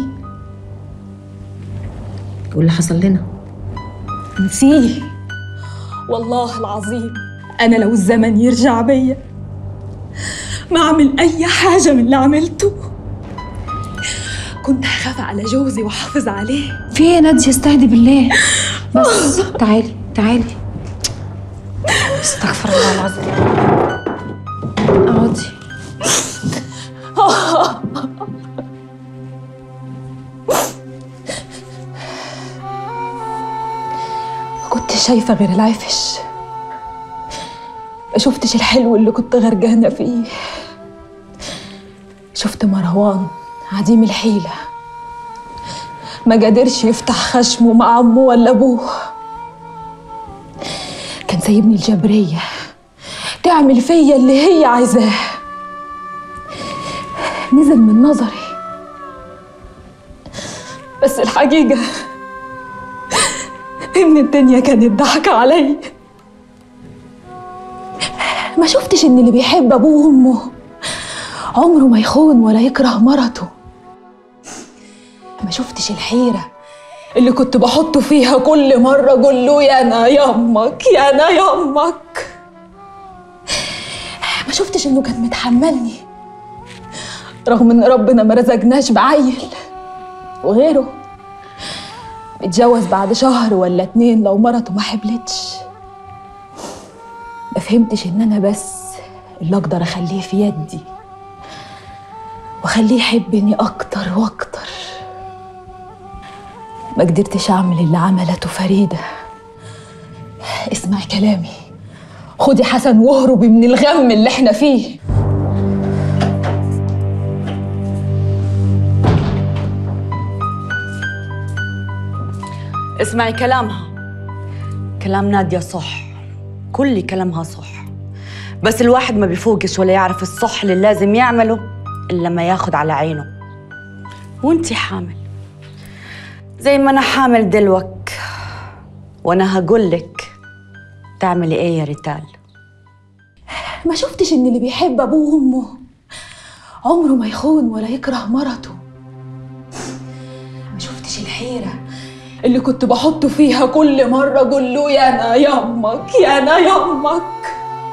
واللي حصل لنا نسيه والله العظيم انا لو الزمن يرجع بيا ما اعمل اي حاجه من اللي عملته كنت هخاف على جوزي واحافظ عليه في ايه يا ناديه استهدي بالله بس تعالي تعالي استغفر الله العظيم اقعدي ما كنت شايفه غير العفش ما شفتش الحلو اللي كنت غرقانه فيه شفت مروان عديم الحيله ما قدرش يفتح خشمه مع امه ولا ابوه كان سايبني الجبريه تعمل فيا اللي هي عايزاه نزل من نظري بس الحقيقه ان الدنيا كانت ضحكه عليا ما شفتش ان اللي بيحب ابوه وامه عمره ما يخون ولا يكره مرته ما شفتش الحيرة اللي كنت بحطه فيها كل مرة أقول له يا أنا يمك يا أنا يمك ما شفتش إنه كان متحملني رغم إن ربنا ما رزقناش بعيل وغيره اتجوز بعد شهر ولا اتنين لو مرته ما حبلتش ما فهمتش إن أنا بس اللي أقدر أخليه في يدي وأخليه يحبني أكتر وأكتر ما قدرتش أعمل اللي عملته فريدة اسمعي كلامي خدي حسن واهربي من الغم اللي احنا فيه اسمعي كلامها كلام نادية صح كل كلامها صح بس الواحد ما بيفوقش ولا يعرف الصح اللي لازم يعمله إلا لما ياخد على عينه وانتي حامل زي ما أنا حامل دلوك وأنا هقولك تعملي إيه يا ريتال ما شفتش إن اللي بيحب أبوه وأمه عمره ما يخون ولا يكره مرته ما شفتش الحيرة اللي كنت بحطه فيها كل مرة أقول له يا أنا يمك يا أنا يمك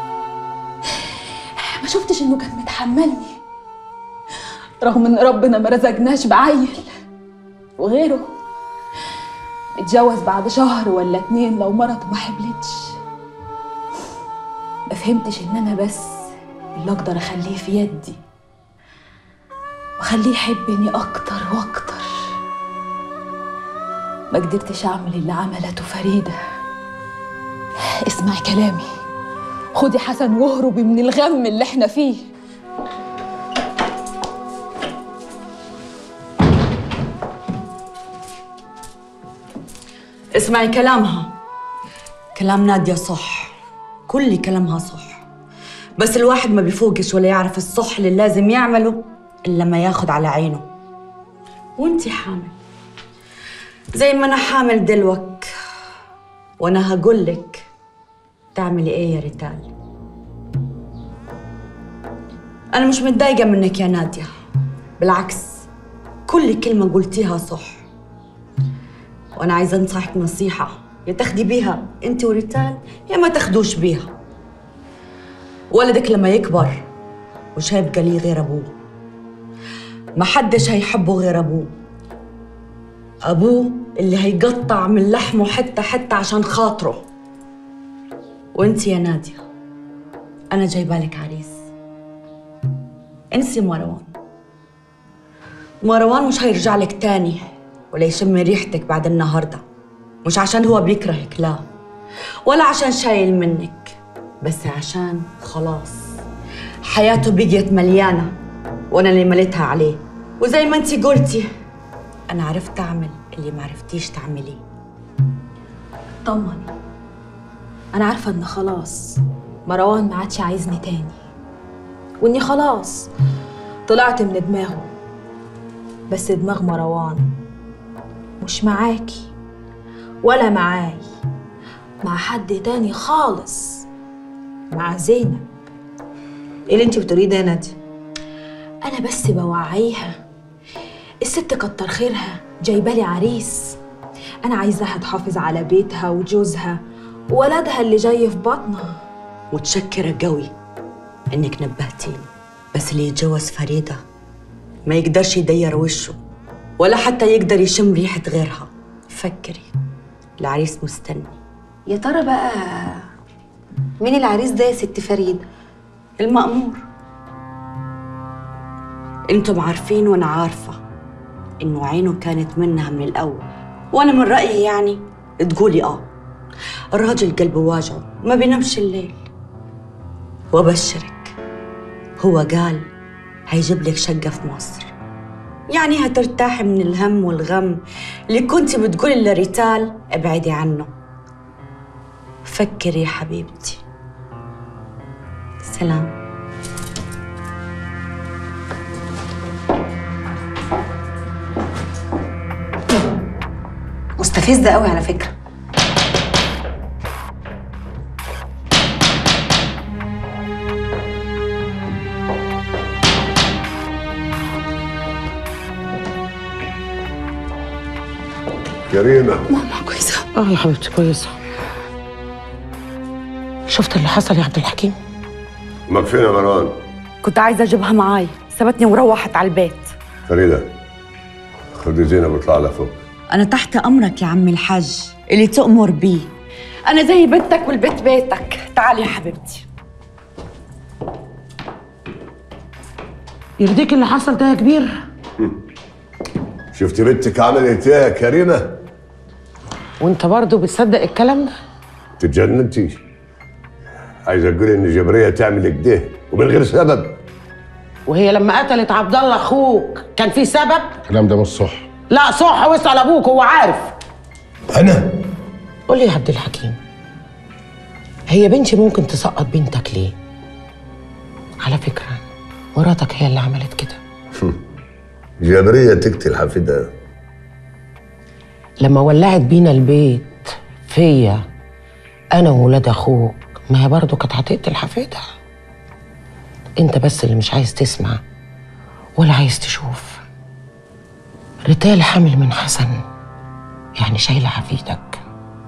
ما شفتش إنه كان متحملني رغم إن ربنا ما رزقناش بعيل وغيره اتجوز بعد شهر ولا اتنين لو مرته ما حبلتش ما فهمتش ان انا بس اللي اقدر اخليه في يدي واخليه يحبني اكتر واكتر ما قدرتش اعمل اللي عملته فريده اسمعي كلامي خدي حسن واهربي من الغم اللي احنا فيه اسمعي كلامها كلام نادية صح كل كلامها صح بس الواحد ما بيفوقش ولا يعرف الصح اللي لازم يعمله إلا لما ياخد على عينه وانتي حامل زي ما أنا حامل دلوك وأنا هقولك تعملي إيه يا ريتال أنا مش متضايقة منك يا نادية بالعكس كل كلمة قلتيها صح وانا عايزه انصحك نصيحه يا تاخدي بيها انت وريتال يا ما تاخدوش بيها ولدك لما يكبر مش هيبقى ليه غير ابوه ما حدش هيحبه غير ابوه ابوه اللي هيقطع من لحمه حته حته عشان خاطره وانت يا ناديه انا جايبالك عريس انسي مروان مروان مش هيرجع لك تاني ولا يشم ريحتك بعد النهارده مش عشان هو بيكرهك لا ولا عشان شايل منك بس عشان خلاص حياته بقيت مليانه وانا اللي مليتها عليه وزي ما انتي قلتي انا عرفت اعمل اللي ما عرفتيش تعمليه طمني انا عارفه ان خلاص مروان ما عادش عايزني تاني واني خلاص طلعت من دماغه بس دماغ مروان مش معاكي ولا معاي مع حد تاني خالص مع زينب ايه اللي انت بتقوليه ده يا ناديه انا بس بوعيها الست كتر خيرها جايبالي عريس انا عايزاها تحافظ على بيتها وجوزها وولدها اللي جاي في بطنها متشكرة قوي إنك نبهتيني بس اللي يتجوز فريدة ما يقدرش يدير وشه ولا حتى يقدر يشم ريحة غيرها فكري العريس مستني يا ترى بقى مين العريس ده يا ست فريده المأمور انتم عارفين وانا عارفة انه عينه كانت منها من الأول وانا من رأيي يعني تقولي اه الراجل قلبه واجعه ما بينامش الليل وابشرك هو قال هيجيب لك شقة في مصر يعني هترتاحي من الهم والغم اللي كنت بتقولي لريتال ابعدي عنه فكري يا حبيبتي سلام مستفزه قوي على فكره كريمة ماما كويسة اه يا حبيبتي كويسة شفت اللي حصل يا عبد الحكيم امك فين يا مروان؟ كنت عايزة أجيبها معاي سابتني وروحت على البيت فريدة خدي زينب واطلع لها فوق أنا تحت أمرك يا عمي الحاج اللي تؤمر بيه أنا زي بنتك والبيت بيتك تعالي يا حبيبتي يرضيك اللي حصل ده يا كبير شفتي بنتك عملت ايه يا كريمة؟ وانت برضه بتصدق الكلام ده تتجننتي عايزة تقولي إن جبرية تعمل كده ومن غير سبب وهي لما قتلت عبد الله اخوك كان في سبب الكلام ده مش صح لا صح واسال ابوك هو عارف انا قول لي يا عبد الحكيم هي بنتي ممكن تسقط بنتك ليه على فكره مراتك هي اللي عملت كده جبرية تقتل حفيدها لما ولعت بينا البيت فيا انا وولاد اخوك ما هي برضه كانت هتقتل حفيدها انت بس اللي مش عايز تسمع ولا عايز تشوف ريتال حامل من حسن يعني شايله حفيدك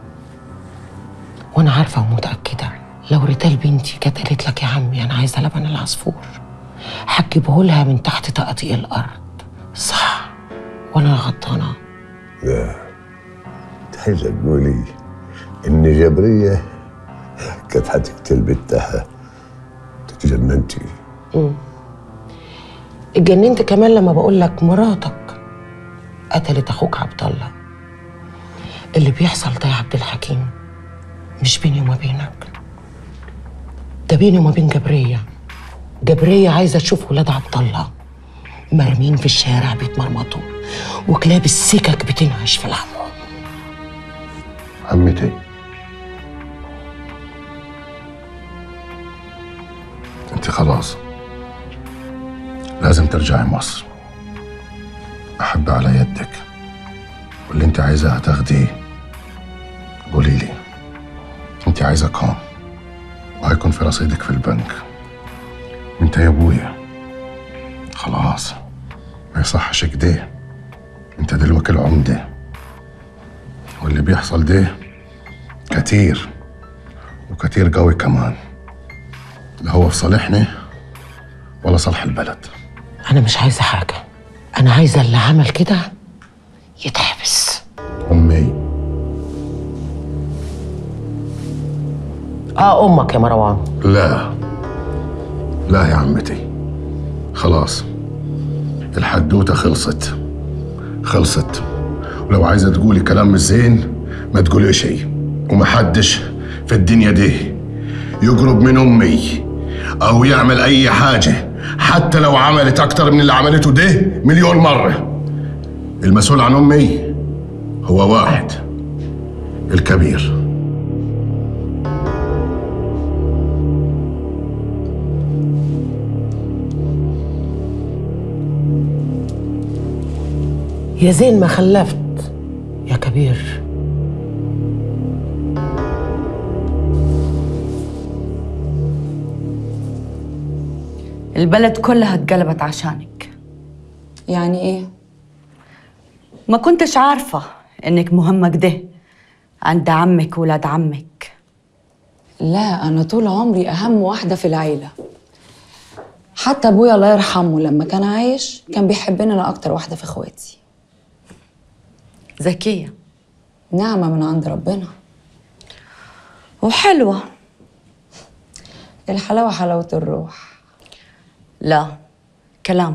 وانا عارفه ومتاكده لو ريتال بنتي كانت قالت لك يا عمي انا عايزه لبن العصفور هتجيبه لها من تحت تقاطيع الارض صح وانا غلطانه لا عايزة تقولي إن جبرية كانت هتقتل بنتها تتجننتي مم. اتجننت كمان لما بقول لك مراتك قتلت اخوك عبد الله اللي بيحصل ده يا عبد الحكيم مش بيني وما بينك ده بيني وما بين جبريه جبريه عايزه تشوف ولاد عبد الله مرمين في الشارع بيتمرمطوا وكلاب السكك بتنعش في لحمهم عمتي انت خلاص لازم ترجعي مصر احب على يدك واللي انت عايزاه هتاخديه قولي لي انت عايزه كام وهيكون في رصيدك في البنك وانت يا ابويا خلاص ما يصحش كده انت دلوقتي العمده واللي بيحصل ده كتير وكتير قوي كمان لا هو في صالحنا ولا صالح البلد انا مش عايزه حاجه انا عايزه اللي عمل كده يتحبس امي اه امك يا مروان لا لا يا عمتي خلاص الحدوته خلصت خلصت ولو عايزه تقولي كلام مش زين ما تقولي شيء ومحدش في الدنيا دي يقرب من امي او يعمل اي حاجه حتى لو عملت اكتر من اللي عملته ده مليون مره المسؤول عن امي هو واحد الكبير يا زين ما خلفت يا كبير البلد كلها اتقلبت عشانك يعني ايه؟ ما كنتش عارفة انك مهمة كده عند عمك ولاد عمك لا أنا طول عمري أهم واحدة في العيلة حتى أبويا الله يرحمه لما كان عايش كان بيحبني أنا أكتر واحدة في إخواتي ذكية نعمة من عند ربنا وحلوة الحلاوة حلاوة الروح لا كلام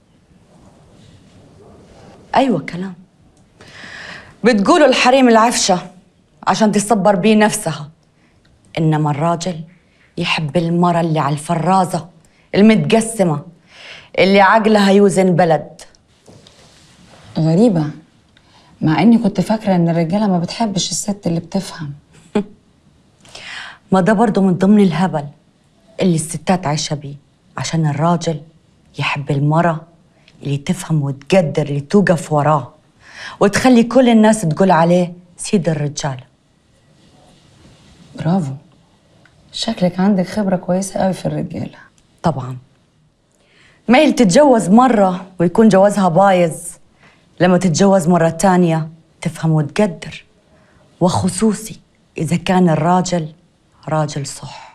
أيوة كلام بتقولوا الحريم العفشة عشان تصبر بيه نفسها إنما الراجل يحب المرة اللي على الفرازة المتقسمة اللي عقلها يوزن بلد غريبة مع إني كنت فاكرة إن الرجالة ما بتحبش الست اللي بتفهم ما ده برضه من ضمن الهبل اللي الستات عايشة بيه عشان الراجل يحب المرة اللي تفهم وتقدر اللي توقف وراه وتخلي كل الناس تقول عليه سيد الرجال برافو شكلك عندك خبرة كويسة قوي في الرجالة طبعا ما هي اللي تتجوز مرة ويكون جوازها بايظ لما تتجوز مرة تانية تفهم وتقدر وخصوصي إذا كان الراجل راجل صح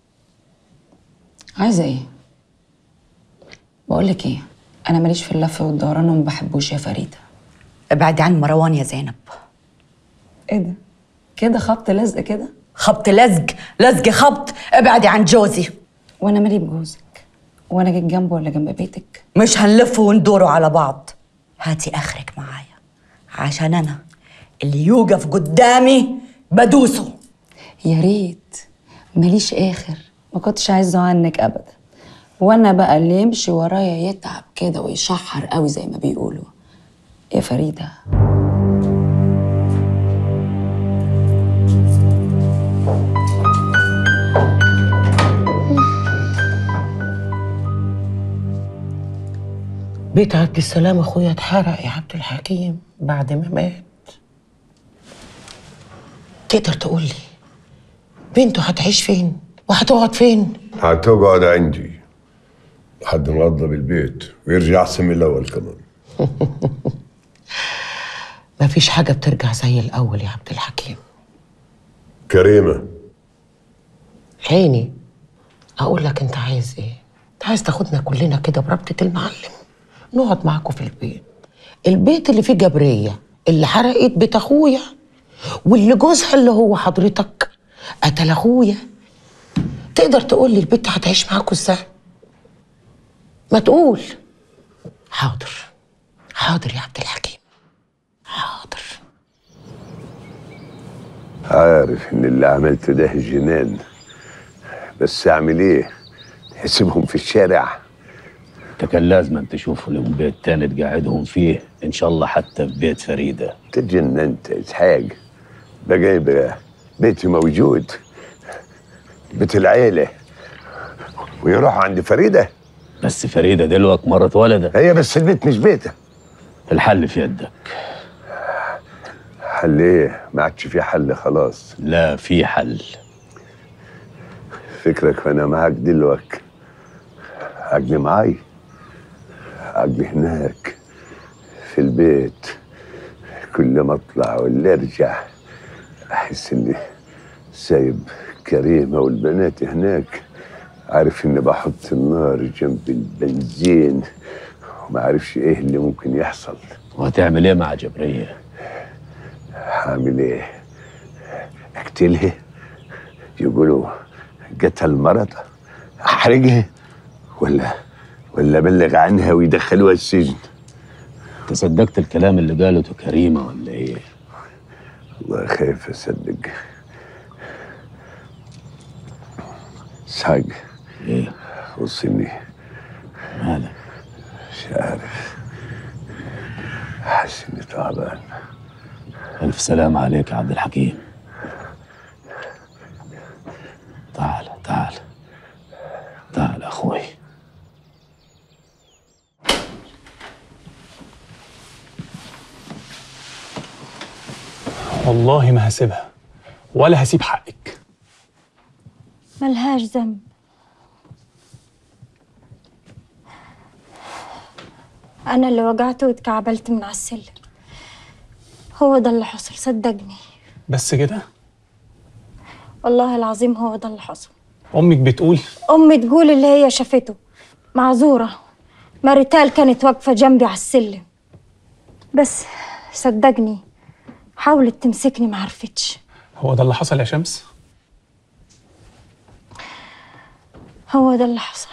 عايزة إيه؟ بقولك إيه أنا ماليش في اللف والدوران وما بحبوش يا فريدة ابعدي عن مروان يا زينب إيه ده؟ كده خبط لزق كده؟ خبط لزق لزق خبط ابعدي عن جوزي وأنا مالي بجوزك وأنا جيت جنبه ولا جنب بيتك؟ مش هنلف وندوروا على بعض هاتي اخرك معايا عشان انا اللي يوقف قدامي بدوسه يا ريت ماليش آخر ما كنتش عايزه عنك أبدا وأنا بقى اللي يمشي ورايا يتعب كده ويشحر قوي زي ما بيقولوا يا فريدة بيت عبد السلام اخويا اتحرق يا عبد الحكيم بعد ما مات تقدر تقول لي بنته هتعيش فين وهتقعد فين هتقعد عندي لحد ما اضرب البيت ويرجع احسن من الاول كمان مفيش حاجه بترجع زي الاول يا عبد الحكيم كريمه عيني اقول لك انت عايز ايه انت عايز تاخدنا كلنا كده بربطه المعلم نقعد معاكم في البيت البيت اللي فيه جبريه اللي حرقت بيت اخويا واللي جوزها اللي هو حضرتك قتل اخويا تقدر تقول لي البت هتعيش معاكوا ازاي ما تقول حاضر حاضر يا عبد الحكيم عارف ان اللي عملته ده جنان بس اعمل ايه هسيبهم في الشارع انت كان لازم تشوفوا لهم بيت تاني تقعدهم فيه ان شاء الله حتى في بيت فريده تجننت يا اسحاق بقى يبقى بيتي موجود بيت العيلة ويروحوا عند فريدة بس فريده دلوقتي مرت ولدها هي بس البيت مش بيتها الحل في يدك حل ايه ما عادش في حل خلاص لا في حل فكرك وانا معاك دلوقتي عقلي معاي عقلي هناك في البيت كل ما اطلع ولا ارجع احس اني سايب كريمه والبنات هناك عارف اني بحط النار جنب البنزين وما عارفش ايه اللي ممكن يحصل وهتعمل ايه مع جبريه هعمل ايه اقتلها يقولوا قتل مرض احرجها ولا ولا ابلغ عنها ويدخلوها السجن انت صدقت الكلام اللي قالته كريمه ولا ايه والله خايف اصدق اسحاق ايه وصلني مالك مش عارف حاسس اني تعبان الف سلام عليك يا عبد الحكيم تعال تعال تعال اخوي والله ما هسيبها ولا هسيب حقك ملهاش ذنب أنا اللي وجعت واتكعبلت من على السلم هو ده اللي حصل صدقني بس كده والله العظيم هو ده اللي حصل امك بتقول أمي تقول اللي هي شافته معذورة ماريتال كانت واقفة جنبي على السلم بس صدقني حاولت تمسكني معرفتش هو ده اللي حصل يا شمس هو ده اللي حصل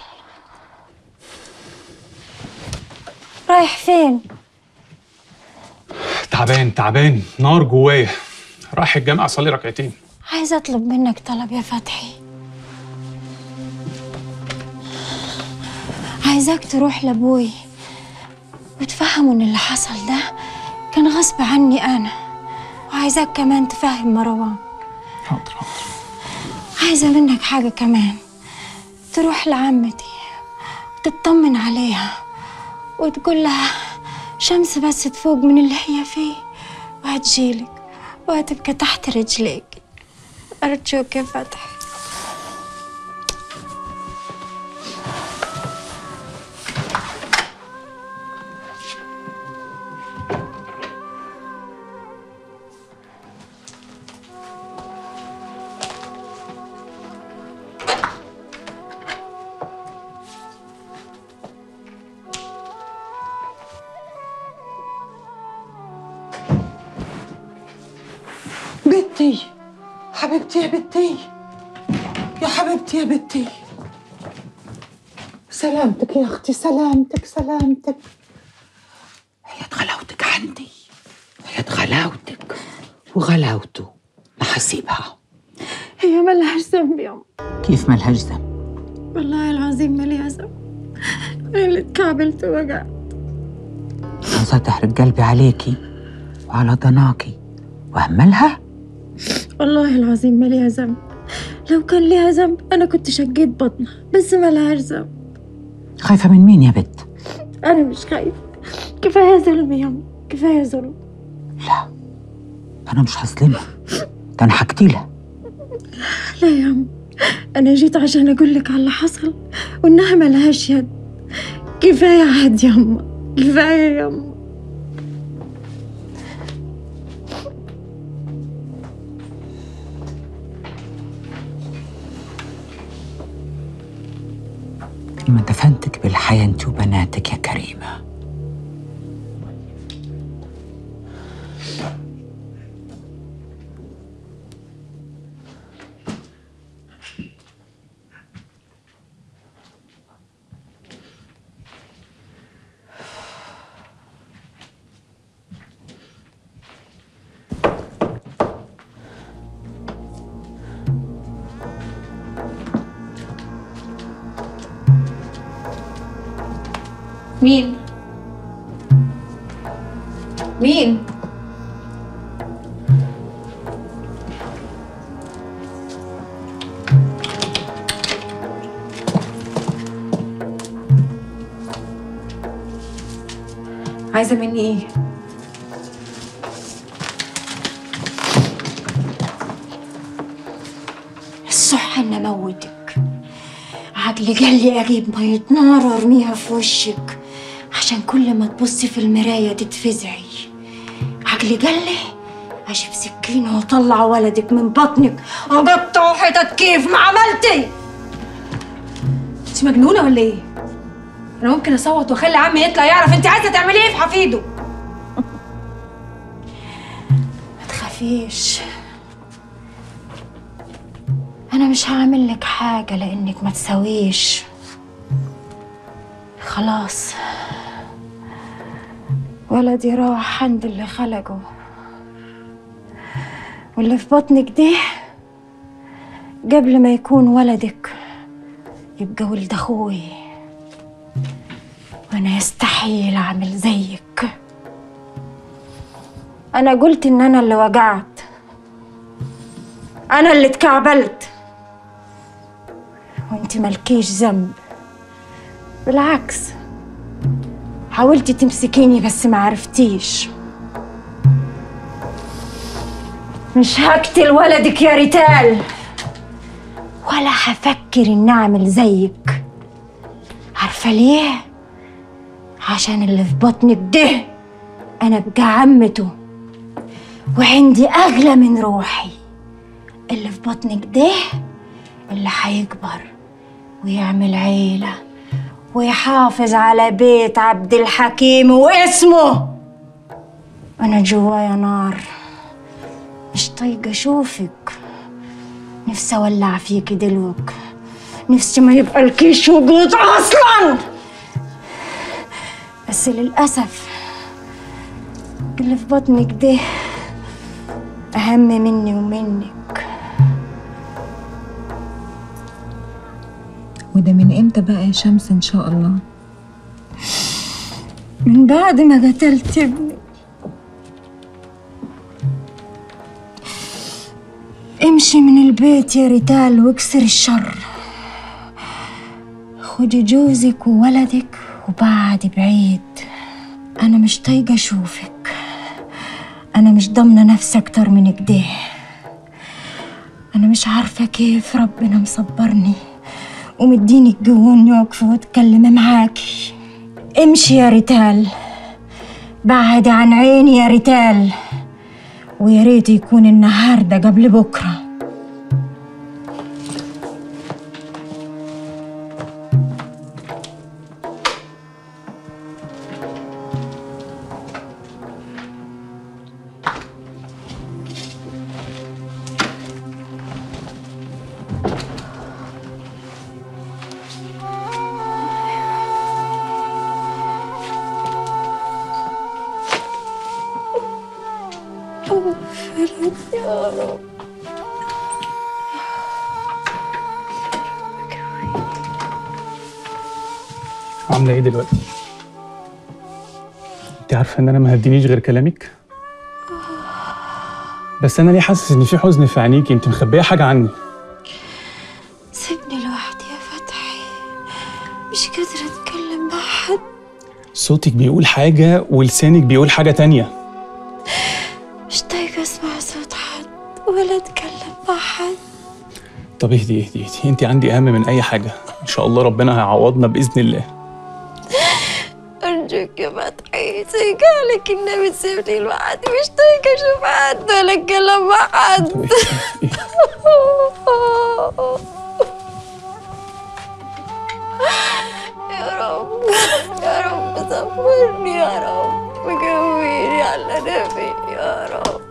رايح فين؟ تعبان تعبان نار جوايا رايح الجامعة أصلي ركعتين عايزة أطلب منك طلب يا فتحي عايزاك تروح لأبوي وتفهمه إن اللي حصل ده كان غصب عني أنا وعايزاك كمان تفهم مروان حاضر حاضر عايزة منك حاجة كمان تروح لعمتي وتطمن عليها وتقول لها شمس بس تفوق من اللي هي فيه وهتجيلك وهتبقى تحت رجليك أرجوك يا فتحي بنتي حبيبتي يا بنتي يا حبيبتي يا بنتي سلامتك يا اختي سلامتك سلامتك هي غلاوتك عندي هي غلاوتك وغلاوته ما حسيبها هي ملهاش ذنب يا أم كيف ملهاش ذنب والله العظيم ماليها ذنب أنا اللي اتكعبلت ووجعت عاوزة تحرق قلبي عليكي وعلى ضناكي وأهملها والله العظيم ماليها ذنب لو كان ليها ذنب أنا كنت شقيت بطنها بس ملهاش ذنب خايفة من مين يا بت أنا مش خايفة كفاية ظلم يا أم كفاية ظلم أنا مش هظلمها ده أنا هقتلها لا يا أم أنا جيت عشان أقول لك على اللي حصل وإنها ملهاش يد كفاية عاد يا أم كفاية يا أم ما دفنتك بالحياة أنت وبناتك يا كريمة مين مين عايزه مني ايه الصح ان اموتك عقلي قال لي اجيب ميه نار وارميها في وشك عشان كل ما تبصي في المرايه تتفزعي عقلي قال لي اجيب سكينه واطلع ولدك من بطنك واقطعه حتت كيف ما عملتي انت مجنونه ولا ايه انا ممكن اصوت واخلي عمي يطلع يعرف انت عايزه تعملي ايه في حفيده ما تخافيش انا مش هعمل لك حاجه لانك ما تسويش خلاص ولدي راح عند اللي خلقه واللي في بطنك ده قبل ما يكون ولدك يبقى ولد اخوي وانا يستحيل اعمل زيك انا قلت ان انا اللي وجعت انا اللي اتكعبلت وانت مالكيش ذنب بالعكس حاولتي تمسكيني بس ما عرفتيش مش هقتل ولدك يا ريتال ولا هفكر ان اعمل زيك عارفه ليه عشان اللي في بطنك ده انا بقى عمته وعندي اغلى من روحي اللي في بطنك ده اللي هيكبر ويعمل عيله ويحافظ على بيت عبد الحكيم واسمه انا جوايا نار مش طايقه اشوفك نفسي اولع فيكي دلوك نفسي ما يبقى لكيش وجود اصلا بس للاسف اللي في بطنك ده اهم مني ومنك وده من امتى بقى يا شمس ان شاء الله من بعد ما قتلت ابني امشي من البيت يا ريتال واكسر الشر خدي جوزك وولدك وبعدي بعيد انا مش طايقه اشوفك انا مش ضامنه نفسي اكتر من كده انا مش عارفه كيف ربنا مصبرني ومديني الجو اني واقفه واتكلم معاكي امشي يا ريتال بعد عن عيني يا ريتال ويا ريت يكون النهارده قبل بكره فرد يا رب عامله ايه دلوقتي انت عارفه ان انا ما هدينيش غير كلامك بس انا ليه حاسس ان في حزن في عينيكي انت مخبيه حاجه عني سيبني لوحدي يا فتحي مش قادرة أتكلم مع حد صوتك بيقول حاجه ولسانك بيقول حاجه تانية مش طايقة أسمع صوت حد ولا أتكلم مع حد طب اهدي اهدي اهدي انت عندي اهم من اي حاجه ان شاء الله ربنا هيعوضنا باذن الله أرجوك يا فتحي سيقالك النبي تسيبني لوحدي مش طايقة أشوف حد ولا أتكلم مع حد يا رب يا رب صبرني يا رب وقويني على نبي يا رب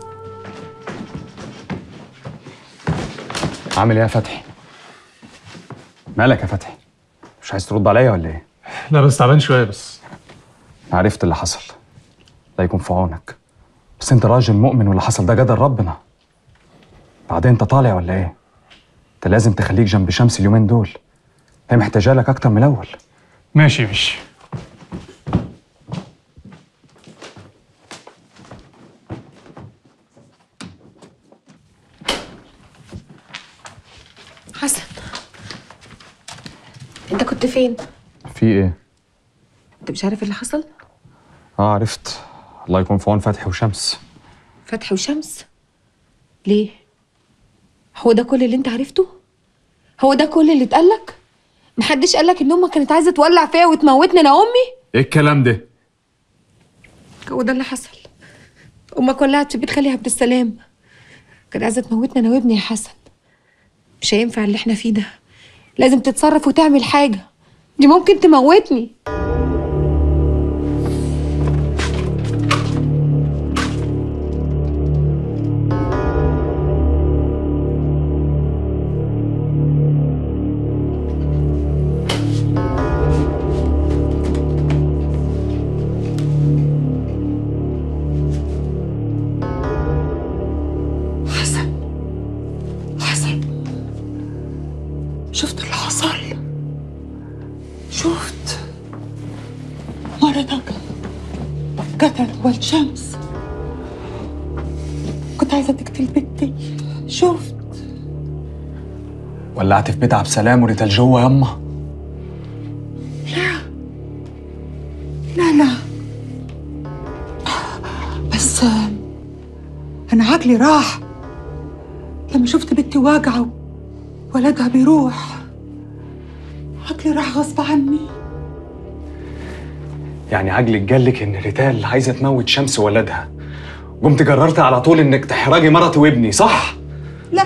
عامل ايه يا فتحي؟ مالك يا فتحي؟ مش عايز ترد عليا ولا ايه؟ لا بس تعبان شويه بس عرفت اللي حصل الله يكون في عونك بس انت راجل مؤمن واللي حصل ده قدر ربنا بعدين انت طالع ولا ايه؟ انت لازم تخليك جنب شمس اليومين دول هي محتاجه لك اكتر من الاول ماشي ماشي حسن انت كنت فين في ايه؟ انت مش عارف اللي حصل اه عرفت الله يكون في عون فتحي وشمس فتحي وشمس ليه هو ده كل اللي انت عرفته هو ده كل اللي اتقالك محدش قالك ان امك كانت عايزه تولع فيا وتموتني انا امي ايه الكلام ده؟ هو ده اللي حصل امك ولعت في بيت خالي عبد السلام كانت عايزه تموتني انا وابني يا حسن مش هينفع اللي احنا فيه ده لازم تتصرف وتعمل حاجه دي ممكن تموتني حسن حسن شفت اللي حصل شفت مرتك قتل ولد شمس كنت عايزة تقتل بنتي شفت ولعت في بيت عبد السلام وريتال جوه يما لا لا لا بس آه، أنا عقلي راح لما شفت بنتي واقعة ولدها بيروح عقلي راح غصب عني يعني عجلك قالك ان ريتال عايزه تموت شمس وولدها قمت قررت على طول انك تحرجي مرتي وابني صح؟ لا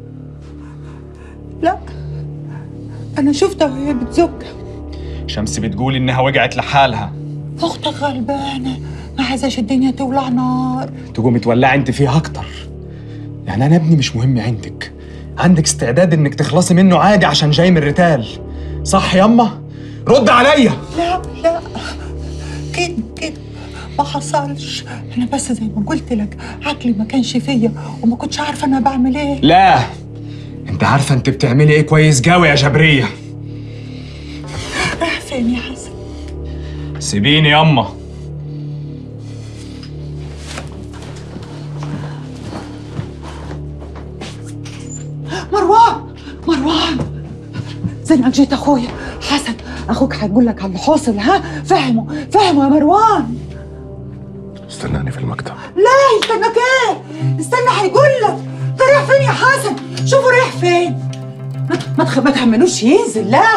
لا أنا شفتها وهي بتزك شمس بتقول انها وقعت لحالها أختك غلبانة ما عايزاش الدنيا تولع نار تقومي تولعي انت فيها اكتر يعني انا ابني مش مهم عندك عندك استعداد انك تخلصي منه عادي عشان جاي من الريتال صح يما رد عليا لا لا كده كده ما حصلش أنا بس زي ما قلت لك عقلي ما كانش فيا وما كنتش عارفة أنا بعمل إيه لا انت عارفه انت بتعملي ايه كويس قوي يا جبريه رايح فين يا حسن سيبيني يما مروان مروان زي ما جيت اخويا حسن اخوك هيقول لك على اللي حاصل ها فهمه فهمه يا مروان استناني في المكتب لا استناك ايه استنى هيقول لك ده رايح فين يا حسن شوفوا رايح فين ما ما تخ- ما تحملوش ينزل لا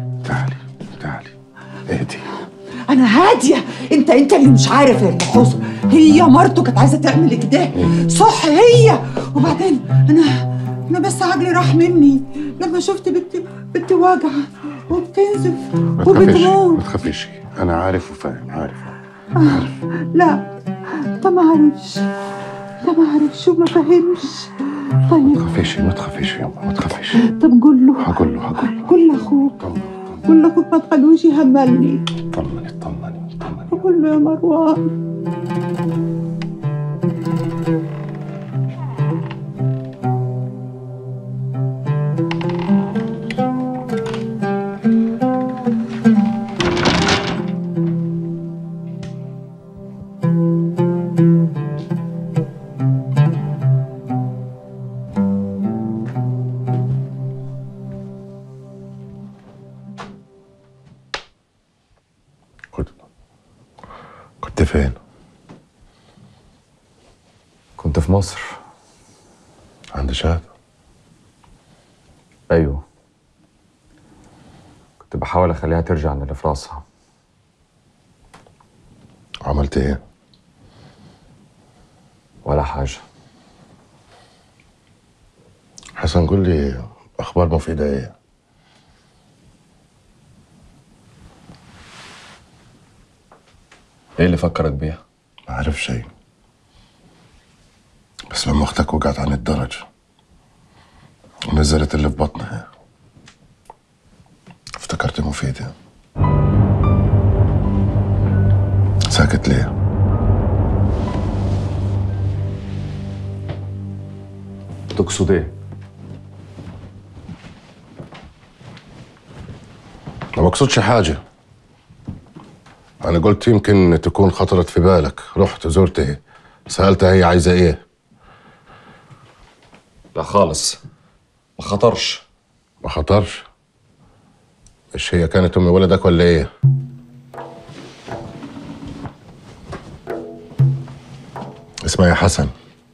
اهدي انا هاديه انت انت اللي مش عارف اللي حصل هي مرته كانت عايزه تعمل كده صح هي وبعدين انا انا بس عقلي راح مني لما شفت بنتي بنتي واجعه وبتنزف ما تخافيش وبتموت ما تخافيش انا عارف وفاهم عارف آه، لا ده ما عرفش ده ما عرفش وما فهمش ما طيب تخافيش ما تخافيش يما ما تخافيش طب قول له هقول له هقول له قول لاخوك قول لاخوك ما تخلوش يهملني طمني طمني قول له يا مروان كنت فين؟ كنت في مصر عند شهد ايوه كنت بحاول اخليها ترجع عن اللي في راسها عملت ايه؟ ولا حاجه حسن قول لي اخبار مفيده ايه؟ ايه اللي فكرك بيها؟ ما عارف شيء بس لما اختك وقعت عن الدرج ونزلت اللي في بطنها افتكرت مفيدة ساكت ليه؟ تقصد ايه؟ ما بقصدش حاجة أنا قلت يمكن تكون خطرت في بالك رحت زرتها سألتها هي عايزة إيه لا خالص ما خطرش ما خطرش مش هي كانت ام ولدك ولا ايه اسمع يا حسن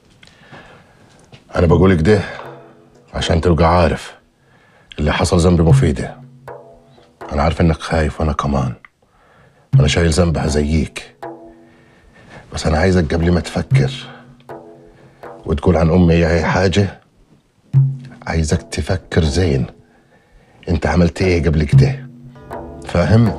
انا بقولك ده عشان تبقى عارف اللي حصل ذنب مفيدة انا عارف انك خايف وانا كمان انا شايل ذنبها زيك بس انا عايزك قبل ما تفكر وتقول عن امي هي حاجه عايزك تفكر زين انت عملت ايه قبل كده فاهم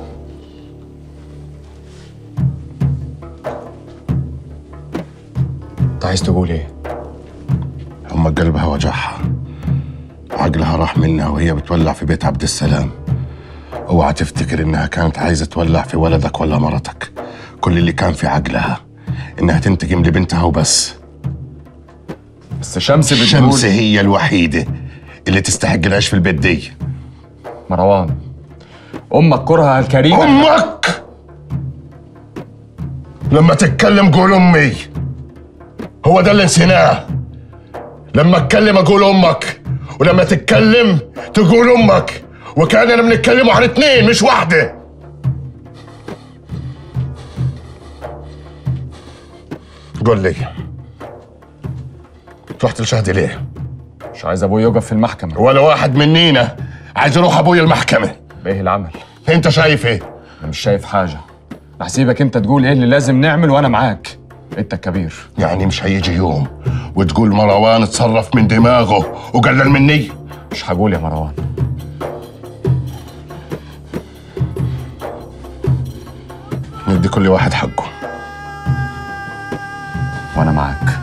انت عايز تقول ايه امك قلبها وجعها عقلها راح منها وهي بتولع في بيت عبد السلام اوعى تفتكر انها كانت عايزه تولع في ولدك ولا مرتك كل اللي كان في عقلها انها تنتقم لبنتها وبس بس شمس بتقول شمس هي الوحيده اللي تستحق العيش في البيت دي مروان امك كرهها الكريمه امك لما تتكلم قول امي هو ده اللي نسيناه لما اتكلم اقول امك ولما تتكلم تقول امك وكاننا بنتكلموا عن اتنين مش واحده قول لي رحت لشهدي ليه؟ مش عايز ابوي يقف في المحكمه ولا واحد منينا عايز يروح ابويا المحكمه بايه العمل انت شايف ايه؟ انا مش شايف حاجه هسيبك انت تقول ايه اللي لازم نعمل وانا معاك انت الكبير يعني مش هيجي يوم وتقول مروان اتصرف من دماغه وقلل مني مش هقول يا مروان ندي كل واحد حقه وانا معاك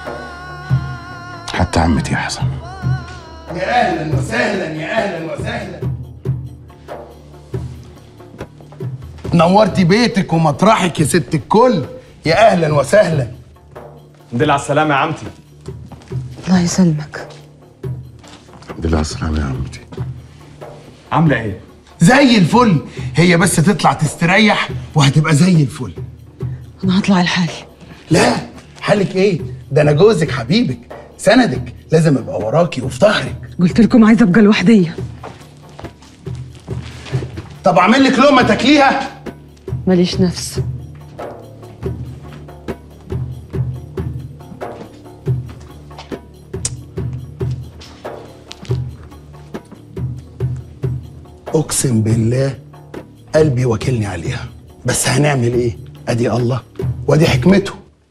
حتى عمتي يا حسن يا اهلا وسهلا يا اهلا وسهلا نورتي بيتك ومطرحك يا ست الكل يا اهلا وسهلا الحمد لله على السلامه يا عمتي الله يسلمك الحمد لله على السلامه يا عمتي عامله ايه زي الفل هي بس تطلع تستريح وهتبقى زي الفل انا هطلع الحال لا حالك ايه ده انا جوزك حبيبك سندك لازم ابقى وراكي وفي ظهرك قلت لكم عايزه ابقى لوحديه طب اعمل لك لقمه تاكليها ماليش نفس اقسم بالله قلبي وكلني عليها بس هنعمل ايه ادي الله وادي حكمته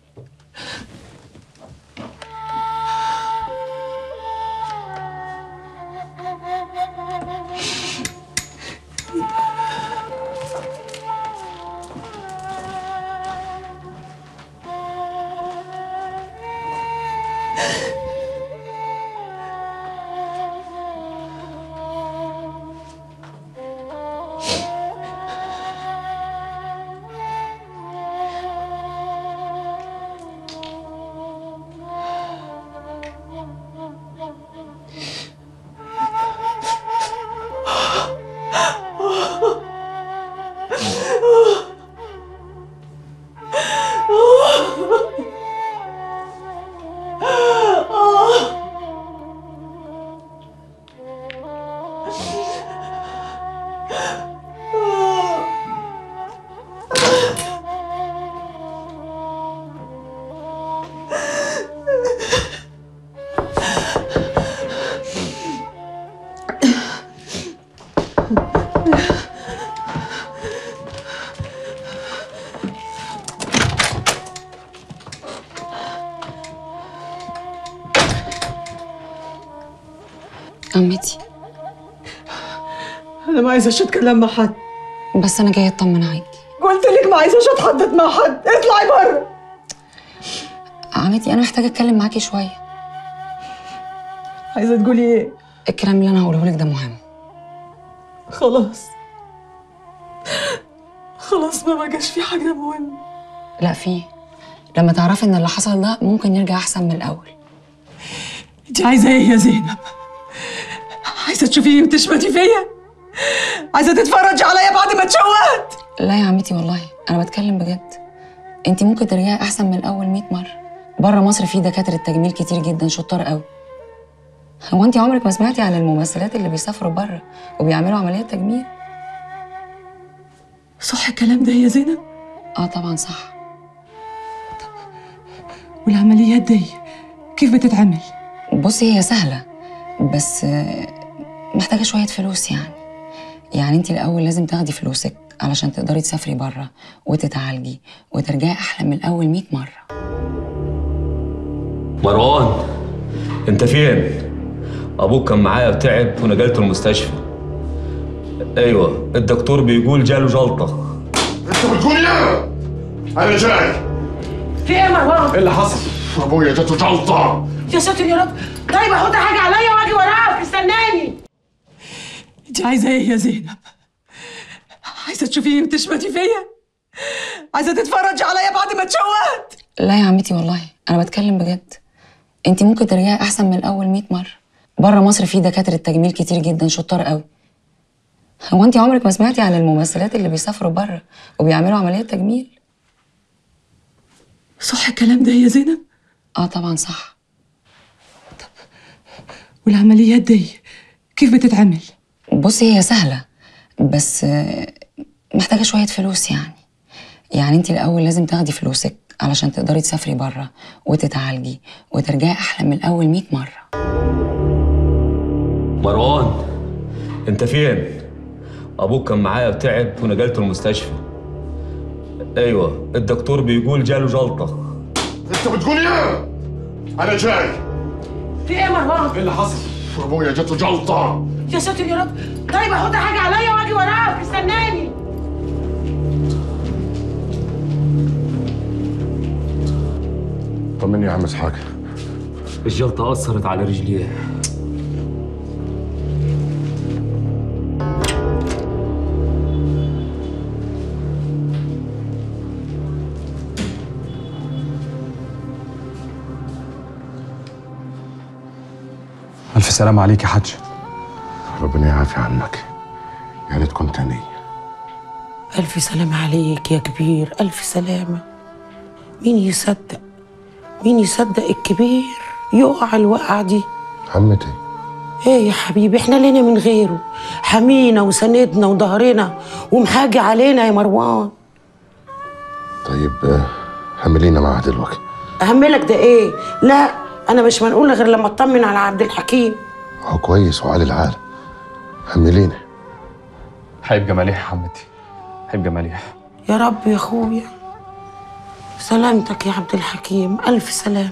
عمتي انا ما عايزاش اتكلم مع حد بس انا جايه اطمن عليكي قلت لك ما عايزاش اتحدث مع حد اطلعي بره عمتي انا محتاجه اتكلم معاكي شويه عايزه تقولي ايه الكلام اللي انا هقوله لك ده مهم خلاص خلاص ما بقاش في حاجه مهمه لا في لما تعرفي ان اللي حصل ده ممكن يرجع احسن من الاول انت عايزه ايه يا زينب عايزه تشوفيني وتشمتي فيا عايزه تتفرجي عليا بعد ما اتشوهت لا يا عمتي والله انا بتكلم بجد انت ممكن ترجعي احسن من الاول 100 مره بره مصر في دكاتره تجميل كتير جدا شطار قوي هو انت عمرك ما سمعتي عن الممثلات اللي بيسافروا بره وبيعملوا عمليات تجميل صح الكلام ده يا زينب اه طبعا صح والعمليات دي كيف بتتعمل بصي هي سهله بس آه، محتاجه شويه فلوس يعني يعني انت الاول لازم تاخدي فلوسك علشان تقدري تسافري بره وتتعالجي وترجعي احلى من الاول 100 مره مروان انت فين؟ ابوك كان معايا وتعب ونقلته المستشفى ايوه الدكتور بيقول جاله جلطه انت بتقول ايه؟ انا جاي في ايه يا مروان؟ ايه اللي حصل؟ ابويا جاته جلطه يا ساتر يا رب طيب احط حاجه عليا واجي وراك استناني انت عايزه ايه يا زينب عايزه تشوفيني وتشمتي فيا عايزه تتفرجي عليا بعد ما اتشوهت لا يا عمتي والله انا بتكلم بجد انت ممكن ترجعي احسن من الاول 100 مره بره مصر في دكاتره تجميل كتير جدا شطار قوي هو انت عمرك ما سمعتي عن الممثلات اللي بيسافروا بره وبيعملوا عمليات تجميل صح الكلام ده يا زينب اه طبعا صح والعمليات دي كيف بتتعمل بصي هي سهله بس آه، محتاجه شويه فلوس يعني يعني انت الاول لازم تاخدي فلوسك علشان تقدري تسافري بره وتتعالجي وترجعي احلى من الاول 100 مره مروان انت فين؟ ابوك كان معايا وتعب ونقلته المستشفى ايوه الدكتور بيقول جاله جلطه انت بتقول ايه؟ انا جاي في ايه يا مروان؟ ايه اللي حصل؟ ابويا جاته جلطه يا ساتر يا رب طيب احط حاجه عليا واجي وراك استناني طمني يا عم اسحاق الجلطه اثرت على رجليه ألف سلام عليك يا حاج ربنا يعافي عنك يا ريت كنت هني ألف سلامة عليك يا كبير ألف سلامة مين يصدق مين يصدق الكبير يقع الوقعة دي عمتي ايه يا حبيبي احنا لينا من غيره حمينا وسندنا وظهرنا ومحاجي علينا يا مروان طيب آه، حملينا معاه دلوقتي اهملك ده ايه لا انا مش منقولة غير لما اطمن على عبد الحكيم هو كويس وعلي العال حملينا هيبقى مليح يا عمتي هيبقى مليح يا رب يا اخويا سلامتك يا عبد الحكيم الف سلامه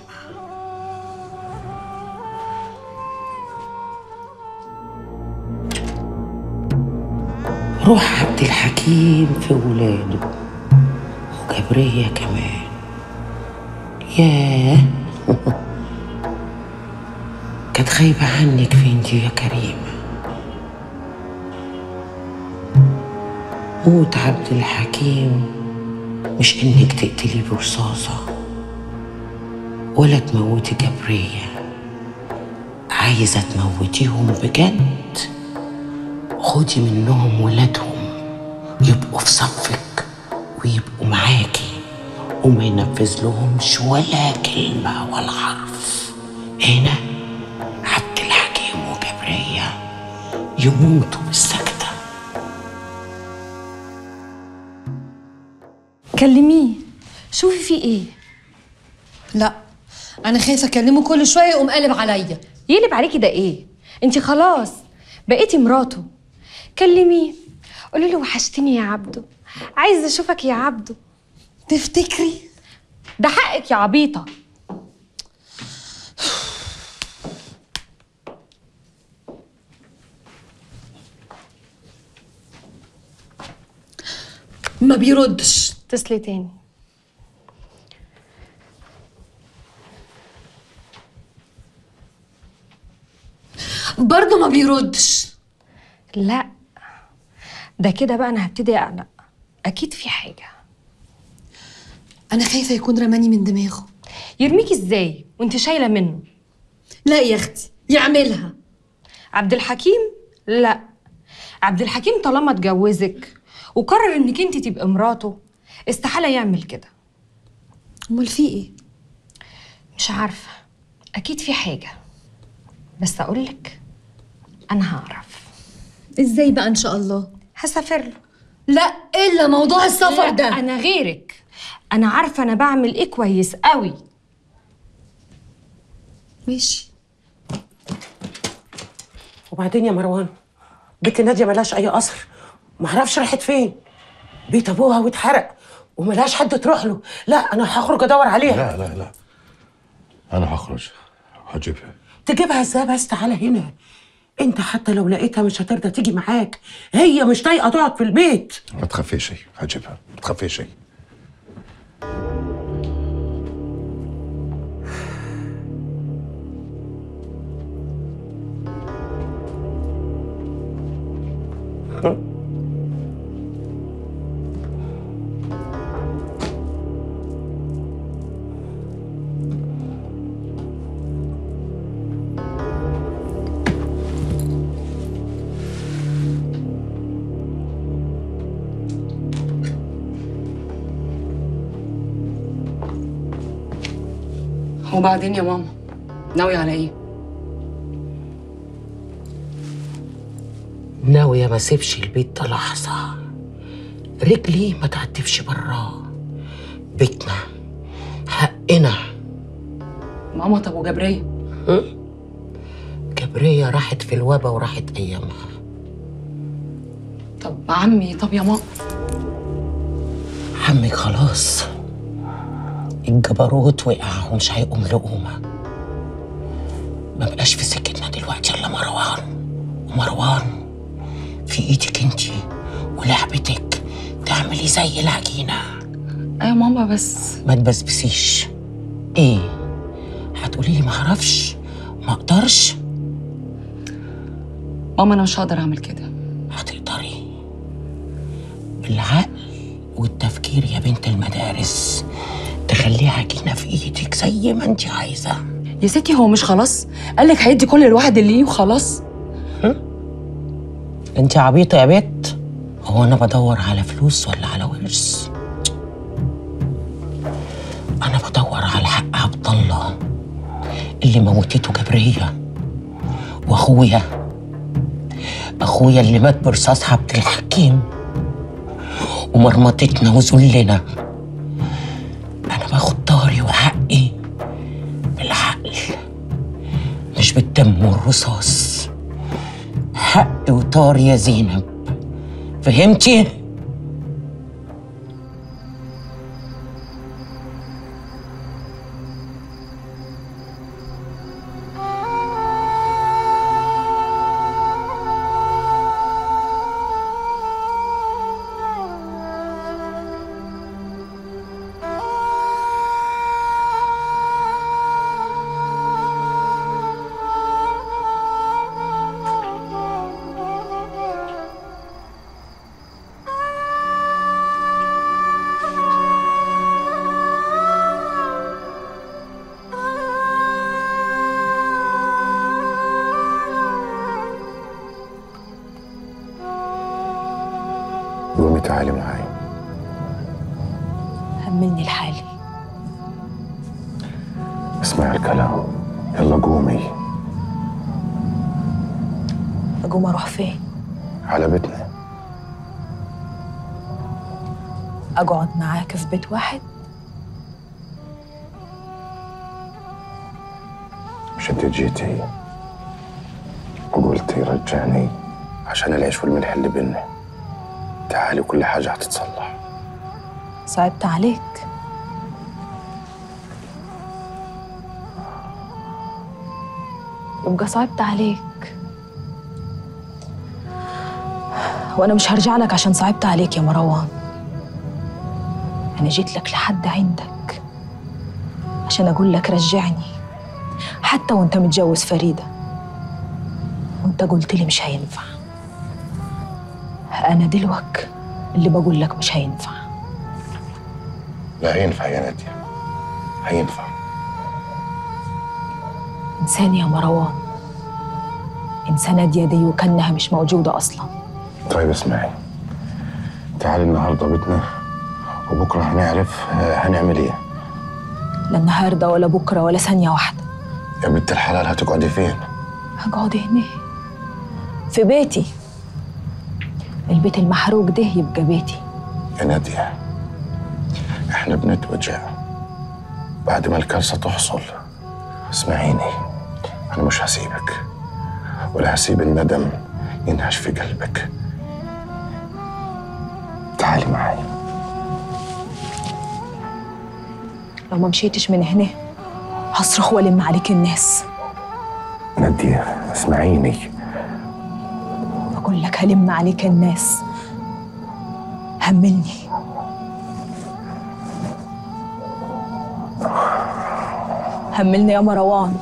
روح عبد الحكيم في ولاده وجبرية كمان ياه كانت غايبة عنك فين دي يا كريمة موت عبد الحكيم مش انك تقتلي برصاصة ولا تموتي جبرية عايزة تموتيهم بجد خدي منهم ولادهم يبقوا في صفك ويبقوا معاكي وما ينفذ لهمش ولا كلمة ولا حرف هنا عبد الحكيم وجبرية يموتوا بالسكتة كلميه شوفي في ايه لا انا خايفه اكلمه كل شويه يقوم قالب عليا يقلب عليكي ده ايه انت خلاص بقيتي مراته كلميه قولي له وحشتني يا عبدو عايزه اشوفك يا عبدو تفتكري ده حقك يا عبيطه ما بيردش اتصلي تاني برضه ما بيردش لا ده كده بقى انا هبتدي اقلق اكيد في حاجه انا خايفه يكون رماني من دماغه يرميكي ازاي وانت شايله منه لا يا اختي يعملها عبد الحكيم لا عبد الحكيم طالما اتجوزك وقرر انك انت تبقى مراته استحاله يعمل كده امال في ايه مش عارفه اكيد في حاجه بس اقول لك انا هعرف ازاي بقى ان شاء الله هسافر له لا الا موضوع السفر لا، ده انا غيرك انا عارفه انا بعمل ايه كويس قوي ماشي وبعدين يا مروان بنت ناديه ملهاش اي اثر معرفش راحت فين بيت ابوها واتحرق وملهاش حد تروح له لا انا هخرج ادور عليها لا لا لا انا هخرج هجيبها تجيبها ازاي بس تعالى هنا انت حتى لو لقيتها مش هترضى تيجي معاك هي مش طايقه تقعد في البيت ما تخافيش شيء هجيبها ما تخافيش شيء وبعدين يا ماما ناوي على ايه ناوية ما اسيبش البيت ده لحظة رجلي ما تعتفش براه بيتنا حقنا ماما طب وجبريه جبرية راحت في الوبا وراحت أيامها طب عمي طب يا ماما عمك خلاص الجبروت وقع ومش هيقوم لقومة ما بقاش في سكتنا دلوقتي الا مروان ومروان في ايدك انتي ولعبتك تعملي زي العجينة ايوه ماما بس ما تبسبسيش ايه هتقولي لي ما اعرفش ما اقدرش ماما انا مش هقدر اعمل كده هتقدري بالعقل والتفكير يا بنت المدارس تخليها عجينة في ايدك زي ما انت عايزة يا ستي هو مش خلاص قالك هيدي كل الواحد اللي ليه وخلاص انت عبيطة يا بت هو انا بدور على فلوس ولا على ورث انا بدور على حق عبد الله اللي موتته جبرية واخويا اخويا اللي مات برصاص عبد الحكيم ومرمطتنا وذلنا انا باخد طاري وحقي بالعقل مش بالدم والرصاص حق وطار يا زينب فهمتي؟ قومي تعالي معاي همني لحالي اسمعي الكلام يلا قومي اقوم اروح فين على بيتنا اقعد معاك في بيت واحد مش انت جيتي وقلتي رجعني عشان العيش والملح اللي بينا تعالي وكل حاجة هتتصلح صعبت عليك يبقى صعبت عليك وانا مش هرجع لك عشان صعبت عليك يا مروان انا جيت لك لحد عندك عشان اقول لك رجعني حتى وانت متجوز فريده وانت قلت لي مش هينفع انا دلوك اللي بقول لك مش هينفع لا هينفع يا نادية هينفع انسان يا مروان انسانة دي دي وكانها مش موجودة اصلا طيب اسمعي تعالي النهارده بيتنا وبكره هنعرف آه، هنعمل ايه لا النهارده ولا بكره ولا ثانية واحدة يا بنت الحلال هتقعدي فين هقعد هنا في بيتي البيت المحروق ده يبقى بيتي يا نادية احنا بنتوجع بعد ما الكارثة تحصل اسمعيني انا مش هسيبك ولا هسيب الندم ينهش في قلبك تعالي معايا لو ما مشيتش من هنا هصرخ والم عليك الناس نادية اسمعيني بقول لك هلم عليك الناس هملني هملني يا مروان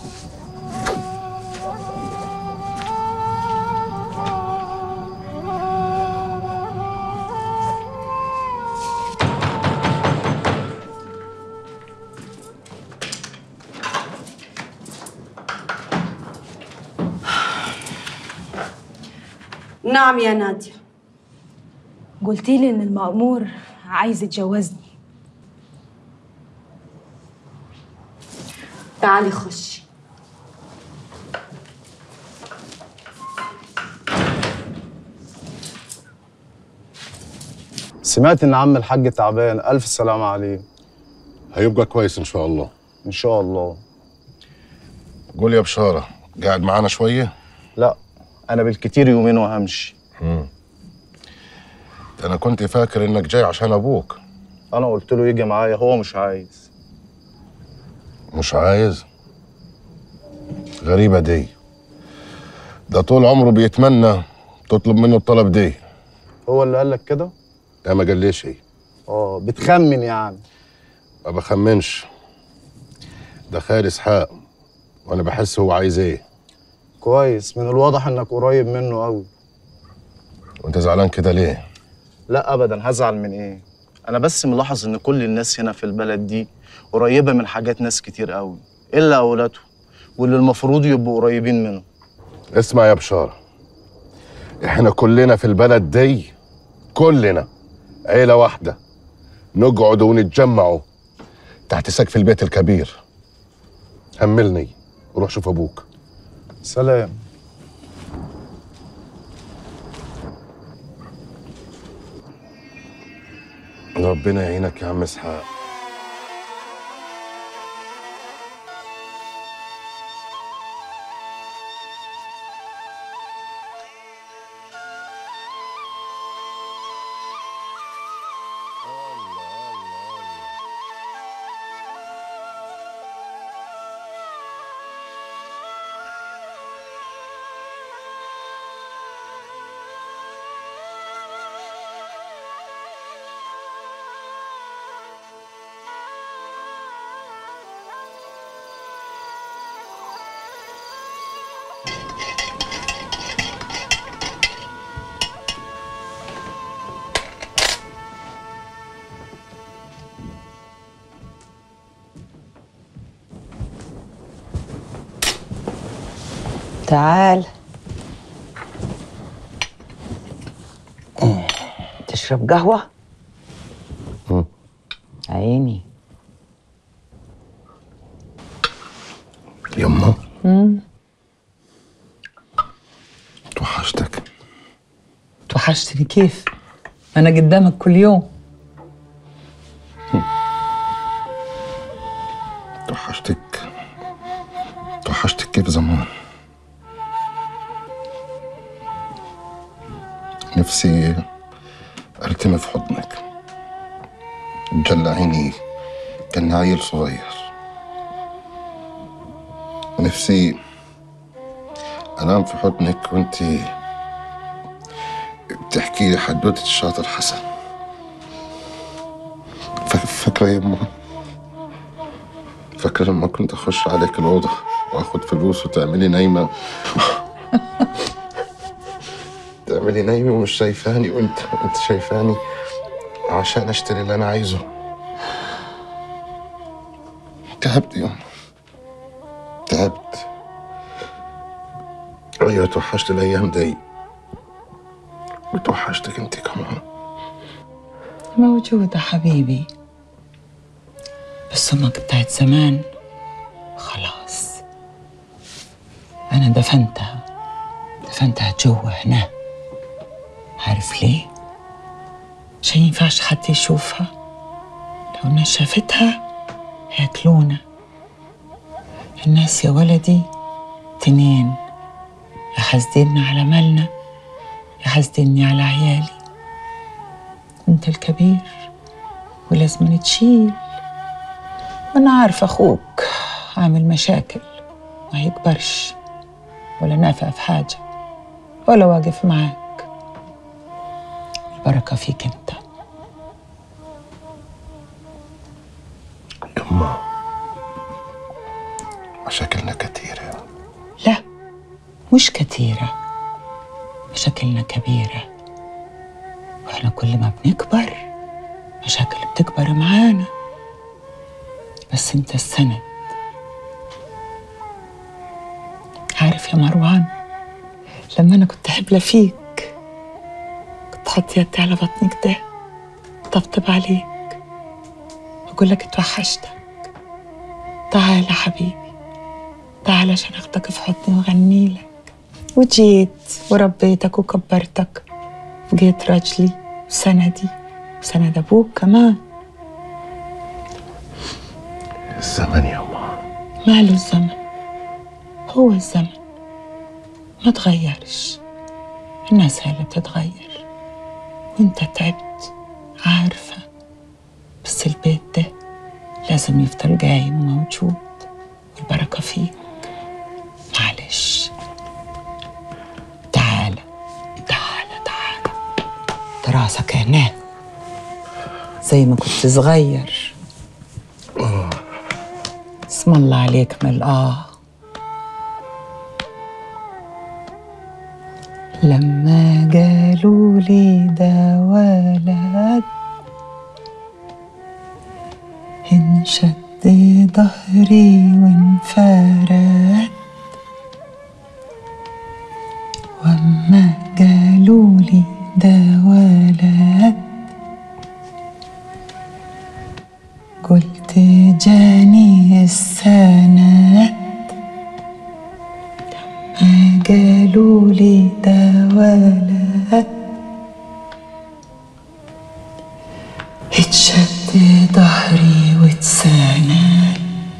نعم يا نادية قلتي لي ان المأمور عايز يتجوزني تعالي خشي سمعت ان عم الحاج تعبان الف سلامة عليه هيبقى كويس ان شاء الله ان شاء الله قول يا بشارة قاعد معانا شوية لا انا بالكتير يومين وهمشي مم. انا كنت فاكر انك جاي عشان ابوك انا قلت له يجي معايا هو مش عايز مش عايز غريبة دي ده طول عمره بيتمنى تطلب منه الطلب دي هو اللي قال لك كده لا ما قاليش شيء اه بتخمن يعني ما بخمنش ده خالد اسحاق وانا بحس هو عايز ايه كويس من الواضح انك قريب منه قوي وانت زعلان كده ليه لا ابدا هزعل من ايه انا بس ملاحظ ان كل الناس هنا في البلد دي قريبه من حاجات ناس كتير قوي الا اولاده واللي المفروض يبقوا قريبين منه اسمع يا بشارة احنا كلنا في البلد دي كلنا عيلة واحدة نقعد ونتجمعوا تحت سقف البيت الكبير هملني وروح شوف ابوك سلام ربنا يعينك يا عم اسحاق تعال تشرب قهوة؟ مم. عيني يما مم. توحشتك توحشتني كيف؟ ما أنا قدامك كل يوم توحشتك توحشتك كيف زمان نفسي ارتمي في حضنك تجلعيني كان عيل صغير نفسي انام في حضنك وانتي بتحكي لي حدوتة الشاطر حسن فا- فاكرة يا يما فاكرة لما كنت أخش عليك الأوضة وآخد فلوس وتعملي نايمة تعملي نايمة ومش شايفاني وأنت أنت شايفاني عشان أشتري اللي أنا عايزه تعبت يوم تعبت أيوة توحشت الأيام دي وتوحشتك أنت كمان موجودة حبيبي بس السمك بتاعت زمان خلاص أنا دفنتها دفنتها جوا هنا عارف ليه؟ عشان ينفعش حد يشوفها لو الناس شافتها هياكلونا الناس يا ولدي تنين يا حاسديننا على مالنا يا حاسديني على عيالي انت الكبير ولازم تشيل وانا عارفه اخوك عامل مشاكل ما يكبرش ولا نافع في حاجه ولا واقف معاك البركه فيك انت يما مشاكلنا كتيرة لا مش كتيرة مشاكلنا كبيرة واحنا كل ما بنكبر مشاكل بتكبر معانا بس انت السند عارف يا مروان لما انا كنت حبلة فيك كنت حط يدي على بطنك ده طبطب عليك واقول لك اتوحشتك تعال يا حبيبي تعال عشان اخدك في حضني واغني لك وجيت وربيتك وكبرتك وجيت راجلي وسندي وسند ابوك كمان الزمن يما ماله الزمن هو الزمن ما تغيرش الناس هي اللي بتتغير وانت تعبت عارفة بس البيت ده لازم يفضل قايم وموجود والبركة فيه معلش تعال تعال تعال ده راسك هنا زي ما كنت صغير اسم الله عليك من الآه لما قالوا لي ده ولد انشد ظهري وانفرد وما قالوا لي ده ولد قلت جاني السند لما قالوا لي ده ولد اتشد ظهري واتسند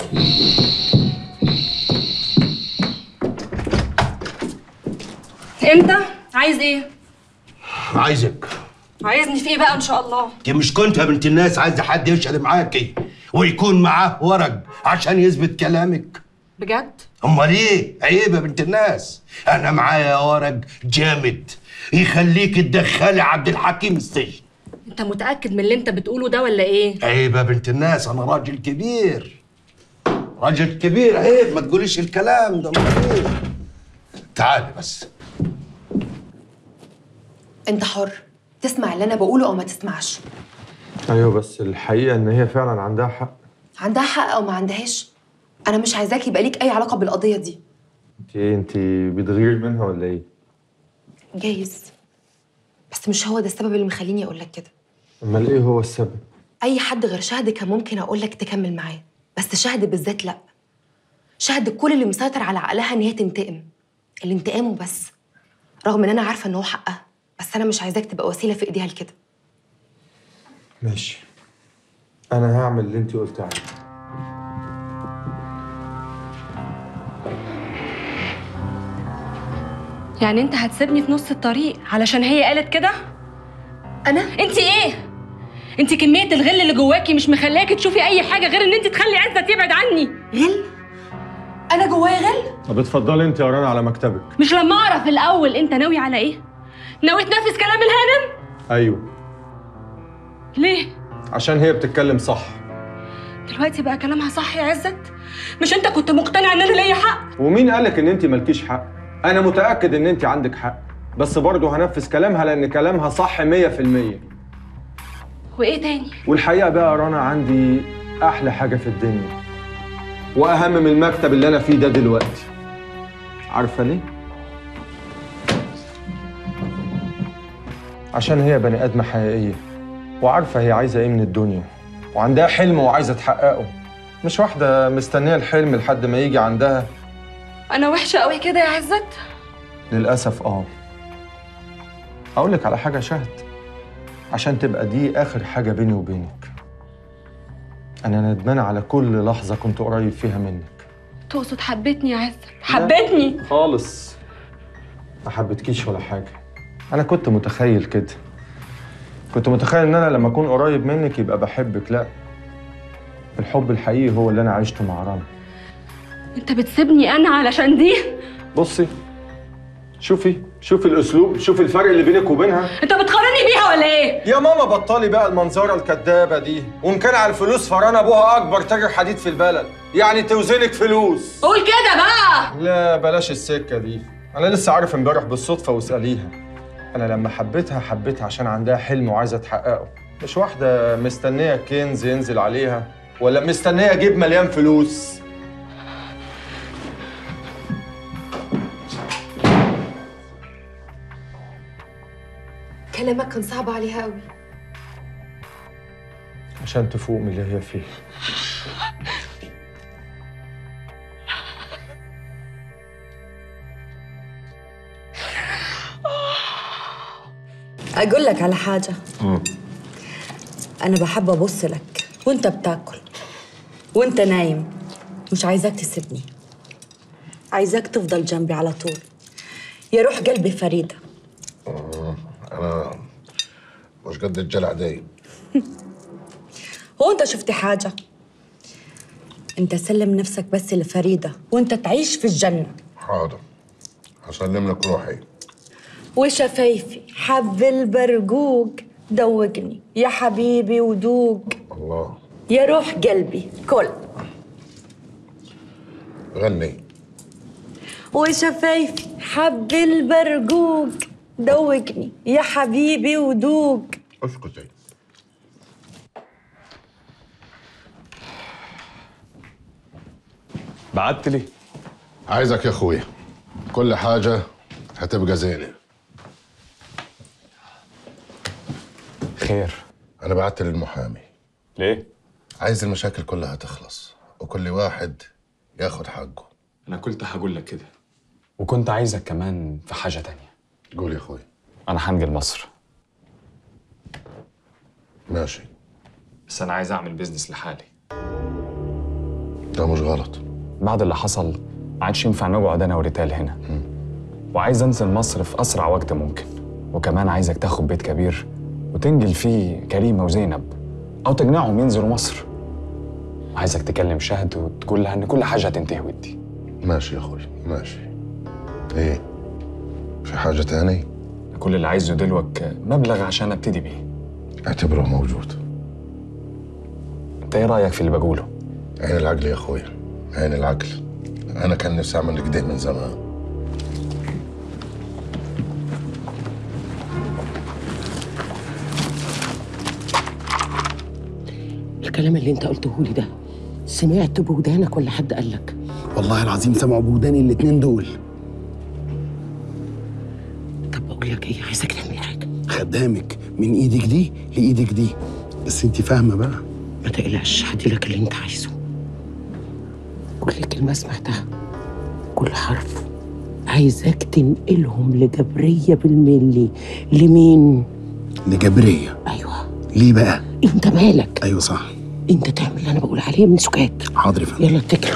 انت عايز ايه عايزك عايزني في ايه بقى ان شاء الله انت مش كنت يا بنت الناس عايزه حد يشهد معاكي ويكون معاه ورق عشان يثبت كلامك بجد امال ايه عيب يا بنت الناس انا معايا ورق جامد يخليك تدخلي عبد الحكيم السجن انت متاكد من اللي انت بتقوله ده ولا ايه عيب يا بنت الناس انا راجل كبير راجل كبير عيب ما تقوليش الكلام ده امال ايه تعالي بس انت حر تسمع اللي انا بقوله او ما تسمعش ايوه بس الحقيقه ان هي فعلا عندها حق عندها حق او ما عندهاش انا مش عايزاك يبقى ليك اي علاقه بالقضيه دي انت ايه انت بتغيري منها ولا ايه جايز بس مش هو ده السبب اللي مخليني اقول لك كده امال ايه هو السبب اي حد غير شهد كان ممكن اقول لك تكمل معاه بس شهد بالذات لا شهد كل اللي مسيطر على عقلها ان هي تنتقم الانتقام وبس رغم ان انا عارفه ان هو حقها بس انا مش عايزاك تبقى وسيله في ايديها لكده ماشي انا هعمل اللي انت قلت عليه يعني انت هتسيبني في نص الطريق علشان هي قالت كده انا انت ايه انت كميه الغل اللي جواكي مش مخلياكي تشوفي اي حاجه غير ان انت تخلي عزت يبعد عني غل انا جوايا غل طب اتفضلي انت يا رنا على مكتبك مش لما اعرف الاول انت ناوي على ايه ناوي تنفذ كلام الهانم ايوه ليه عشان هي بتتكلم صح دلوقتي بقى كلامها صح يا عزت مش انت كنت مقتنع ان انا ليا حق ومين قالك ان انت مالكيش حق انا متاكد ان انت عندك حق بس برضه هنفذ كلامها لان كلامها صح 100% وايه تاني والحقيقه بقى يا رنا عندي احلى حاجه في الدنيا واهم من المكتب اللي انا فيه ده دلوقتي عارفه ليه عشان هي بني ادمه حقيقيه وعارفه هي عايزه ايه من الدنيا وعندها حلم وعايزه تحققه مش واحده مستنيه الحلم لحد ما يجي عندها انا وحشه قوي كده يا عزت للأسف اه هقول لك على حاجة شهد عشان تبقى دي آخر حاجة بيني وبينك أنا ندمان على كل لحظة كنت قريب فيها منك تقصد حبيتني يا عزت حبيتني خالص ما حبيتكيش ولا حاجة أنا كنت متخيل كده كنت متخيل إن أنا لما أكون قريب منك يبقى بحبك لأ الحب الحقيقي هو اللي أنا عشته مع رنا انت بتسيبني انا علشان دي بصي شوفي شوفي الأسلوب شوفي الفرق اللي بينك وبينها انت بتقارني بيها ولا ايه يا ماما بطلي بقى المنظرة الكدابة دي وإن كان على الفلوس فرنا أبوها أكبر تاجر حديد في البلد يعني توزنك فلوس قول كده بقى لا بلاش السكة دي أنا لسه عارف امبارح بالصدفة واسأليها أنا لما حبيتها حبيتها عشان عندها حلم وعايزة تحققه مش واحدة مستنية كنز ينزل عليها ولا مستنية جيب مليان فلوس كلامك كان صعب عليها قوي عشان تفوق من اللي هي فيه أقول لك على حاجة أنا بحب أبص لك وأنت بتاكل وأنت نايم مش عايزاك تسيبني عايزاك تفضل جنبي على طول يا روح قلبي فريدة انا مش قد الجلع داي هو أنت شفت حاجة أنت سلم نفسك بس لفريدة وأنت تعيش في الجنة حاضر هسلم لك روحي وشفايفي حب البرقوق دوقني يا حبيبي ودوق الله يا روح قلبي كل غني وشفايفي حب البرقوق دوقني يا حبيبي ودوق اسكتي بعت لي عايزك يا اخويا كل حاجة هتبقى زينة خير أنا بعت للمحامي ليه؟ عايز المشاكل كلها تخلص وكل واحد ياخد حقه انا كنت هقول لك كده وكنت عايزك كمان في حاجه تانية قول يا اخويا انا هنجي لمصر ماشي بس انا عايز اعمل بيزنس لحالي ده مش غلط بعد اللي حصل ما عادش ينفع نقعد انا وريتال هنا وعايز انزل مصر في اسرع وقت ممكن وكمان عايزك تاخد بيت كبير وتنجل فيه كريمه وزينب او تقنعهم ينزلوا مصر عايزك تكلم شهد وتقول لها ان كل حاجه هتنتهي ودي ماشي يا اخويا ماشي ايه في حاجة تاني كل اللي عايزه دلوك مبلغ عشان ابتدي بيه اعتبره موجود انت ايه رايك في اللي بقوله عين العقل يا اخويا عين العقل انا كان نفسي اعمل كده من زمان الكلام اللي انت قلته لي ده سمعت بودانك ولا حد قال لك والله العظيم سمعوا بوداني الاتنين دول طب بقول لك ايه عايزك تعمل حاجه خدامك من ايدك دي لايدك دي بس انت فاهمه بقى ما تقلقش هديلك اللي انت عايزه كل كلمه سمعتها كل حرف عايزاك تنقلهم لجبريه بالملي لمين لجبريه ايوه ليه بقى انت مالك ايوه صح انت تعمل اللي انا بقول عليه من سكات حاضر يا فندم يلا اتكل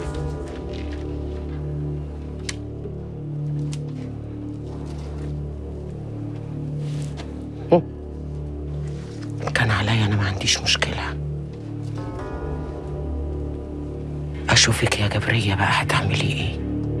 كان عليا انا ما عنديش مشكله اشوفك يا جبريه بقى هتعملي ايه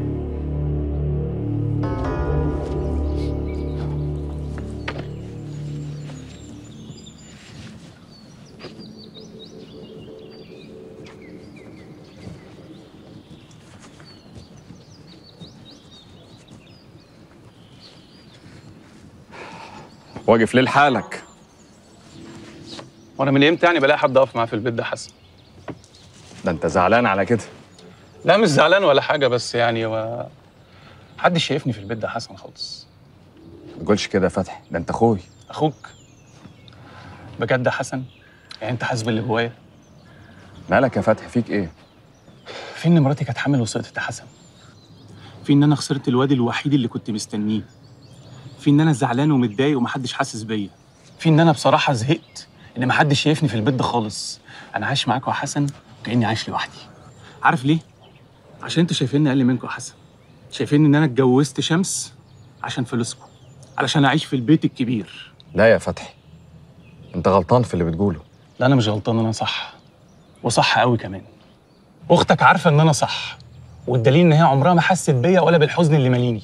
واقف ليه لحالك وانا من امتى يعني بلاقي حد اقف معاه في البيت ده حسن ده انت زعلان على كده لا مش زعلان ولا حاجه بس يعني هو محدش شايفني في البيت ده حسن خالص ما تقولش كده يا فتحي ده انت اخوي اخوك بجد يا حسن يعني انت حاسس باللي جوايا مالك يا فتحي فيك ايه في ان مراتي كانت حامل وسقطت يا حسن في ان انا خسرت الواد الوحيد اللي كنت مستنيه في ان انا زعلان ومتضايق ومحدش حاسس بيا في ان انا بصراحه زهقت ان محدش شايفني في البيت ده خالص انا عايش معاكوا يا حسن كاني عايش لوحدي عارف ليه عشان انتوا شايفيني اقل منكم يا حسن شايفين ان انا اتجوزت شمس عشان فلوسكم علشان اعيش في البيت الكبير لا يا فتحي انت غلطان في اللي بتقوله لا انا مش غلطان انا صح وصح قوي كمان اختك عارفه ان انا صح والدليل ان هي عمرها ما حست بيا ولا بالحزن اللي ماليني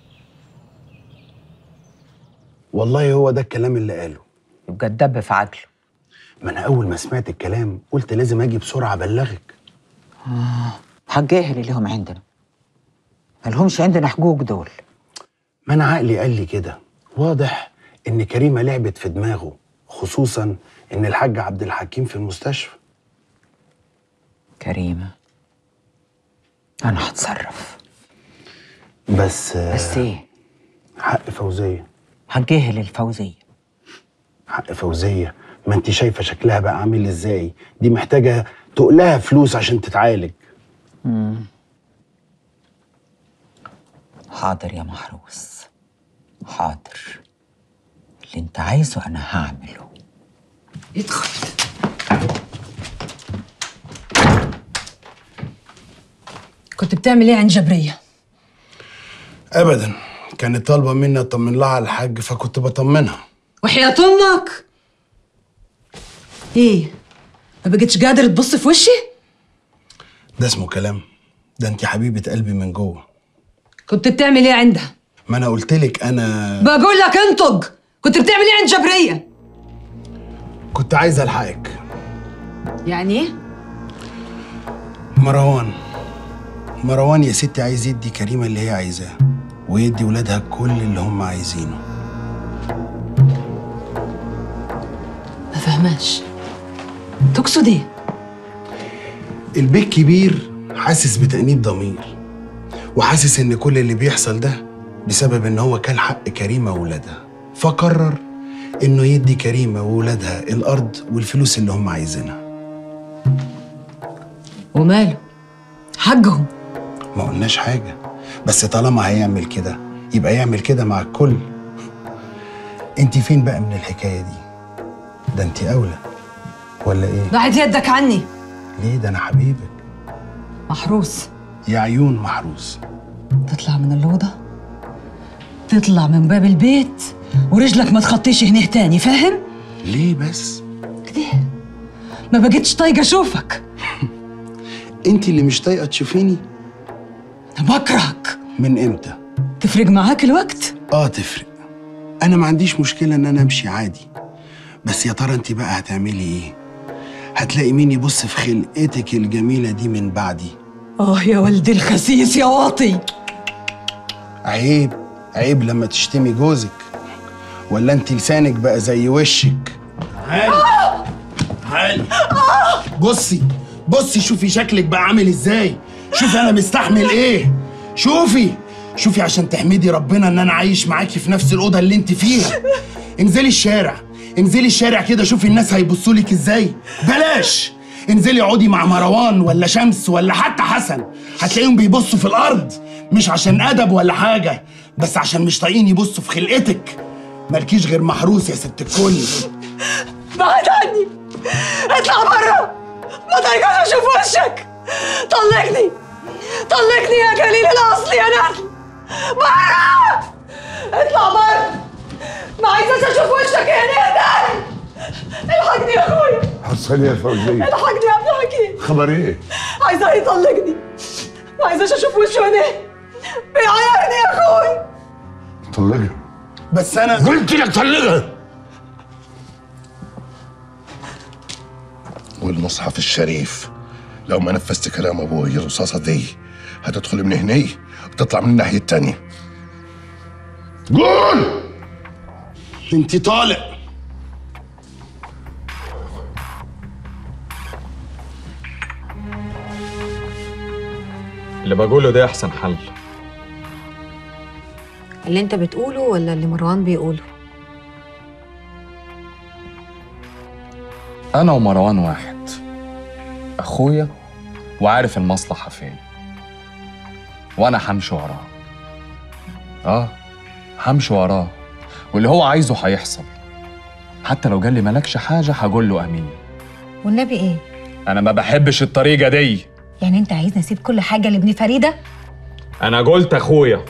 والله هو ده الكلام اللي قاله يبقى الدب في عقله ما انا اول ما سمعت الكلام قلت لازم اجي بسرعه ابلغك حجاهل اللي هم عندنا مالهمش عندنا حقوق دول ما انا عقلي قال لي كده واضح ان كريمه لعبت في دماغه خصوصا ان الحاج عبد الحكيم في المستشفى كريمه انا هتصرف بس بس ايه حق فوزيه حجاهل الفوزيه حق فوزيه ما انت شايفه شكلها بقى عامل ازاي دي محتاجه تقلها فلوس عشان تتعالج مم. حاضر يا محروس حاضر اللي انت عايزه انا هعمله ادخل كنت بتعمل ايه عند جبريه ابدا كانت طالبه مني اطمن لها على الحاج فكنت بطمنها وحياة امك ايه ما بقتش قادر تبص في وشي ده اسمه كلام ده انت حبيبه قلبي من جوه كنت بتعمل ايه عندها ما انا قلت لك انا بقول لك انطق كنت بتعمل ايه عند جبريه كنت عايز الحقك يعني ايه مروان مروان يا ستي عايز يدي كريمه اللي هي عايزاه ويدي ولادها كل اللي هم عايزينه ما فهماش تقصد ايه البيت كبير حاسس بتأنيب ضمير وحاسس ان كل اللي بيحصل ده بسبب ان هو كان حق كريمه وولادها فقرر انه يدي كريمه وولادها الارض والفلوس اللي هم عايزينها وماله حقهم ما قلناش حاجه بس طالما هيعمل كده يبقى يعمل كده مع الكل انت فين بقى من الحكايه دي ده انت اولى ولا ايه بعد يدك عني ليه ده انا حبيبك محروس يا عيون محروس تطلع من الأوضة تطلع من باب البيت ورجلك ما تخطيش هنا تاني فاهم؟ ليه بس كده ما بقتش طايقة أشوفك انت اللي مش طايقه تشوفيني أنا بكرهك من امتى تفرق معاك الوقت؟ اه تفرق انا ما عنديش مشكله ان انا امشي عادي بس يا ترى انت بقى هتعملي ايه هتلاقي مين يبص في خلقتك الجميله دي من بعدي آه يا ولدي الخسيس يا واطي عيب عيب لما تشتمي جوزك ولا انت لسانك بقى زي وشك تعالي تعالي بصي بصي شوفي شكلك بقى عامل ازاي شوفي انا مستحمل ايه شوفي شوفي عشان تحمدي ربنا ان انا عايش معاكي في نفس الاوضه اللي انت فيها انزلي الشارع انزلي الشارع كده شوفي الناس هيبصوا لك ازاي بلاش انزلي اقعدي مع مروان ولا شمس ولا حتى حسن هتلاقيهم بيبصوا في الارض مش عشان ادب ولا حاجه بس عشان مش طايقين يبصوا في خلقتك مالكيش غير محروس يا ست الكل بعد عني اطلع برا ما طايقاش اشوف وشك طلقني طلقني يا جليل الاصلي يا نحل برا اطلع برا ما عايزاش اشوف وشك يا نهدل الحقني يا اخويا حصل يا فوزية الحقني يا ابن حكيم خبر ايه؟ عايزاه يطلقني ما عايزاش اشوف وشه هنا بيعايرني يا اخوي طلقها بس انا قلت لك طلقها والمصحف الشريف لو ما نفذت كلام ابوي الرصاصه دي هتدخل من هني وتطلع من الناحيه التانية قول انت طالق اللي بقوله ده احسن حل اللي انت بتقوله ولا اللي مروان بيقوله انا ومروان واحد اخويا وعارف المصلحه فين وانا همشي وراه اه همشي وراه واللي هو عايزه هيحصل حتى لو قال لي مالكش حاجه هقول له امين والنبي ايه انا ما بحبش الطريقه دي يعني انت عايزني اسيب كل حاجه لابن فريده انا قلت اخويا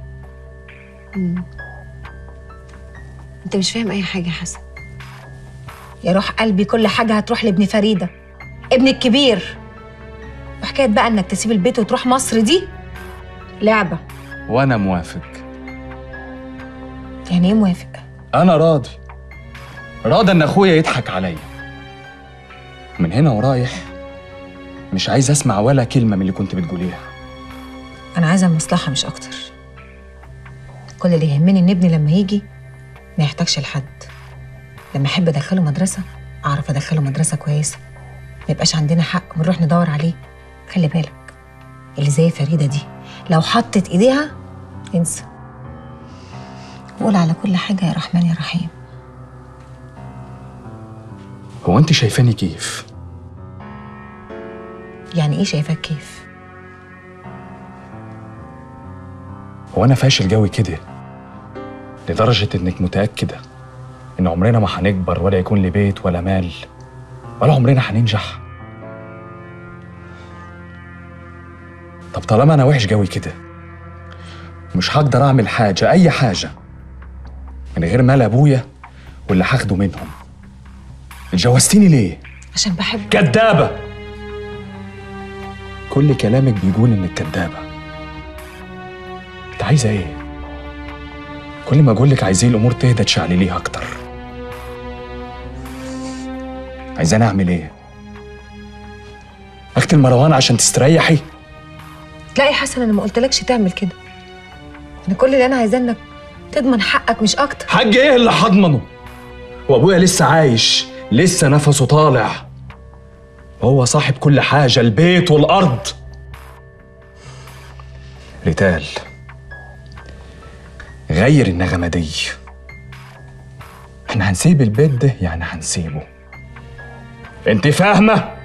انت مش فاهم اي حاجه يا حسن يا روح قلبي كل حاجه هتروح لابن فريده ابن الكبير وحكايه بقى انك تسيب البيت وتروح مصر دي لعبه وانا موافق يعني ايه موافق انا راضي راضي ان اخويا يضحك عليا من هنا ورايح مش عايز اسمع ولا كلمه من اللي كنت بتقوليها انا عايزه المصلحه مش اكتر كل اللي يهمني ان ابني لما يجي ما يحتاجش لحد لما احب ادخله مدرسه اعرف ادخله مدرسه كويسه ما يبقاش عندنا حق ونروح ندور عليه خلي بالك اللي زي فريده دي لو حطت ايديها انسى قول على كل حاجه يا رحمن يا رحيم هو انت شايفاني كيف يعني ايه شايفاك كيف هو انا فاشل جوي كده لدرجه انك متاكده ان عمرنا ما هنكبر ولا يكون لي بيت ولا مال ولا عمرنا هننجح طب طالما انا وحش جوي كده مش هقدر اعمل حاجه اي حاجه من غير مال ابويا واللي هاخده منهم اتجوزتيني ليه عشان بحب كدابه كل كلامك بيقول انك كدابه انت عايزه ايه كل ما اقول لك عايزين الامور تهدى تشعلليها اكتر عايزاني اعمل ايه اقتل مروان عشان تستريحي لا يا حسن انا ما قلتلكش تعمل كده انا كل اللي انا عايزاه انك تضمن حقك مش اكتر حاج ايه اللي هضمنه وابويا لسه عايش لسه نفسه طالع هو صاحب كل حاجة البيت والأرض ريتال غير النغمة دي احنا هنسيب البيت ده يعني هنسيبه انت فاهمة؟